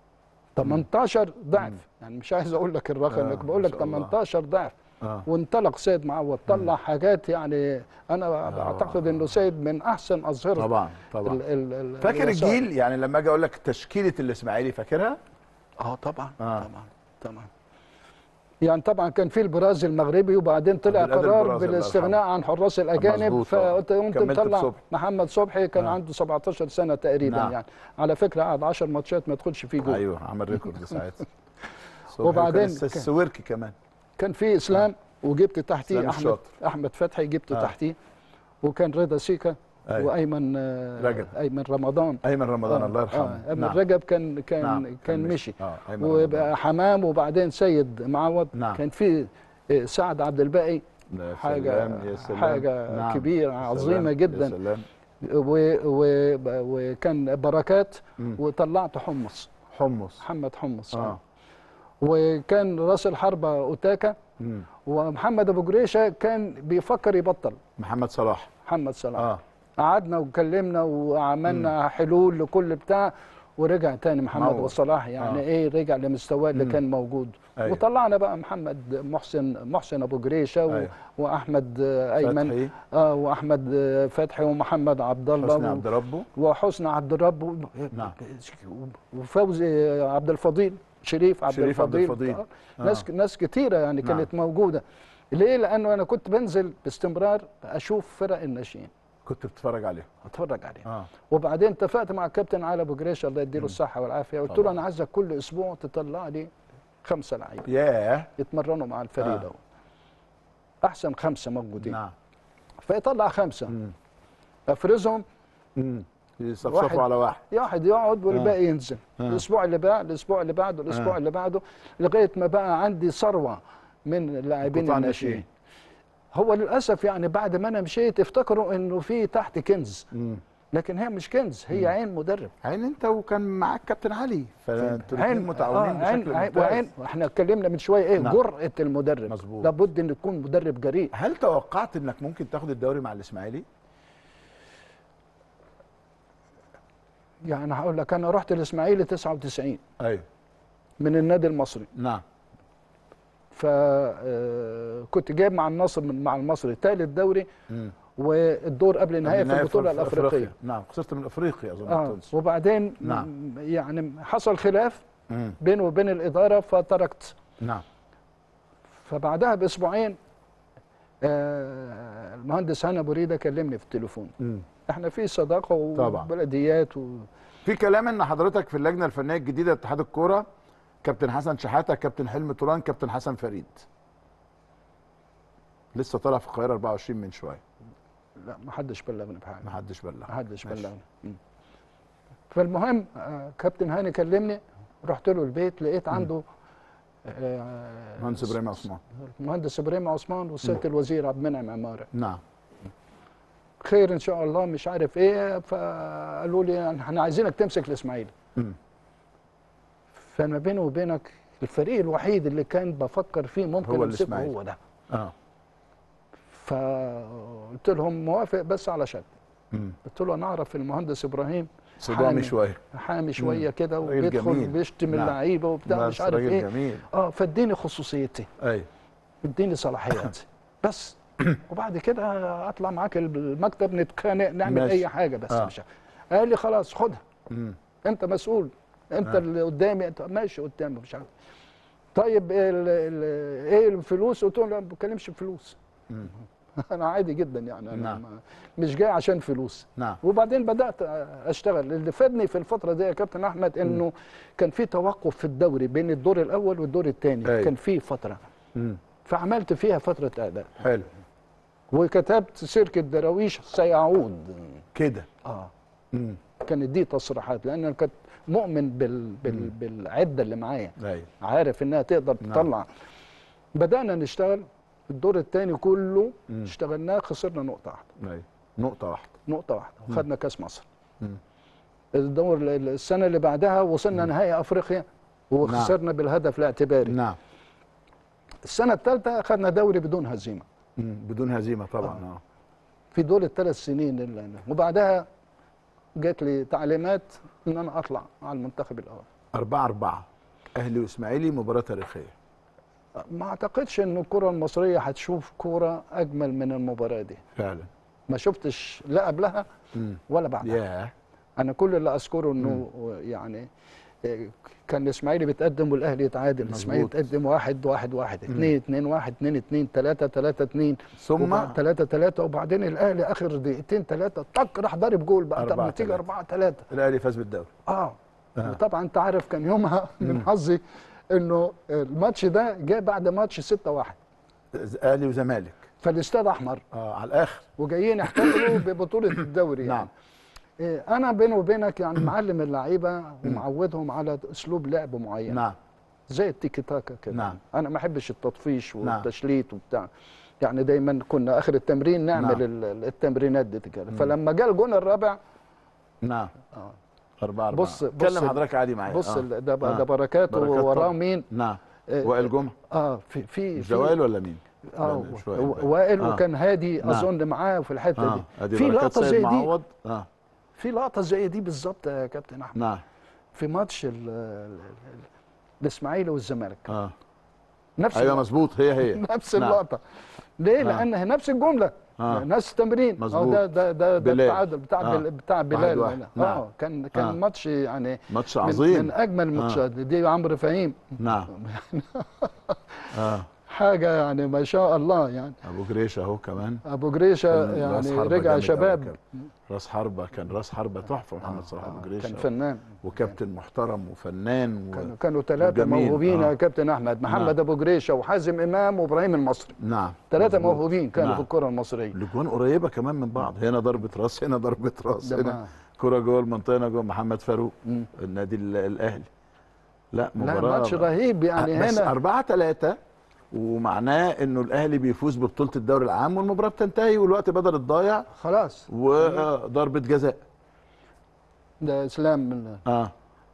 18 ضعف يعني مش عايز اقول لك الرقم
آه،
لكن بقول
ما
لك
شاء الله.
18 ضعف
اه
وانطلق سيد معوض طلع حاجات يعني انا بعتقد انه سيد من احسن اظهره
طبعا طبعا
ال- ال- ال-
فاكر
اليسار.
الجيل يعني لما اجي اقول لك تشكيله الاسماعيلي فاكرها؟
اه طبعا
آه.
طبعا طبعا يعني طبعا كان في البرازي المغربي وبعدين طلع
عبد القادر
قرار
البرازي الله
بالاستغناء
يرحمه.
عن حراس الاجانب
مظبوط، آه.
فقلت قمت
كملت
مطلع
بصبحي.
محمد صبحي كان
آه.
عنده 17 سنه تقريبا
نعم.
يعني على فكره قعد 10 ماتشات ما يدخلش فيه جول
ايوه عمل ريكورد ساعتها
وبعدين
وبعدين السويركي كمان
كان في اسلام وجبت تحتيه
إسلام
احمد
الشاطر.
احمد فتحي جبته
آه.
تحتيه وكان رضا سيكا
أيوة.
وايمن آه،
رجب.
ايمن رمضان
ايمن رمضان
آه،
الله يرحمه
آه، ايمن رجب كان كان
نعم،
كان مشي
اه ايمن رمضان.
وبقى حمام وبعدين سيد معوض
نعم.
كان في آه، سعد عبد الباقي
يا
حاجة
سلام، يا سلام.
حاجة كبيرة،
يا
عظيمة
سلام،
جداً.
يا سلام
و- و- وكان بركات
مم.
وطلعت حمص
حمص
محمد حمص
اه
وكان راس الحربة اوتاكا
مم.
ومحمد ابو جريشه كان بيفكر يبطل
محمد صلاح
محمد صلاح
اه
قعدنا وكلمنا وعملنا حلول لكل بتاع ورجع تاني محمد
معوض.
ابو صلاح يعني
آه.
ايه رجع لمستواه اللي
مم.
كان موجود
أيوة.
وطلعنا بقى محمد محسن محسن ابو جريشه و...
أيوة.
واحمد آه، ايمن
فتحي
اه واحمد آه، فتحي ومحمد عبد الله
حسني
و-
عبد ربه
وحسني عبد الرب و-
نعم.
وفوزي عبد الفضيل شريف عبد
شريف عبد
الفضيل
الفضيل.
آه. ناس ناس كتيره يعني
نعم.
كانت موجوده ليه لانه انا كنت بنزل باستمرار اشوف فرق الناشئين
كنت بتتفرج عليه
اتفرج عليها
اه
وبعدين اتفقت مع الكابتن علي ابو جريش الله يديله الصحه والعافيه قلت له
طبعا.
انا عايزك كل اسبوع تطلع لي خمسه لعيبه
ياه
يتمرنوا مع الفريق
آه.
ده احسن خمسه موجودين
نعم
فيطلع خمسه
مم.
افرزهم
مم.
واحد.
يصفصفوا على واحد
واحد يقعد والباقي ينزل
آه.
الاسبوع اللي بعد الاسبوع اللي بعده الاسبوع
آه.
اللي بعده لغايه ما بقى عندي ثروه من اللاعبين
قطاع
الناشئين
ناشئين.
هو للاسف يعني بعد ما انا مشيت افتكروا انه في تحت كنز
مم.
لكن هي مش كنز هي عين مدرب
عين انت وكان معاك كابتن علي فانتوا
عين
الاثنين متعاونين
آه عين
بشكل
عين
ممتاز
وعين احنا اتكلمنا من شويه ايه
نعم.
جرأه المدرب
مظبوط.
لابد ان يكون مدرب جريء
هل توقعت انك ممكن تاخد الدوري مع الاسماعيلي؟
يعني هقول لك انا رحت الاسماعيلي 99
ايوه
من النادي المصري
نعم
فكنت جايب مع النصر من مع المصري ثالث دوري
مم.
والدور قبل النهائي في
النهاية
البطوله
في
الافريقيه
أفريقيا. نعم خسرت من افريقيا اظن
اه
التونسي
وبعدين
نعم.
م- يعني حصل خلاف
مم.
بينه وبين الاداره فتركت
نعم
فبعدها باسبوعين آه المهندس هنا بريده كلمني في التليفون
مم.
احنا في صداقه
طبعا.
وبلديات و...
في كلام ان حضرتك في اللجنه الفنيه الجديده لاتحاد الكوره كابتن حسن شحاته كابتن حلمي طولان كابتن حسن فريد لسه طالع في القاهره 24 من شويه
لا ما حدش بلغني بحاجه
ما حدش بلغ
ما حدش
ماشي.
بلغني مم. فالمهم آه كابتن هاني كلمني رحت له البيت لقيت عنده آه
مهندس ابراهيم عثمان
المهندس ابراهيم عثمان وسياده الوزير عبد المنعم عماره
نعم
خير ان شاء الله مش عارف ايه فقالوا لي احنا عايزينك تمسك الاسماعيلي
مم.
فما بيني وبينك الفريق الوحيد اللي كان بفكر فيه ممكن
هو
امسكه
الإسماعيلي.
هو ده
اه
فقلت لهم موافق بس على شرط
مم.
قلت له انا اعرف المهندس ابراهيم
صدامي
حامي.
شويه
حامي شويه كده
راجل
وبيدخل
جميل.
بيشتم
نعم.
اللعيبه وبتاع
بس
مش عارف
راجل
ايه
جميل
اه فاديني خصوصيتي
ايوه
اديني صلاحياتي بس وبعد كده اطلع معاك المكتب نتخانق نعمل
ماشي.
اي حاجه بس
آه.
مش قال لي خلاص خدها
مم.
انت مسؤول انت
آه.
اللي قدامي انت ماشي قدامي مش عارف طيب ال ال ايه الفلوس قلت له لا ما بتكلمش في فلوس
مم.
انا عادي جدا يعني انا
نعم.
ما- مش جاي عشان فلوس
نعم
وبعدين بدات اشتغل اللي فادني في الفتره دي يا كابتن احمد انه كان في توقف في الدوري بين الدور الاول والدور الثاني
أيوة.
كان في فتره
مم.
فعملت فيها فتره اداء
حلو
وكتبت سيرك الدراويش سيعود
كده
اه
مم.
كانت دي تصريحات لان انا كنت مؤمن بال بال بالعده اللي معايا
ايوه
عارف انها تقدر
نعم.
تطلع بدانا نشتغل الدور الثاني كله
مم.
اشتغلناه خسرنا نقطه واحده
ايوه نقطه واحده
نقطه واحده وخدنا كاس مصر
مم.
الدور السنه اللي بعدها وصلنا نهائي افريقيا وخسرنا بالهدف الاعتباري
نعم
السنه الثالثه اخذنا دوري بدون هزيمه
مم. بدون هزيمه طبعا اه
في دول الثلاث سنين اللي أنا. وبعدها جات لي تعليمات ان انا اطلع على المنتخب الاول
أربعة أربعة أهلي وإسماعيلي مباراة تاريخية
ما اعتقدش ان الكره المصريه هتشوف كوره اجمل من المباراه دي
فعلا
ما شفتش لا قبلها
مم.
ولا بعدها
ياه
انا كل اللي اذكره انه يعني إيه، كان الاسماعيلي بيتقدم والاهلي يتعادل الاسماعيلي
مظبوط.
يتقدم واحد واحد واحد اثنين اثنين واحد اثنين اثنين ثلاثة ثلاثة اثنين
ثم
ثلاثة ثلاثة وبعدين الاهلي اخر دقيقتين ثلاثة طق راح ضارب جول بقى طب
أربعة
النتيجة
تلاتة.
4 3
الأهلي فاز بالدوري
اه
آه.
وطبعا انت عارف كان يومها من حظي انه الماتش ده جاء بعد ماتش 6 1
أهلي وزمالك
فالاستاد احمر
اه على الآخر
وجايين يحتفلوا ببطولة الدوري يعني.
نعم
إيه، انا بيني وبينك يعني معلم اللعيبه ومعودهم على اسلوب لعب معين
نعم
زي التيكي تاكا كده
نعم.
انا ما احبش التطفيش
نعم.
والتشليت وبتاع يعني دايما كنا اخر التمرين نعمل
نعم.
ال- التمرينات دي كده فلما جاء الجون الرابع
نعم
آه.
أربعة أربعة
بص- بص
كلم
ال-
حضرتك عادي معايا
بص
آه.
ال- ده
آه.
ده بركات
بركات
ووراه
طبعا.
مين
نعم
آه،
وائل جمعة
اه في في
مش
في-
ده وائل ولا مين؟
اه
لا، مش وائل.
و- وائل
آه.
وكان هادي
نعم.
اظن معاه في الحته
اه
دي
ادي
في
بركات
لقطه
سيد
زي دي
معوض اه
في لقطه زي دي بالظبط يا كابتن احمد
نعم
في ماتش ال- ال- ال- الاسماعيلي والزمالك
اه
نفس
ايوه
اللقطة.
مظبوط هي هي
نفس
نعم.
اللقطه ليه؟
آه.
لان هي نفس الجمله
آه.
نفس التمرين
مظبوط.
أو ده ده ده, ده
بلال.
التعادل بتاع
آه.
بل بتاع
واحد
بلال
واحد.
هنا.
نعم.
اه كان كان
آه.
ماتش يعني
ماتش
من,
عظيم
من اجمل الماتشات دي عمرو فهيم
نعم اه
حاجه يعني ما شاء الله يعني
ابو جريش اهو كمان
ابو جريشه
كان راس
يعني
حربة
رجع
جامد أوي
شباب
كان. راس حربة كان راس حربة تحفة محمد صلاح ابو
آه،
جريش
كان فنان
وكابتن محترم وفنان
كانوا
و...
كانوا ثلاثه
وجميل.
موهوبين
آه.
يا كابتن احمد محمد ابو جريشه وحازم امام وابراهيم المصري
نعم
ثلاثه
مظبوط.
موهوبين كانوا
نعم.
في الكره المصريه
الاجوان قريبة كمان من بعض هنا ضربة راس هنا ضربة راس
ده
هنا
ما-
كرة جوه المنطقة هنا جوه محمد فاروق
مم.
النادي ال- الاهلي لا
لا
مباراة
ماتش رهيب يعني
بس
هنا
4 3 ومعناه انه الاهلي بيفوز ببطولة الدوري العام والمباراة بتنتهي والوقت بدل الضايع
خلاص
وضربة جزاء
ده اسلام من
اه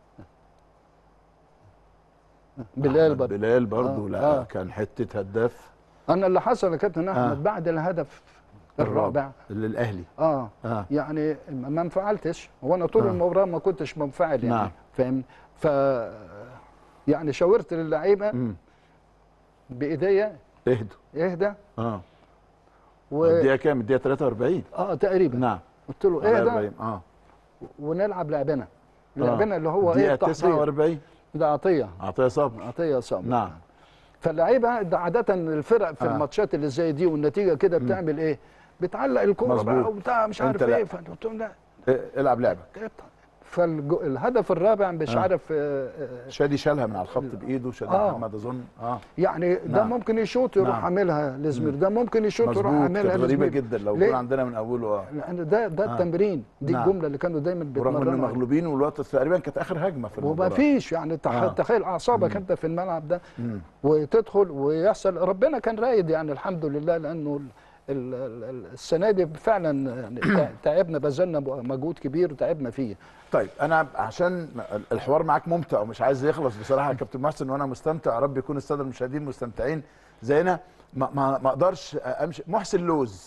بلال
أحمد
برضه
بلال برضه
آه،
لا
آه.
كان حتة هداف
انا اللي حصل يا كابتن احمد
آه.
بعد الهدف الرابع
للاهلي
اه
اه
يعني ما انفعلتش هو انا طول
آه.
المباراه ما كنتش منفعل يعني
نعم.
فاهم ف يعني شاورت للعيبه
امم
بايديا
اهدوا
اهدى
اه
و
الدقيقة كام؟ الدقيقة 43
اه تقريبا
نعم
قلت له
على
اهدى
40 اه
ونلعب لعبنا
آه.
لعبنا اللي هو ايه
الدقيقة
التحضير
49
ده عطيه
عطية صبر
عطيه صبر
نعم
فاللعيبه ده عاده الفرق في
آه.
الماتشات اللي زي دي والنتيجه كده بتعمل ايه؟ بتعلق الكوره بقى
مظبوط.
وبتاع مش
أنت
عارف
لا.
ايه فقلت لهم لا
إيه، العب لعبك
فالهدف الرابع مش
آه.
عارف آه، آه،
شادي شالها من على الخط بايده شادي
آه.
محمد اظن اه
يعني ده
نعم.
ممكن يشوط يروح
نعم.
عاملها لزمير ده ممكن يشوط يروح
مظبوط
عاملها
كانت غريبة
لزمير
جدا لو
ليه؟
كنا عندنا من اوله اه
لان ده ده
آه.
التمرين دي
نعم.
الجمله اللي كانوا دايما
ورغم انه
بيتمرنوا
مغلوبين والوقت تقريبا كانت اخر هجمه في
وما
المباراه
فيش يعني تخ...
آه.
تخيل اعصابك انت في الملعب ده
مم.
وتدخل ويحصل ربنا كان رايد يعني الحمد لله لانه ال- ال- ال- السنه دي فعلا تع- تعبنا بذلنا مجهود كبير وتعبنا فيه
طيب انا عشان الحوار معاك ممتع ومش عايز يخلص بصراحه يا كابتن محسن وانا مستمتع يا رب يكون الساده المشاهدين مستمتعين زينا ما ما ما اقدرش امشي محسن لوز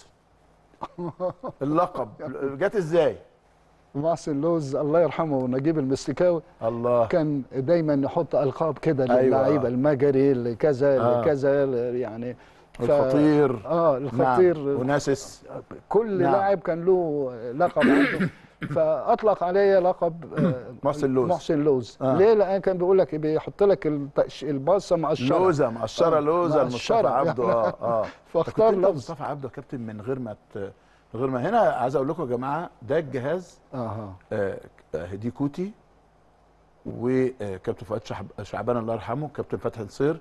اللقب جت ازاي
محسن لوز الله يرحمه ونجيب المستكاوي
الله
كان دايما يحط القاب كده
أيوة.
للعيبه المجري لكذا
آه.
لكذا يعني ف-
الخطير
اه الخطير
نعم. وناسس
كل
نعم.
لاعب كان له لقب عنده فاطلق علي لقب آه،
محسن لوز.
محسن لوز
آه.
ليه لان كان بيقول لك بيحط لك التقش- الباصه مقشره
لوزه مقشره
آه،
لوزه المصطفى
مقشرة.
عبده اه اه
فاختار
كنت انت
لفظ
مصطفى عبده يا كابتن من غير ما ت... من غير ما هنا عايز اقول لكم يا جماعه ده الجهاز
اها
آه، آه، هدي كوتي وكابتن فؤاد شعب- شعبان الله يرحمه كابتن فتحي نصير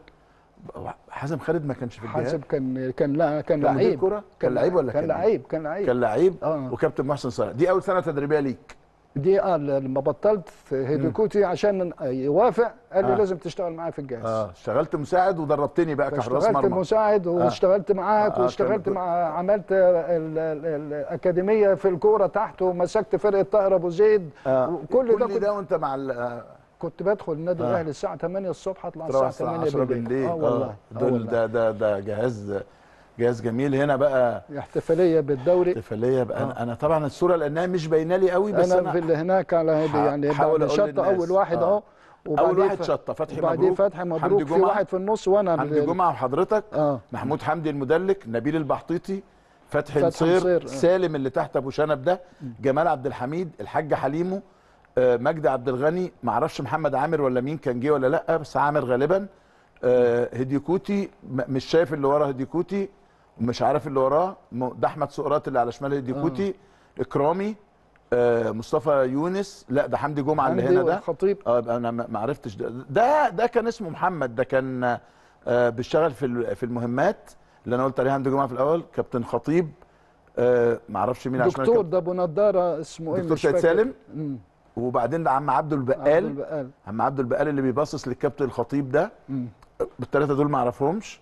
حازم خالد ما كانش في الجهاز
حاسب كان كان لا كان
كان مدير
لعيب
كرة؟ كان لعيب ولا
كان
كان إيه؟
لعيب كان لعيب
كان لعيب
آه.
وكابتن محسن صالح دي اول سنه تدريبيه ليك
دي اه لما بطلت في هيدوكوتي عشان يوافق قال لي
آه.
لازم تشتغل معايا في الجهاز
اه اشتغلت مساعد ودربتني بقى كحراس
اشتغلت
مرمى
مساعد واشتغلت معاك
آه،
واشتغلت
كان-
مع عملت ال- ال- الاكاديميه في الكوره تحت ومسكت فرقه طاهر ابو زيد
آه.
وكل ده
كل
كنت,
ده وانت مع ال- آه،
كنت بدخل النادي
آه.
الاهلي الساعه 8 الصبح اطلع
تروح
الساعه
الساعه
8
10
بالليل
بالليل
اه والله آه
دول
والله.
ده ده ده جهاز جهاز جميل هنا بقى
احتفاليه بالدوري
احتفاليه بقى انا انا طبعا الصوره لانها مش باينه لي قوي بس
انا,
انا
في اللي هناك على هادي
ح-
يعني
حاول
بعد
أقول
شطه
للناس.
اول واحد
آه.
اهو وبعدين
واحد
ف-
شطة، فتحي
وبعدين
مبروك،
فتحي
حمدي
مبروك في
جمعة.
واحد في النص وانا
حمدي
بال-
جمعه وحضرتك
اه
محمود حمدي المدلك نبيل البحطيطي فتحي
فتحي
نصير
نصير، آه.
سالم اللي تحت ابو شنب ده جمال عبد الحميد الحاج حليمو آه، مجدي عبد الغني معرفش محمد عامر ولا مين كان جه ولا لا بس عامر غالبا آه، هديكوتي م- مش شايف اللي ورا هديكوتي ومش عارف اللي وراه م- ده احمد سقراط اللي على شمال هديكوتي اكرامي آه، مصطفى يونس لا ده حمدي جمعه اللي
عندي
هنا ده
والخطيب
اه يبقى انا ما ما عرفتش ده ده, ده كان اسمه محمد ده كان آه بيشتغل في ال- في المهمات اللي انا قلت عليها عند جمعه في الاول كابتن خطيب آه ما اعرفش مين عشان
دكتور ده ابو نضاره اسمه ايه
دكتور
مش
سيد
فاكر.
سالم
مم.
وبعدين ده عم عبده
عبد
البقال
البقال
عم عبده البقال اللي بيبصص للكابتن الخطيب ده
مم.
بالثلاثه دول ما اعرفهمش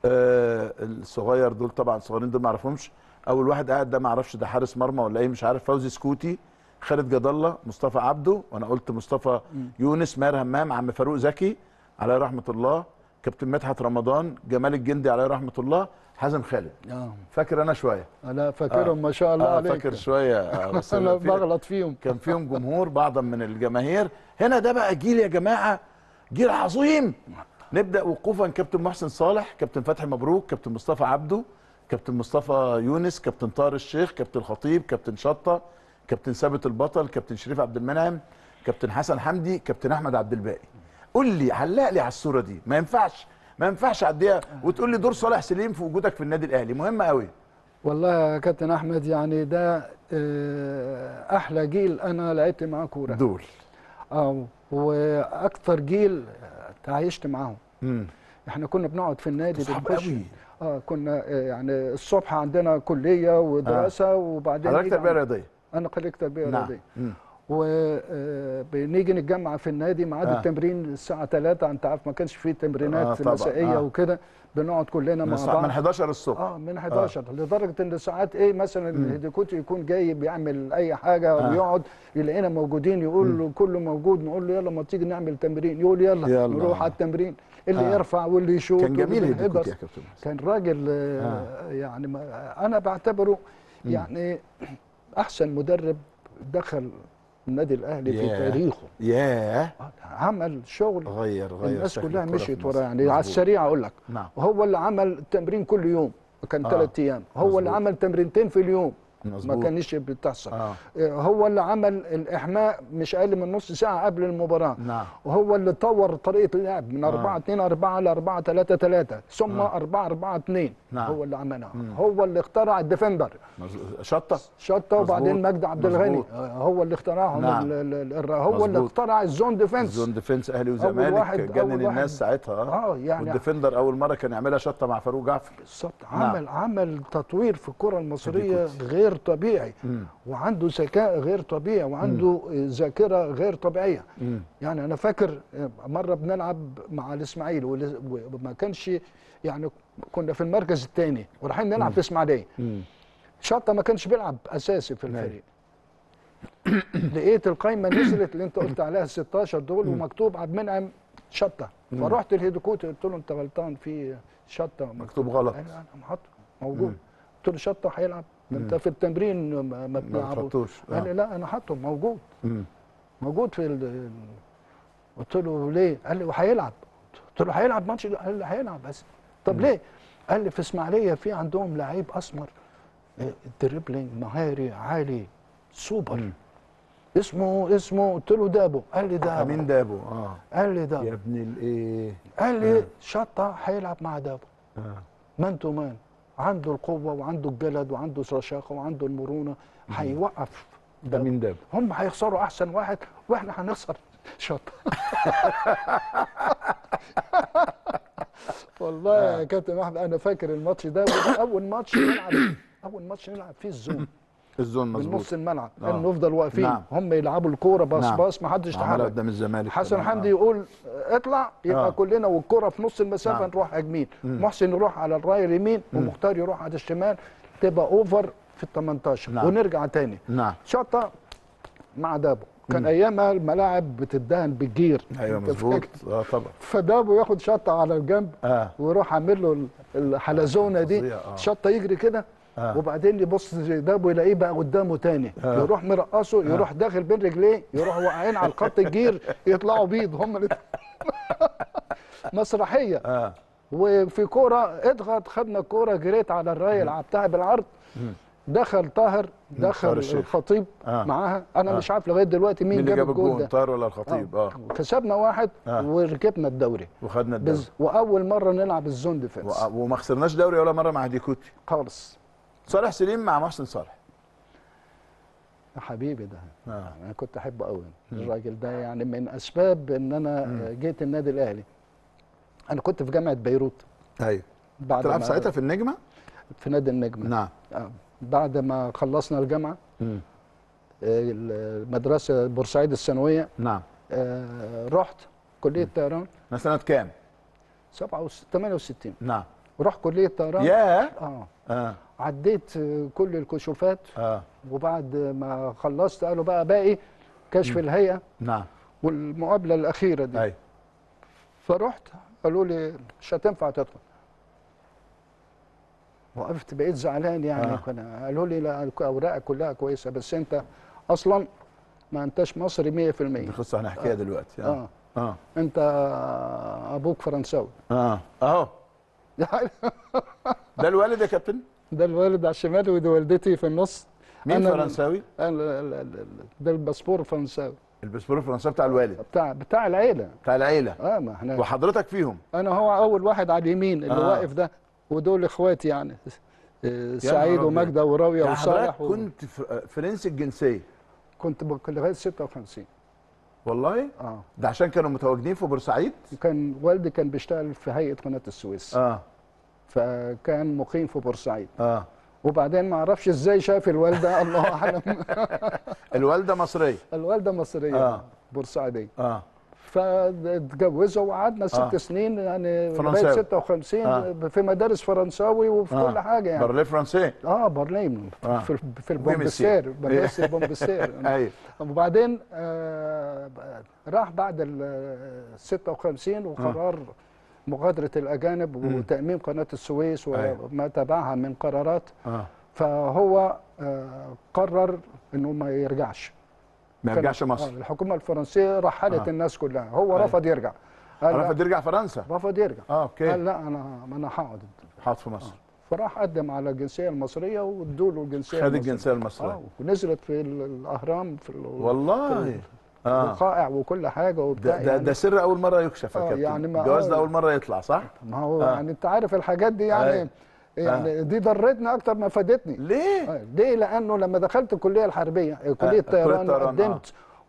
آه الصغير دول طبعا الصغيرين دول ما اعرفهمش اول واحد قاعد ده ما اعرفش ده حارس مرمى ولا ايه مش عارف فوزي سكوتي خالد جد الله مصطفى عبده وانا قلت مصطفى يونس ماهر همام عم فاروق زكي عليه رحمه الله كابتن مدحت رمضان جمال الجندي عليه رحمه الله حازم خالد
اه
فاكر انا شويه
انا فاكرهم ما شاء الله
آه
عليك
فاكر شويه آه بس
انا
في-
بغلط فيهم
كان فيهم جمهور بعضا من الجماهير هنا ده بقى جيل يا جماعه جيل عظيم نبدا وقوفا كابتن محسن صالح كابتن فتحي مبروك كابتن مصطفى عبده كابتن مصطفى يونس كابتن طاهر الشيخ كابتن خطيب كابتن شطه كابتن ثابت البطل كابتن شريف عبد المنعم كابتن حسن حمدي كابتن احمد عبد الباقي قول لي علق لي على الصوره دي ما ينفعش ما ينفعش اعديها وتقول لي دور صالح سليم في وجودك في النادي الاهلي مهم قوي
والله يا كابتن احمد يعني ده آه، احلى جيل انا لعبت معاه كوره
دول
اه واكثر جيل تعايشت معاهم
امم
احنا كنا بنقعد في النادي
صعب
بنخش
قوي
اه كنا آه، يعني الصبح عندنا كليه ودراسه وبعدين
حضرتك
نيجي
تربيه
عند-
رياضيه
انا خريج تربيه
نعم
رياضيه
مم.
وبنيجي نتجمع في النادي ميعاد
آه.
التمرين الساعه 3 انت عارف ما كانش فيه
آه،
تمرينات
طبعاً،
مسائيه
آه.
وكده بنقعد كلنا
من
مع
الساعة-
بعض
من 11 الصبح
اه من 11 لدرجه ان ساعات ايه مثلا الهيديكوتي يكون جاي بيعمل اي حاجه
آه.
ويقعد يلاقينا موجودين يقول له كله موجود نقول له يلا ما تيجي نعمل تمرين يقول يلا,
يلا.
نروح على التمرين اللي
آه.
يرفع واللي يشوط
كان جميل
واللي
هديكوتي
يهبط.
يا كابتن محسن.
كان راجل آه. يعني ما انا بعتبره يعني احسن مدرب دخل النادي الاهلي في
ياه.
تاريخه
ياه
عمل شغل
غير غير
الناس
شكل
كلها
الكرة في
مشيت
مصر.
وراه يعني على
مظبوط.
السريع اقول لك
نعم
وهو اللي عمل التمرين كل يوم كان
آه.
ثلاث ايام هو
مظبوط.
اللي عمل تمرينتين في اليوم
مظبوط.
ما كانش بتحصل
اه
هو اللي عمل الاحماء مش اقل من نص ساعه قبل المباراه
نعم
وهو اللي طور طريقه اللعب من 4
آه.
2 4 ل 4 3 3 ثم 4 4 2
نعم.
هو اللي عملها هو اللي اخترع الديفندر
مظبوط. شطه
شطه وبعدين
مظبوط.
مجدي عبد الغني
مظبوط.
آه، هو اللي اخترعهم
نعم.
ال- ال- ال- هو اللي
مظبوط.
اخترع الزون ديفنس
زون ديفنس اهلي
واحد-
وزمالك جنن
أول واحد.
الناس ساعتها
اه يعني
والديفندر اول مره كان يعملها شطه مع فاروق جعفر
بالظبط
نعم.
عمل عمل تطوير في الكره المصريه
هديكوتي.
غير غير طبيعي
مم.
وعنده ذكاء غير طبيعي وعنده ذاكره غير طبيعيه
مم.
يعني انا فاكر مره بنلعب مع الاسماعيلي ول- وما كانش يعني كنا في المركز الثاني ورايحين نلعب في اسماعيليه
مم.
شطه ما كانش بيلعب اساسي في الفريق لقيت القايمه نزلت اللي انت قلت عليها 16 دول ومكتوب عبد المنعم شطه فرحت الهيدوكوت قلت له انت غلطان في شطه
مكتوب غلط
قال لي انا محطه موجود قلت له شطه هيلعب ده انت في التمرين ما ما
ما
بتلعبوش
تحطوش
قال لي
آه.
لا انا حاطه موجود
مم.
موجود في ال... قلت له ليه؟ قال لي وهيلعب قلت له هيلعب ماتش قال لي هيلعب بس طب ليه؟ قال لي في اسماعيليه في عندهم لعيب اسمر آه، دريبلينج مهاري عالي سوبر
مم.
اسمه اسمه قلت له دابو قال لي دابو
امين دابو اه
قال لي
يا
دابو
ابن الايه
قال لي شطه هيلعب مع دابو
آه.
مان تو مان عنده القوه وعنده الجلد وعنده الرشاقه وعنده المرونه هيوقف دابو
امين دابو
هم هيخسروا احسن واحد واحنا هنخسر شطه والله يا كابتن احمد انا فاكر الماتش ده وده اول ماتش نلعب اول ماتش نلعب فيه الزوم
الزون
من
مظبوط
نص الملعب
آه.
آه. نفضل واقفين
نعم.
نعم. هم يلعبوا الكوره باص
نعم.
نعم. باص ما حدش
عملها
تحرك
قدام الزمالك
حسن
كمان.
حمدي
آه.
يقول اطلع يبقى
آه.
آه. كلنا والكره في نص المسافه
نعم.
نعم. نروح هجمين محسن يروح على الرايه اليمين ومختار يروح على الشمال تبقى اوفر في ال 18
نعم.
ونرجع تاني
نعم
شطه مع دابو كان ايامها الملاعب بتدهن بالجير
ايوه
أنت
مظبوط
فاكر؟
اه طبعا
فدابو ياخد شطه على الجنب
اه
ويروح عامل له ال- الحلزونه دي
فظيع، آه.
شطه يجري كده
آه.
وبعدين يبص دابو يلاقيه بقى قدامه تاني
آه.
يروح مرقصه يروح داخل بين رجليه يروح واقعين على الخط الجير يطلعوا بيض هم الاتنين. مسرحيه
اه
وفي كوره اضغط خدنا الكوره جريت على الرايه لعبتها بالعرض دخل طاهر
طاهر
دخل
الشيخ.
الخطيب
آه.
معاها انا
آه.
مش عارف لغايه دلوقتي مين,
مين اللي جاب
الجول
الجون
ده
طاهر ولا الخطيب اه
كسبنا واحد
آه.
وركبنا الدوري
وخدنا الدوري
بز... واول مره نلعب الزون ديفنس
و- وما خسرناش دوري ولا مره مع ديكوتي
خالص
صالح سليم مع محسن صالح
يا حبيبي ده
آه.
انا كنت احبه قوي الراجل ده يعني من اسباب ان انا جيت النادي الاهلي انا كنت في جامعه بيروت
ايوه
بعد
تلعب
ما
ساعتها في النجمه
في نادي النجم
نعم
آه. بعد ما خلصنا الجامعه
مم.
آه، المدرسه بورسعيد الثانويه
نعم
آه، رحت كليه طيران
احنا سنه كام
67 68
نعم
رحت كليه طيران
ياه
اه
اه
عديت آه، كل الكشوفات
اه
وبعد ما خلصت قالوا بقى باقي كشف الهيئه
نعم
والمقابله الاخيره دي
ايوه
فرحت قالوا لي مش هتنفع تدخل وقفت بقيت زعلان يعني
آه.
آه. قالوا لي لا اوراقك كلها كويسه بس انت اصلا ما انتش مصري 100%
دي قصه هنحكيها دلوقتي اه
اه
اه
انت ابوك فرنساوي
اه اهو ده الوالد يا كابتن
ده الوالد على الشمال ودي والدتي في النص
مين
أنا-
فرنساوي
أنا- ال- ال- ال- ده الباسبور الفرنساوي
الباسبور الفرنساوي بتاع الوالد
بتاع بتاع العيله
بتاع العيله
اه ما احنا
وحضرتك فيهم
انا هو اول واحد على اليمين اللي
آه.
آه. واقف ده ودول اخواتي يعني آه، سعيد
نهار أبيض.
وماجده وراويه
يعني حضرتك
وصالح و...
كنت فر- فرنسي الجنسيه
كنت بك- لغايه 56
والله
اه
ده عشان كانوا متواجدين في بورسعيد
كان والدي كان بيشتغل في هيئه قناه السويس آه.
اه
فكان مقيم في بورسعيد
اه
وبعدين ما اعرفش ازاي شاف الوالده الله اعلم
الوالده مصريه
الوالده مصريه
آه.
آه. بورسعيديه
اه
فاتجوزوا وقعدنا ست
آه.
آه. سنين يعني
فرنساوي.
لغايه 56
آه.
آه. في مدارس فرنساوي وفي
آه.
كل حاجه يعني
برليه فرنسي
اه برلين
آه.
في في
وي ميسي.
البومبستير مدرسه البومبستير
ايوه
وبعدين آه راح بعد ال 56 وقرار مغادره الاجانب وتاميم قناه السويس
أيوة.
وما تبعها من قرارات
اه
فهو آه قرر انه ما يرجعش
ما
كان-
يرجعش مصر
آه الحكومه الفرنسيه رحلت
آه.
الناس كلها هو
أيوة.
رفض يرجع قال لا،
رفض يرجع فرنسا
رفض يرجع
اه اوكي
قال لا انا ما انا هقعد
حاط في مصر
فراح قدم على الجنسيه المصريه وادوا له الجنسيه
خد
المصرية.
الجنسيه المصريه
اه ونزلت في ال- الاهرام في ال-
والله اه
وقائع وكل حاجه وبتاع
ده ده,
يعني
ده سر اول مره يكشف يا
آه،
كابتن
يعني ما-
الجواز ده
آه.
اول مره يطلع صح
ما هو
آه.
يعني انت عارف الحاجات دي يعني
أيوة.
يعني دي ضرتني اكتر ما فادتني
ليه
آه، ليه لانه لما دخلت الكليه الحربيه آه، كليه
كلية
الطيران
الطيران،
قدمت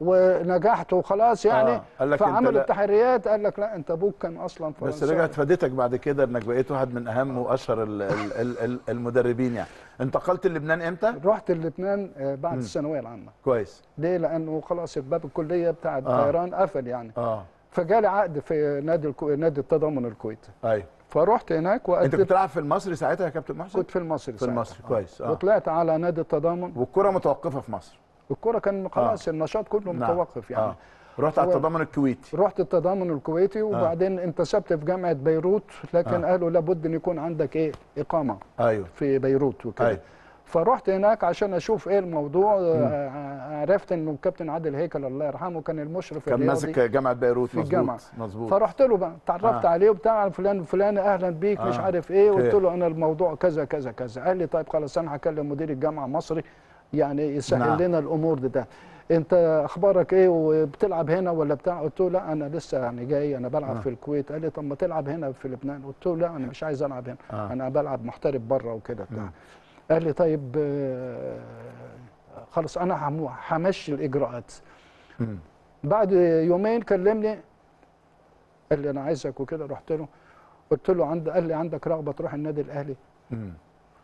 ونجحت وخلاص يعني
آه، قال لك أنت
فعملوا
لا.
التحريات قال لك لا انت ابوك كان اصلا
بس
فرنساوي.
رجعت فادتك بعد كده انك بقيت واحد من اهم واشهر ال- ال- ال- ال- المدربين يعني انتقلت للبنان امتى
رحت لبنان آه، بعد الثانويه العامه
كويس
ليه لانه خلاص باب الكليه بتاع
آه.
الطيران قفل يعني
اه
فجالي عقد في نادي الكو... نادي التضامن الكويتي
ايوه
فرحت هناك
انت كنت
وقدمت
بتلعب في المصري ساعتها يا كابتن محسن
كنت في المصري
في
ساعتها.
المصري كويس اه
وطلعت على نادي التضامن
والكره متوقفه في مصر
الكرة كان خلاص النشاط كله
نعم.
متوقف يعني
آه. رحت على
هو-
التضامن الكويتي
رحت التضامن الكويتي وبعدين انتسبت في جامعه بيروت لكن
آه.
قالوا لابد ان يكون عندك ايه اقامه
ايوه
في بيروت وكده
أيوة.
فرحت هناك عشان اشوف ايه الموضوع آه، عرفت انه الكابتن عادل هيكل الله يرحمه كان المشرف
كان
الرياضي
ماسك جامعه بيروت
في
مظبوط
الجامعة.
مظبوط
فرحت له بقى تعرفت
آه.
عليه وبتاع فلان وفلان اهلا بيك مش
آه.
عارف ايه قلت
أوكي.
له انا الموضوع كذا كذا كذا قال لي طيب خلاص انا هكلم مدير الجامعه مصري يعني يسهل
نعم.
لنا الامور دي ده انت اخبارك ايه وبتلعب هنا ولا بتاع قلت له لا انا لسه يعني جاي انا بلعب
آه.
في الكويت قال لي طب ما تلعب هنا في لبنان قلت له لا انا مش عايز العب هنا
آه.
انا بلعب محترف بره وكده بتاع
مم.
قال لي طيب آه، خلاص انا هم- همشي الاجراءات
مم.
بعد يومين كلمني قال لي انا عايزك وكده رحت له قلت له عند قال لي عندك رغبه تروح النادي الاهلي
مم.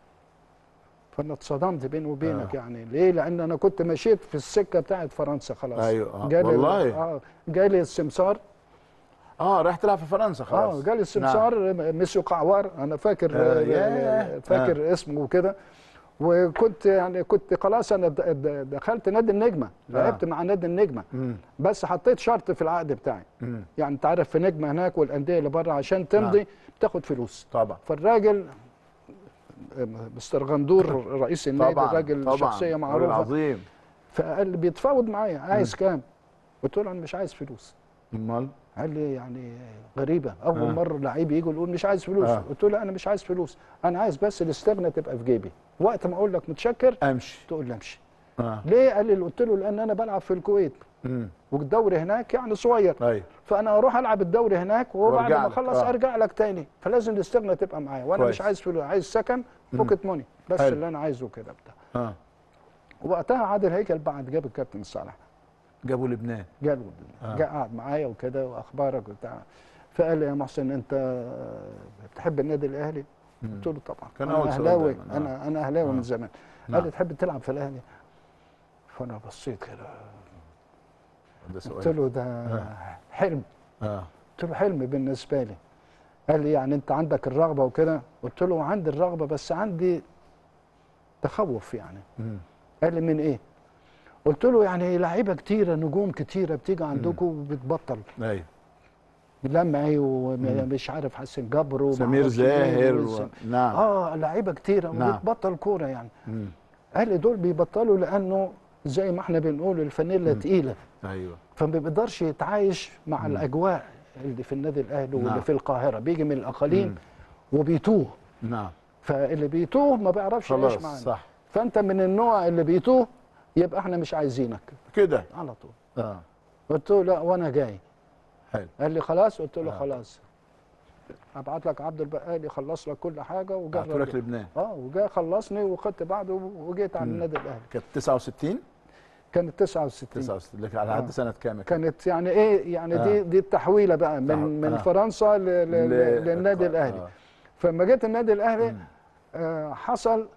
فانا اتصدمت بيني وبينك
آه.
يعني ليه لان انا كنت مشيت في السكه بتاعت فرنسا خلاص
أيوة، آه.
جالي
والله؟
اه جالي السمسار
اه رايح تلعب في فرنسا خلاص
اه جالي السمسار مسيو قعوار انا فاكر
آه،
آه
ياه.
فاكر اسمه وكده وكنت يعني كنت خلاص انا د- د- دخلت نادي النجمه لعبت مع نادي النجمه
مم.
بس حطيت شرط في العقد بتاعي
مم.
يعني انت عارف في نجمه هناك والانديه اللي بره عشان تمضي بتاخد فلوس
طبعا
فالراجل مستر غندور رئيس النادي
طبعا
راجل
طبعا
شخصيه
راجل
معروفه
عظيم
فقال لي بيتفاوض معايا عايز كام؟ قلت له انا مش عايز فلوس
امال
قال لي يعني غريبه اول
آه.
مره لعيب يجي يقول مش عايز فلوس
آه.
قلت له لا انا مش عايز فلوس انا عايز بس الاستغنى تبقى في جيبي وقت ما اقول لك متشكر
امشي
تقول لي امشي
اه
ليه قال لي قلت له لان انا بلعب في الكويت
مم.
والدوري هناك يعني صغير
ايوه
فانا اروح العب الدوري هناك وبعد
وارجع
ما
لك.
اخلص
آه.
ارجع لك تاني فلازم الاستغنى تبقى معايا وانا
كويس.
مش عايز فلوس عايز سكن بوكيت موني بس
حلو.
اللي انا عايزه كده بتاع
اه
وقتها عادل هيكل بعد جاب الكابتن صالح
جابوا لبنان
جاله
آه.
جاء قعد معايا وكده واخبارك وبتاع فقال لي يا محسن انت بتحب النادي الاهلي؟
مم.
قلت له طبعا
كان
انا
أول سؤال
اهلاوي
دايماً. آه.
انا انا اهلاوي
آه.
من زمان
نعم.
قال لي تحب تلعب في الاهلي؟ فانا بصيت كده
ده
قلت
سؤال
له ده حلم
اه
قلت له حلم بالنسبه لي قال لي يعني انت عندك الرغبه وكده قلت له عندي الرغبه بس عندي تخوف يعني
مم.
قال لي من ايه قلت له يعني لعيبه كتيره نجوم كتيره بتيجي عندكم وبتبطل
ايوه
لمعي ومش عارف حسن جبر وما
سمير
أعرفش مين
زاهر و...
وسم-
نعم
اه لعيبه كتيره
نعم.
وبتبطل كوره يعني
مم.
قال لي دول بيبطلوا لانه زي ما احنا بنقول الفانيلا تقيله
ايوه
فما بيقدرش يتعايش مع الاجواء اللي في النادي الاهلي واللي
نعم.
في القاهره بيجي من الاقاليم
مم.
وبيتوه
نعم
فاللي بيتوه ما بيعرفش يعيش
خلاص
معانا
صح
فانت من النوع اللي بيتوه يبقى احنا مش عايزينك
كده
على طول
اه
قلت له لا وانا جاي
حلو
قال لي خلاص قلت له
آه.
خلاص ابعت لك عبد البقال يخلص لك كل حاجه
بعتوا
وجرب
لك لبنان
اه وجا خلصني وخدت بعده وجيت على
مم.
النادي الاهلي
كانت 69
كانت 69
69 لك على حد
آه.
سنه كام كده؟
كانت يعني ايه يعني
آه.
دي دي التحويله بقى من
آه.
من
آه.
فرنسا ل- ل- ل- للنادي الاهلي
آه.
فلما جيت النادي الاهلي
مم.
آه حصل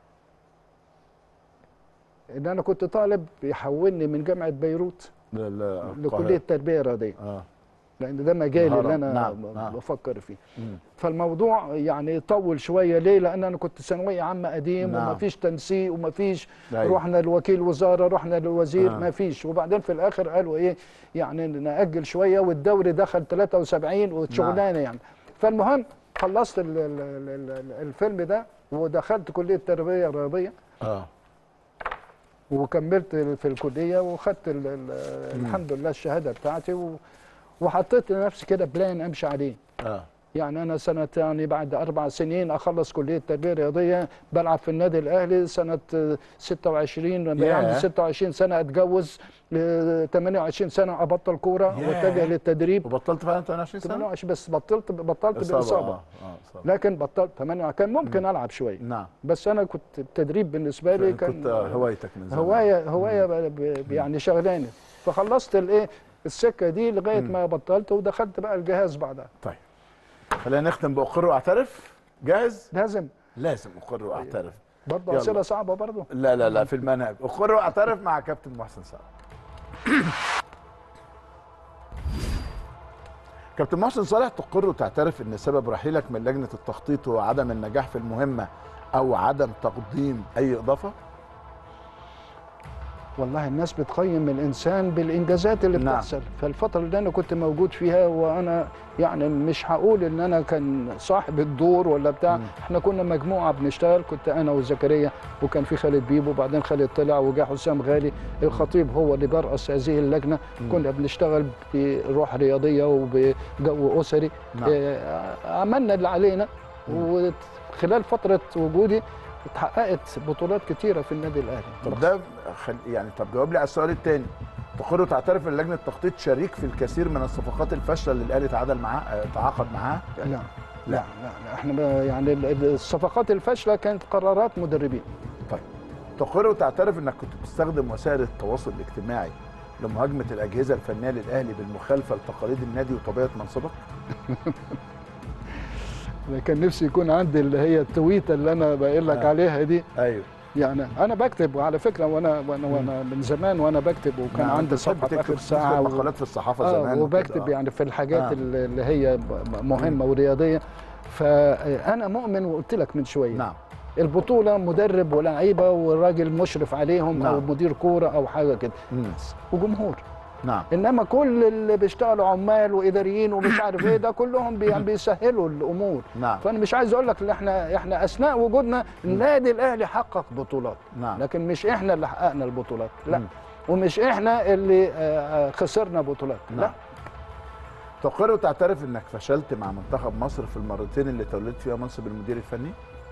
ان انا كنت طالب يحولني من جامعه بيروت
ل- ل-
لكليه
القاهرة.
التربيه الرياضيه
اه
لان ده مجالي اللي
الهرم.
انا
نعم،
ب-
نعم.
بفكر فيه
مم.
فالموضوع يعني طول شويه ليه لان انا كنت ثانويه عامه قديم
نعم.
ومفيش تنسيق ومفيش
أيوة.
رحنا لوكيل وزاره رحنا للوزير
آه.
مفيش وبعدين في الاخر قالوا ايه يعني ناجل شويه والدوري دخل 73 وشغلانه يعني فالمهم خلصت ال- ال- ال- ال- الفيلم ده ودخلت كليه التربيه الرياضيه
اه
وكملت في الكليه وخدت ال- ال- الحمد لله الشهاده بتاعتي و- وحطيت لنفسي كده بلان امشي عليه
اه
يعني انا سنه يعني بعد اربع سنين اخلص كليه التربيه الرياضيه بلعب في النادي الاهلي سنه آه، 26 لما
ياه.
عندي 26 سنه اتجوز آه، 28 سنه ابطل كوره
ياه.
واتجه للتدريب
وبطلت فعلا 28 سنه
28 بس بطلت بطلت باصابه
اه اه اصابه
لكن بطلت 8 كان ممكن العب شويه
نعم
بس انا كنت التدريب بالنسبه لي
كنت
كان
هوايتك من زمان
هوايه هوايه ب- ب- يعني شغلاني فخلصت الايه السكه دي لغايه ما بطلت ودخلت بقى الجهاز بعدها
طيب خلينا نختم باقر واعترف جاهز
لازم
لازم اقر واعترف
برضه
يلا.
اسئله صعبه برضه
لا لا لا في المنهج اقر واعترف مع كابتن محسن صالح كابتن محسن صالح تقر وتعترف ان سبب رحيلك من لجنه التخطيط هو عدم النجاح في المهمه او عدم تقديم اي اضافه
والله الناس بتقيم الانسان بالانجازات اللي
نعم.
بتحصل فالفتره اللي انا كنت موجود فيها وانا يعني مش هقول ان انا كان صاحب الدور ولا بتاع
مم.
احنا كنا مجموعه بنشتغل كنت انا وزكريا وكان في خالد بيبو وبعدين خالد طلع وجا حسام غالي الخطيب هو اللي برأس هذه اللجنه
مم.
كنا بنشتغل بروح رياضيه وبجو اسري
نعم.
آه، عملنا اللي علينا وخلال فتره وجودي اتحققت بطولات كتيره في النادي الاهلي
طب ده خل... يعني طب جاوب لي على السؤال الثاني تقر وتعترف ان لجنه التخطيط شريك في الكثير من الصفقات الفاشله اللي الاهلي تعادل معاها تعاقد معاها
لا لا لا, لا احنا ب- يعني ال- ال- الصفقات الفاشله كانت قرارات مدربين
طيب تقر وتعترف انك كنت بتستخدم وسائل التواصل الاجتماعي لمهاجمه الاجهزه الفنيه للاهلي بالمخالفه لتقاليد النادي وطبيعه منصبك
أنا كان نفسي يكون عندي اللي هي التويته اللي انا بقول لك
آه.
عليها دي
ايوه
يعني انا بكتب وعلى فكره وانا وانا وانا من زمان وانا بكتب وكان عندي صفحه في اخر ساعه و...
مقالات في الصحافه
آه
زمان
وبكتب
وكده.
يعني في الحاجات
آه.
اللي اللي هي ب- مهمه ورياضيه فانا مؤمن وقلت لك من شويه
نعم
البطوله مدرب ولاعيبه وراجل مشرف عليهم او
نعم.
مدير كوره او حاجه كده
مم.
وجمهور
نعم
انما كل اللي بيشتغلوا عمال واداريين ومش عارف ايه ده كلهم بي بيسهلوا الامور
نعم
فانا مش عايز اقول لك ان احنا احنا اثناء وجودنا النادي الاهلي حقق بطولات
نعم
لكن مش احنا اللي حققنا البطولات لا
مم.
ومش احنا اللي آه، آه، خسرنا بطولات لا
نعم. تقر وتعترف انك فشلت مع منتخب مصر في المرتين اللي توليت فيها منصب المدير الفني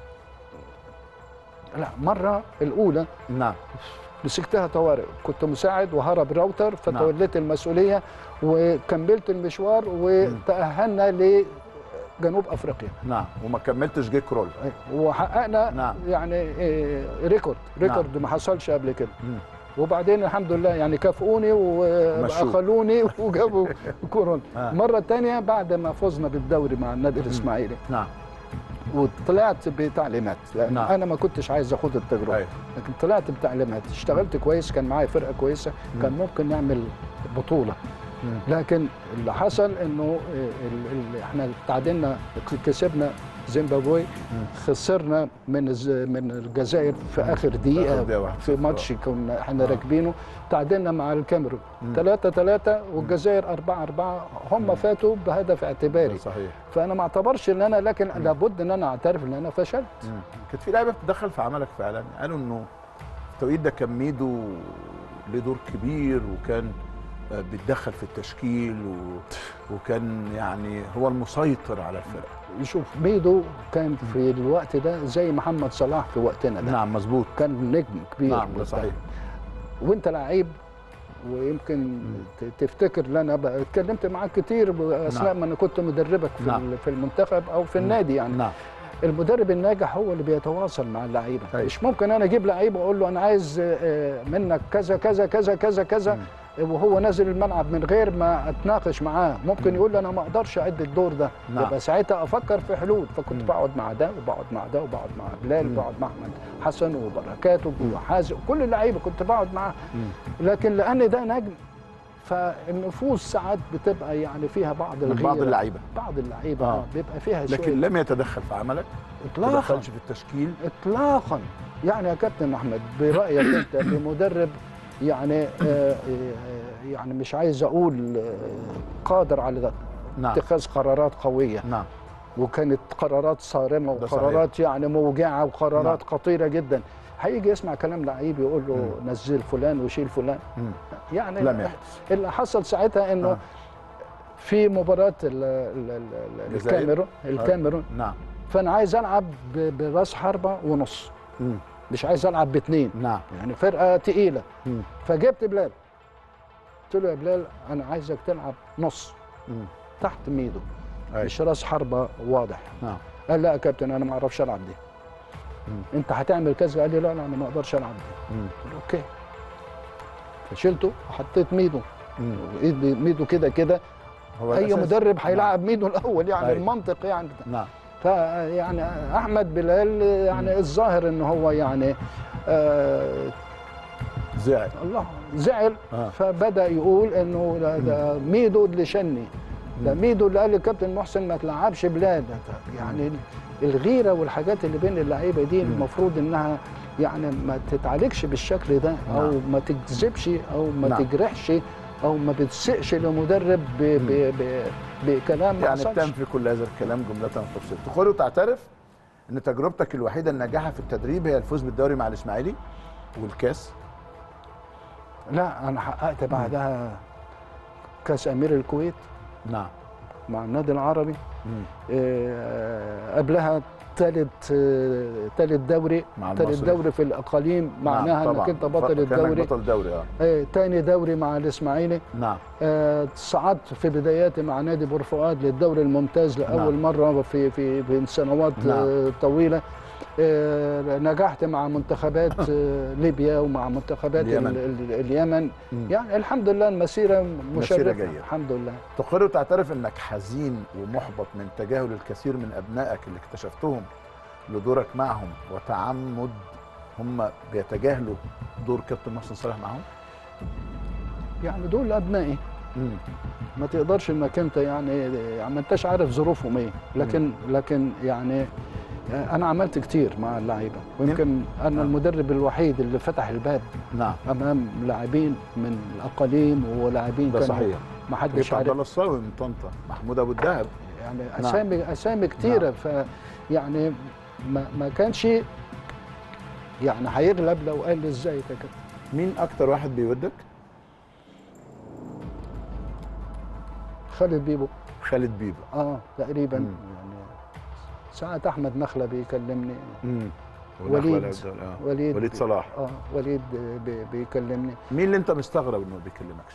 لا مره الاولى
نعم
مسكتها طوارئ كنت مساعد وهرب راوتر فتوليت المسؤوليه وكملت المشوار وتاهلنا لجنوب افريقيا
نعم وما كملتش جيك رول
وحققنا
نعم.
يعني إيه، ريكورد ريكورد ما حصلش قبل كده
مم.
وبعدين الحمد لله يعني كافئوني واخلوني وجابوا كورونا
آه.
مره تانية بعد ما فزنا بالدوري مع النادي الاسماعيلي
نعم
وطلعت بتعليمات لان
نعم.
انا ما كنتش عايز اخد التجربه
أيوة.
لكن طلعت بتعليمات اشتغلت كويس كان معايا فرقه كويسه كان ممكن نعمل بطوله
مم.
لكن اللي حصل انه ال- ال- احنا تعادلنا كسبنا زيمبابوي خسرنا من الز- من الجزائر في اخر دقيقه
آخر دقيقة واحد
في
صفر.
ماتش كنا احنا
آه.
راكبينه تعادلنا مع الكاميرون 3 3 والجزائر 4 4 هم فاتوا بهدف اعتباري
صحيح
فانا ما اعتبرش ان انا لكن لابد ان انا اعترف ان انا فشلت
مم. كانت في لعيبه بتدخل في عملك فعلا قالوا انه التوقيت ده كان ميدو ليه دور كبير وكان آه، بيتدخل في التشكيل و... وكان يعني هو المسيطر على الفرقه
شوف ميدو كان في الوقت ده زي محمد صلاح في وقتنا ده
نعم مظبوط
كان نجم كبير
نعم ده
وبتاع.
صحيح
وانت لعيب ويمكن ت- تفتكر ان انا بقى اتكلمت معاك كتير اثناء
نعم.
ما انا كنت مدربك في
نعم.
ال- في المنتخب او في النادي يعني
نعم
المدرب الناجح هو اللي بيتواصل مع اللعيبه
أيوة.
مش ممكن انا اجيب لعيب واقول له انا عايز آه، منك كذا كذا كذا كذا كذا وهو نازل الملعب من غير ما اتناقش معاه ممكن يقول لي انا ما اقدرش ادي الدور ده
نعم.
يبقى ساعتها افكر في حلول فكنت
مم.
بقعد مع ده وبقعد مع ده وبقعد مع بلال
مم.
وبقعد مع احمد حسن وبركات وحازم كل اللعيبه كنت بقعد معاه
مم.
لكن لان ده نجم فالنفوس ساعات بتبقى يعني فيها بعض
من
الغيره
بعض اللعيبه
بعض اللعيبه
آه.
آه. بيبقى فيها شويه
لكن لم يتدخل في عملك ما
اطلاقا
تدخلش في التشكيل
اطلاقا يعني يا كابتن احمد برايك انت بمدرب يعني آه، آه، يعني مش عايز اقول آه، قادر على ده
نعم
اتخاذ قرارات قويه
نعم
وكانت قرارات صارمه
ده
وقرارات يعني موجعه وقرارات
نعم.
خطيره جدا هيجي يسمع كلام لعيب يقول له نزل فلان وشيل فلان
مم.
يعني
لم يحدث.
اللي حصل ساعتها انه
آه.
في مباراه ال- ال- ال-
الجزائر.
الكاميرون الكاميرون
نعم
فانا عايز العب ب- براس حربه ونص
مم.
مش عايز العب باثنين
نعم
يعني فرقه تقيله
مم.
فجبت بلال قلت له يا بلال انا عايزك تلعب نص
مم.
تحت ميدو
أيوة.
مش راس حربه واضح
نعم
قال لا يا كابتن انا ما اعرفش العب دي
مم.
انت هتعمل كذا قال لي لا لا انا ما اقدرش العب دي
مم.
قلت له اوكي فشلته وحطيت ميدو
مم.
وإيد ميدو كده كده
هو
اي
الأساس.
مدرب هيلاعب ميدو الاول يعني
أيوة.
المنطق يعني
نعم
فيعني احمد بلال يعني الظاهر ان هو يعني آه
زعل
الله زعل
آه.
فبدا يقول انه ده, ده ميدو اللي شني ده ميدو اللي قال للكابتن محسن ما تلعبش بلاد يعني الغيره والحاجات اللي بين اللعيبه دي المفروض انها يعني ما تتعالجش بالشكل ده او
نعم.
ما تكذبش او ما
نعم.
تجرحش او ما بتسقش لمدرب ب ب ب بكلام ما
يعني
حصلش
بتنفي كل هذا الكلام جملة وتفصيل تخرج وتعترف ان تجربتك الوحيده الناجحه في التدريب هي الفوز بالدوري مع الاسماعيلي والكاس
لا انا حققت بعدها كاس امير الكويت
نعم
مع النادي العربي
مم.
آه، قبلها ثالث ثالث دوري
مع
ثالث
المصري.
دوري في الاقاليم معناها
نعم
انك
طبعاً.
انت بطل
كأنك
الدوري
بطل دوري اه
آه، تاني دوري مع الاسماعيلي
نعم
آه، صعدت في بداياتي مع نادي بور فؤاد للدوري الممتاز لاول
نعم.
مره في في في سنوات
نعم.
آه، طويله آه، نجحت مع منتخبات آه، ليبيا ومع منتخبات
اليمن.
ال- ال- اليمن
مم.
يعني الحمد لله المسيره مشرفه
جيدة.
الحمد لله
تقر وتعترف انك حزين ومحبط من تجاهل الكثير من ابنائك اللي اكتشفتهم لدورك معهم وتعمد هم بيتجاهلوا دور كابتن محسن صالح معاهم
يعني دول ابنائي
مم.
ما تقدرش انك انت يعني يعني ما انتش عارف ظروفهم ايه لكن لكن يعني انا عملت كتير مع اللعيبه ويمكن انا
آه.
المدرب الوحيد اللي فتح الباب
نعم
امام لاعبين من الاقاليم ولاعبين
ده
كانوا
صحيح
ما حدش
جبت عبد
عارف
الله الصاوي من طنطا محمود ابو الدهب
يعني
نعم.
اسامي اسامي كتيره ف يعني ما ما كانش يعني هيغلب لو قال لي ازاي ده كده
مين اكتر واحد بيودك
خالد بيبو
خالد بيبو
اه تقريبا
مم.
يعني ساعات احمد نخله بيكلمني
امم
وليد.
آه.
وليد
وليد صلاح
اه وليد بي- بيكلمني
مين اللي انت مستغرب انه ما بيكلمكش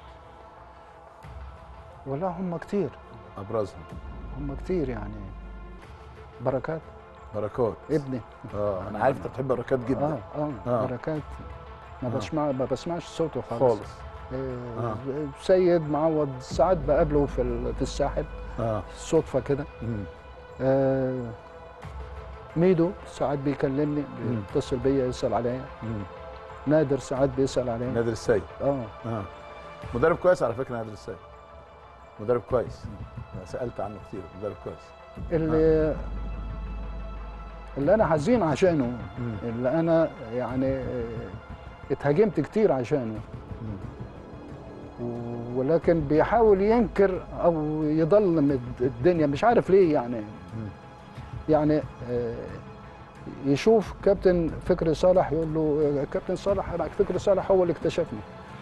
والله هم كتير
ابرزهم
هم كتير يعني بركات
بركات
ابني
اه انا عارف انت بتحب بركات جدا
اه اه,
آه.
بركات ما
آه.
بسمع ما بسمعش صوته خالص,
خالص
آه.
آه.
سيد معوض ساعات بقابله في ال- في الساحل
اه
صدفه كده
مم.
آه. ميدو ساعات بيكلمني
مم.
بيتصل بيا يسال عليا
مم.
نادر ساعات بيسال عليا
نادر السيد
اه
اه مدرب كويس على فكره نادر السيد مدرب كويس أنا سالت عنه كتير مدرب كويس
اللي اللي انا حزين عشانه
مم.
اللي انا يعني آه، اتهاجمت كتير عشانه
مم.
و- ولكن بيحاول ينكر او يضلم الد- الدنيا مش عارف ليه يعني
مم.
يعني آه، يشوف كابتن فكري صالح يقول له آه، كابتن صالح أنا فكري صالح هو اللي اكتشفني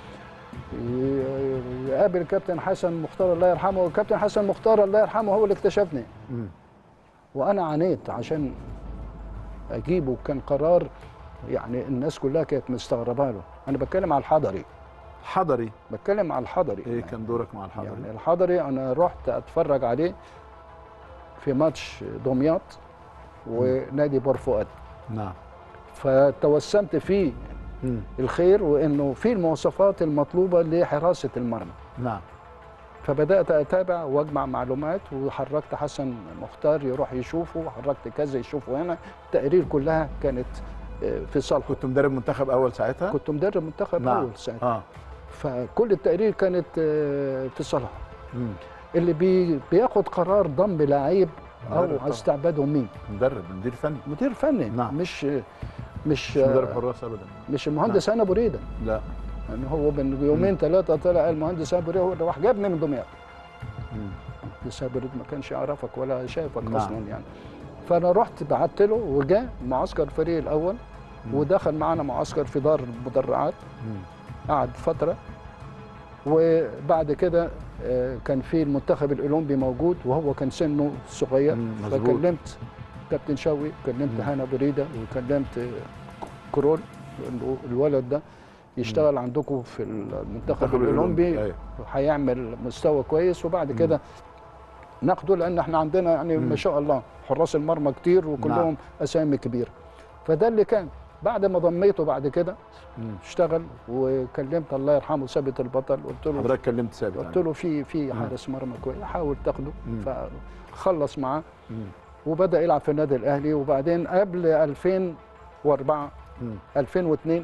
ي- يقابل كابتن حسن مختار الله يرحمه وكابتن حسن مختار الله يرحمه هو اللي اكتشفني
مم.
وانا عانيت عشان اجيبه كان قرار يعني الناس كلها كانت مستغربه له انا بتكلم على الحضري
حضري
بتكلم على الحضري
ايه كان دورك مع الحضري
يعني الحضري انا رحت اتفرج عليه في ماتش دمياط ونادي بور فؤاد
نعم
فتوسمت فيه
مم.
الخير وانه في المواصفات المطلوبه لحراسه المرمى
نعم
فبدات اتابع واجمع معلومات وحركت حسن مختار يروح يشوفه وحركت كذا يشوفه هنا التقارير كلها كانت آه، في صالحه
كنت مدرب منتخب اول ساعتها
كنت مدرب منتخب
نعم.
اول ساعتها
اه
فكل التقارير كانت آه، في صالحه
مم.
اللي بي بياخد قرار ضم لعيب او
مدرب طبعا.
استعباده مين
مدرب مدير فني
مدير فني
نعم.
مش مش
مش مدرب حراس ابدا
مش المهندس هنا بريده
لا
يعني هو من يومين ثلاثه طلع المهندس هنا بريده هو اللي راح جابني من دمياط
مم.
المهندس هنا بريده ما كانش يعرفك ولا شايفك
نعم.
اصلا يعني فانا رحت بعت له وجاء معسكر الفريق الاول
مم.
ودخل معنا معسكر في دار المدرعات
مم.
قعد فتره وبعد كده آه، كان في المنتخب الاولمبي موجود وهو كان سنه صغير
مم، مظبوط.
فكلمت كابتن شوقي كلمت
مم.
هنا بريده وكلمت آه، كرول إنه الولد ده يشتغل عندكم في المنتخب
المنتخب
الاولمبي
أيوة.
هيعمل مستوى كويس وبعد
مم.
كده ناخده لان احنا عندنا يعني
مم.
ما شاء الله حراس المرمى كتير وكلهم
نعم.
اسامي كبيره فده اللي كان بعد ما ضميته بعد كده
مم.
اشتغل وكلمت الله يرحمه ثابت البطل قلت له
حضرتك كلمت ثابت
قلت
عنه.
له في في حارس مرمى كويس حاول تاخده
مم.
فخلص معاه
مم.
وبدا يلعب في النادي الاهلي وبعدين قبل 2004
مم.
2002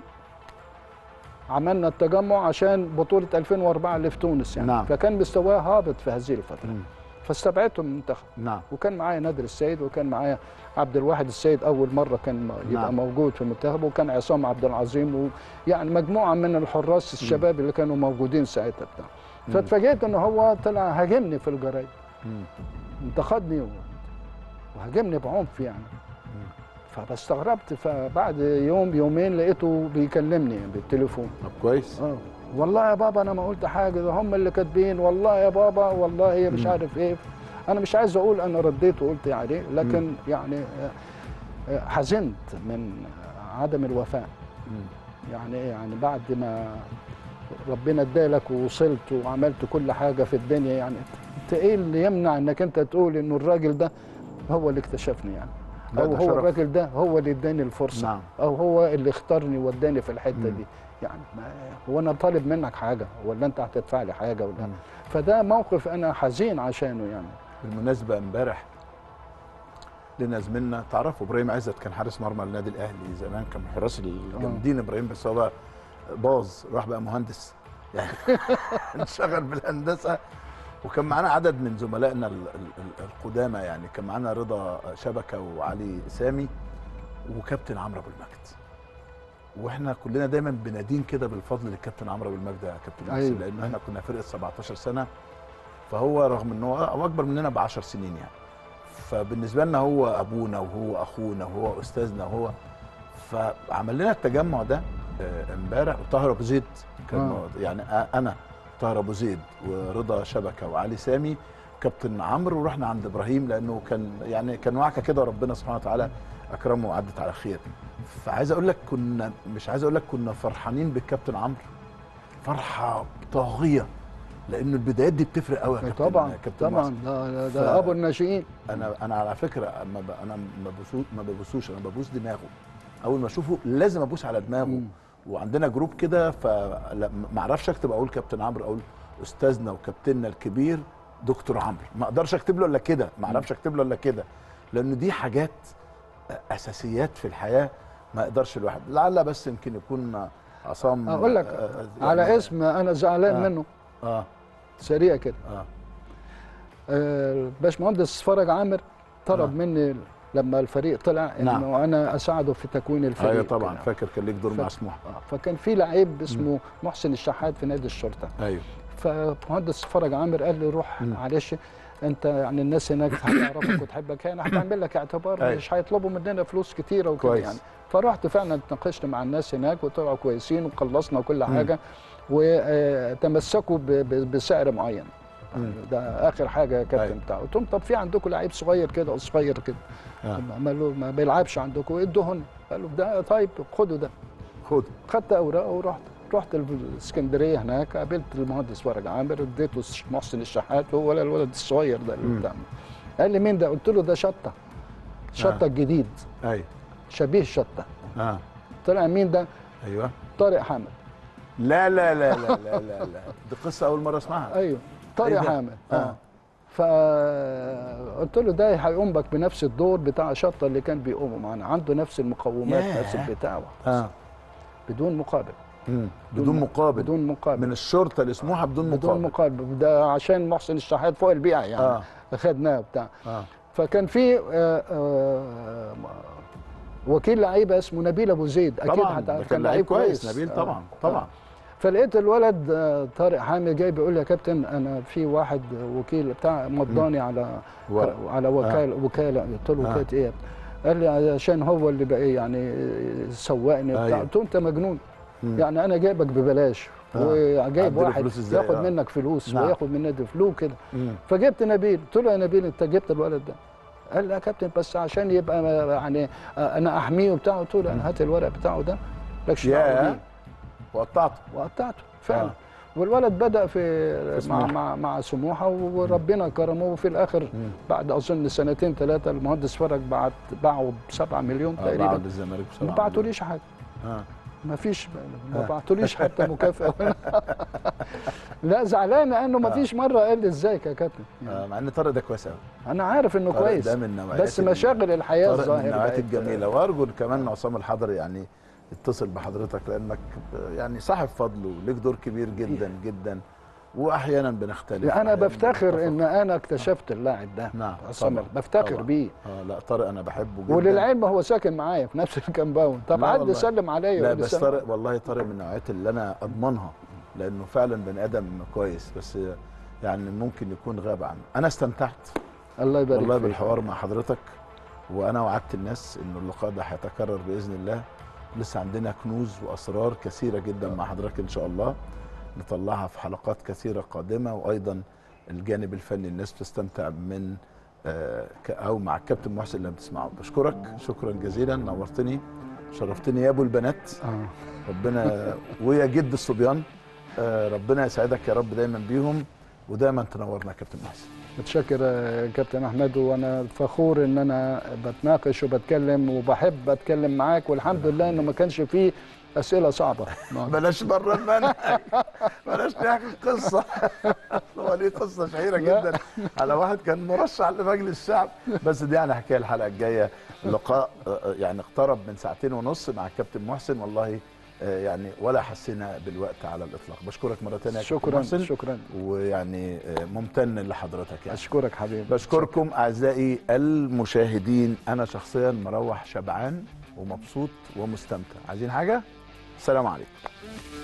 عملنا التجمع عشان بطوله 2004 اللي في تونس يعني
نعم.
فكان مستواه هابط في هذه الفتره
مم.
فاستبعدته من المنتخب
نعم
وكان معايا نادر السيد وكان معايا عبد الواحد السيد اول مره كان يبقى
نعم.
موجود في المنتخب وكان عصام عبد العظيم ويعني مجموعه من الحراس الشباب اللي كانوا موجودين ساعتها بتاع فاتفاجئت ان هو طلع هاجمني في الجرايد
مم.
انتقدني و- وهاجمني بعنف يعني فاستغربت فبعد يوم يومين لقيته بيكلمني بالتليفون
طب كويس
اه والله يا بابا انا ما قلت حاجه ده هم اللي كاتبين والله يا بابا والله مش
مم.
عارف ايه انا مش عايز اقول انا رديت وقلت عليه لكن يعني آه، آه، حزنت من عدم الوفاء
مم.
يعني إيه؟ يعني بعد ما ربنا ادالك ووصلت وعملت كل حاجه في الدنيا يعني انت ايه اللي يمنع انك انت تقول انه الراجل ده هو اللي اكتشفني يعني
لا،
او
ده
هو
شرف.
الراجل ده هو اللي اداني الفرصه
نعم.
او هو اللي اختارني واداني في الحته
مم.
دي يعني ما هو انا طالب منك حاجه ولا انت هتدفع لي حاجه ولا
مم.
فده موقف انا حزين عشانه يعني
بالمناسبه امبارح لنا زميلنا تعرفوا ابراهيم عزت كان حارس مرمى النادي الاهلي زمان كان من الحراس الجامدين ابراهيم بس هو بقى باظ راح بقى مهندس يعني انشغل بالهندسه وكان معانا عدد من زملائنا ال- ال- ال- القدامى يعني كان معانا رضا شبكه وعلي سامي وكابتن عمرو ابو المجد واحنا كلنا دايما بنادين كده بالفضل للكابتن عمرو ابو المجد يا كابتن
أيوة.
أيوة. لان احنا كنا فرقه 17 سنه فهو رغم ان هو هو اكبر مننا ب 10 سنين يعني فبالنسبه لنا هو ابونا وهو اخونا وهو استاذنا وهو فعمل لنا التجمع ده آه، امبارح وطاهر ابو زيد كان
آه.
موجود. يعني آه، انا طاهر ابو زيد ورضا شبكه وعلي سامي كابتن عمرو ورحنا عند ابراهيم لانه كان يعني كان وعكه كده وربنا سبحانه وتعالى اكرمه وعدت على خير فعايز اقول لك كنا مش عايز اقول لك كنا فرحانين بالكابتن عمرو فرحه طاغيه لان البدايات دي بتفرق قوي يا كابتن
طبعا
كابتن
طبعا
محسن.
ده,
ف-
ده ابو الناشئين
انا انا على فكره ما ب... انا ما ببوسوش ما ببوسوش انا ببوس دماغه اول ما اشوفه لازم ابوس على دماغه
مم.
وعندنا جروب كده فما اعرفش اكتب اقول كابتن عمرو اقول استاذنا وكابتننا الكبير دكتور عمرو ما اقدرش اكتب له الا كده ما اعرفش اكتب له الا كده لان دي حاجات اساسيات في الحياه ما يقدرش الواحد لعل بس يمكن يكون عصام
اقول لك
آه، آه،
على
يعني-
اسم انا زعلان
آه.
منه
اه
سريع كده
اه
آه، باشمهندس فرج عامر طلب
آه.
مني لما الفريق طلع انه
نعم.
انا اساعده في تكوين الفريق
ايوه طبعا
كده.
فاكر كان ليك دور
ف-
مع سموحه
آه، فكان في لعيب اسمه محسن الشحات في نادي الشرطه
ايوه
فمهندس فرج عامر قال لي روح
مم.
معلش انت يعني الناس هناك هتعرفك وتحبك هنا هتعمل لك اعتبار
أيوة.
مش هيطلبوا مننا فلوس كتيره وكده
كويس.
يعني فرحت فعلا اتناقشت مع الناس هناك وطلعوا كويسين وخلصنا كل
مم.
حاجه وتمسكوا ب- ب- بسعر معين
مم.
ده اخر حاجه يا كابتن
أيوة.
بتاعه قلت لهم طب في عندكم لعيب صغير كده صغير كده
آه.
ما له ما بيلعبش عندكم ادوهن قالوا ده طيب خدوا ده
خد
خدت اوراقه ورحت رحت الاسكندريه هناك قابلت المهندس فرج عامر اديته الش- محسن الشحات هو ولا الولد الصغير ده اللي
مم.
قدامه قال لي مين ده قلت له ده شطه شطه
آه.
الجديد
ايوه
شبيه شطه
اه
طلع مين ده
ايوه
طارق حامد
لا لا لا لا لا لا, لا. دي قصه اول مره اسمعها
ايوه طارق
إيه ده؟
حامد
آه.
اه فقلت له ده هيقوم بك بنفس الدور بتاع شطه اللي كان بيقوموا معانا عنده نفس المقومات
ياه.
نفس البتاع
اه
بدون مقابل
مم. بدون مقابل
بدون مقابل
من الشرطه لسموحه بدون مقابل
بدون مقابل ده عشان محسن الشحات فوق البيع يعني
آه.
خدناه بتاع
اه
فكان في آه، آه، وكيل لعيبه اسمه نبيل ابو زيد اكيد
طبعا
هتعرف،
ده كان لعيب كويس نبيل
آه،
طبعا
آه.
طبعا
فلقيت الولد آه، طارق حامد جاي بيقول لي يا كابتن انا في واحد وكيل بتاع مضاني على
ورق.
على وكاله وكاله قلت له
آه.
وكاله ايه قال لي عشان هو اللي بقى إيه يعني سوقني بتاع
أيوه.
قلت له انت مجنون
مم.
يعني انا جايبك ببلاش
آه.
وجايب
أديله
واحد
فلوس إزاي؟
ياخد
آه.
منك فلوس
نعم.
وياخد من النادي فلوس كده
مم.
فجبت نبيل قلت له يا نبيل انت جبت الولد ده قال لي يا كابتن بس عشان يبقى يعني انا احميه وبتاع قلت له لا، هات الورق بتاعه ده لكش دعوه
ياه
بيه
وقطعته
وقطعته فعلا
آه.
والولد بدا في مع
سموحة.
مع مع سموحه وربنا كرمه وفي الاخر بعد اظن سنتين ثلاثه المهندس فرج بعت باعه ب 7 مليون
آه، باعوا
تقريبا
للزمالك
ما
بسبعة
بعتوليش حاجه
مليون. آه.
ما فيش ما بعتوليش حتى مكافاه لا زعلان لانه ما فيش مره قال لي ازيك يا كابتن
آه. مع ان طارق ده كويس قوي
انا عارف انه
طارق
كويس
ده من نوعيات
بس
ال-
مشاغل الحياه
طارق من
الظاهره
النوعيات
بقت-
الجميله وارجو كمان عصام الحضري يعني يتصل بحضرتك لانك يعني صاحب فضل وليك دور كبير جدا جدا واحيانا بنختلف
انا
وأحياناً
بفتخر
بنتفق.
ان انا اكتشفت اللاعب ده
نعم
عصام
طبعاً،
بفتخر
طبعاً.
بيه
اه لا طارق انا بحبه جدا
وللعلم هو ساكن معايا في نفس الكامباوند طب
لا
عد
والله.
سلم عليا
لا
وقول لي
بس
سلام.
طارق والله طارق من النوعيات اللي انا اضمنها لانه فعلا بني ادم كويس بس يعني ممكن يكون غاب عنه انا استمتعت
الله يبارك
والله
فيك.
بالحوار مع حضرتك وانا وعدت الناس انه اللقاء ده هيتكرر باذن الله لسه عندنا كنوز واسرار كثيره جدا مع حضرتك ان شاء الله نطلعها في حلقات كثيره قادمه وايضا الجانب الفني الناس بتستمتع من آه، ك- او مع الكابتن محسن اللي بتسمعه بشكرك شكرا جزيلا نورتني شرفتني يا ابو البنات
آه.
ربنا ويا جد الصبيان آه، ربنا يسعدك يا رب دايما بيهم ودايما تنورنا يا كابتن محسن
متشكر يا كابتن احمد وانا فخور ان انا بتناقش وبتكلم وبحب اتكلم معاك والحمد لله انه ما كانش فيه اسئله صعبه
بلاش بره المنهج بلاش نحكي القصه هو ليه قصه شهيره
لا.
جدا على واحد كان مرشح لمجلس الشعب بس دي انا هحكيها الحلقه الجايه اللقاء آه، يعني اقترب من ساعتين ونص مع الكابتن محسن والله آه، يعني ولا حسينا بالوقت على الاطلاق بشكرك مره ثانيه يا كابتن
شكرا
محسن
شكرا
ويعني آه، ممتن لحضرتك يعني
اشكرك حبيبي
بشكركم اعزائي المشاهدين انا شخصيا مروح شبعان ومبسوط ومستمتع عايزين حاجه السلام عليكم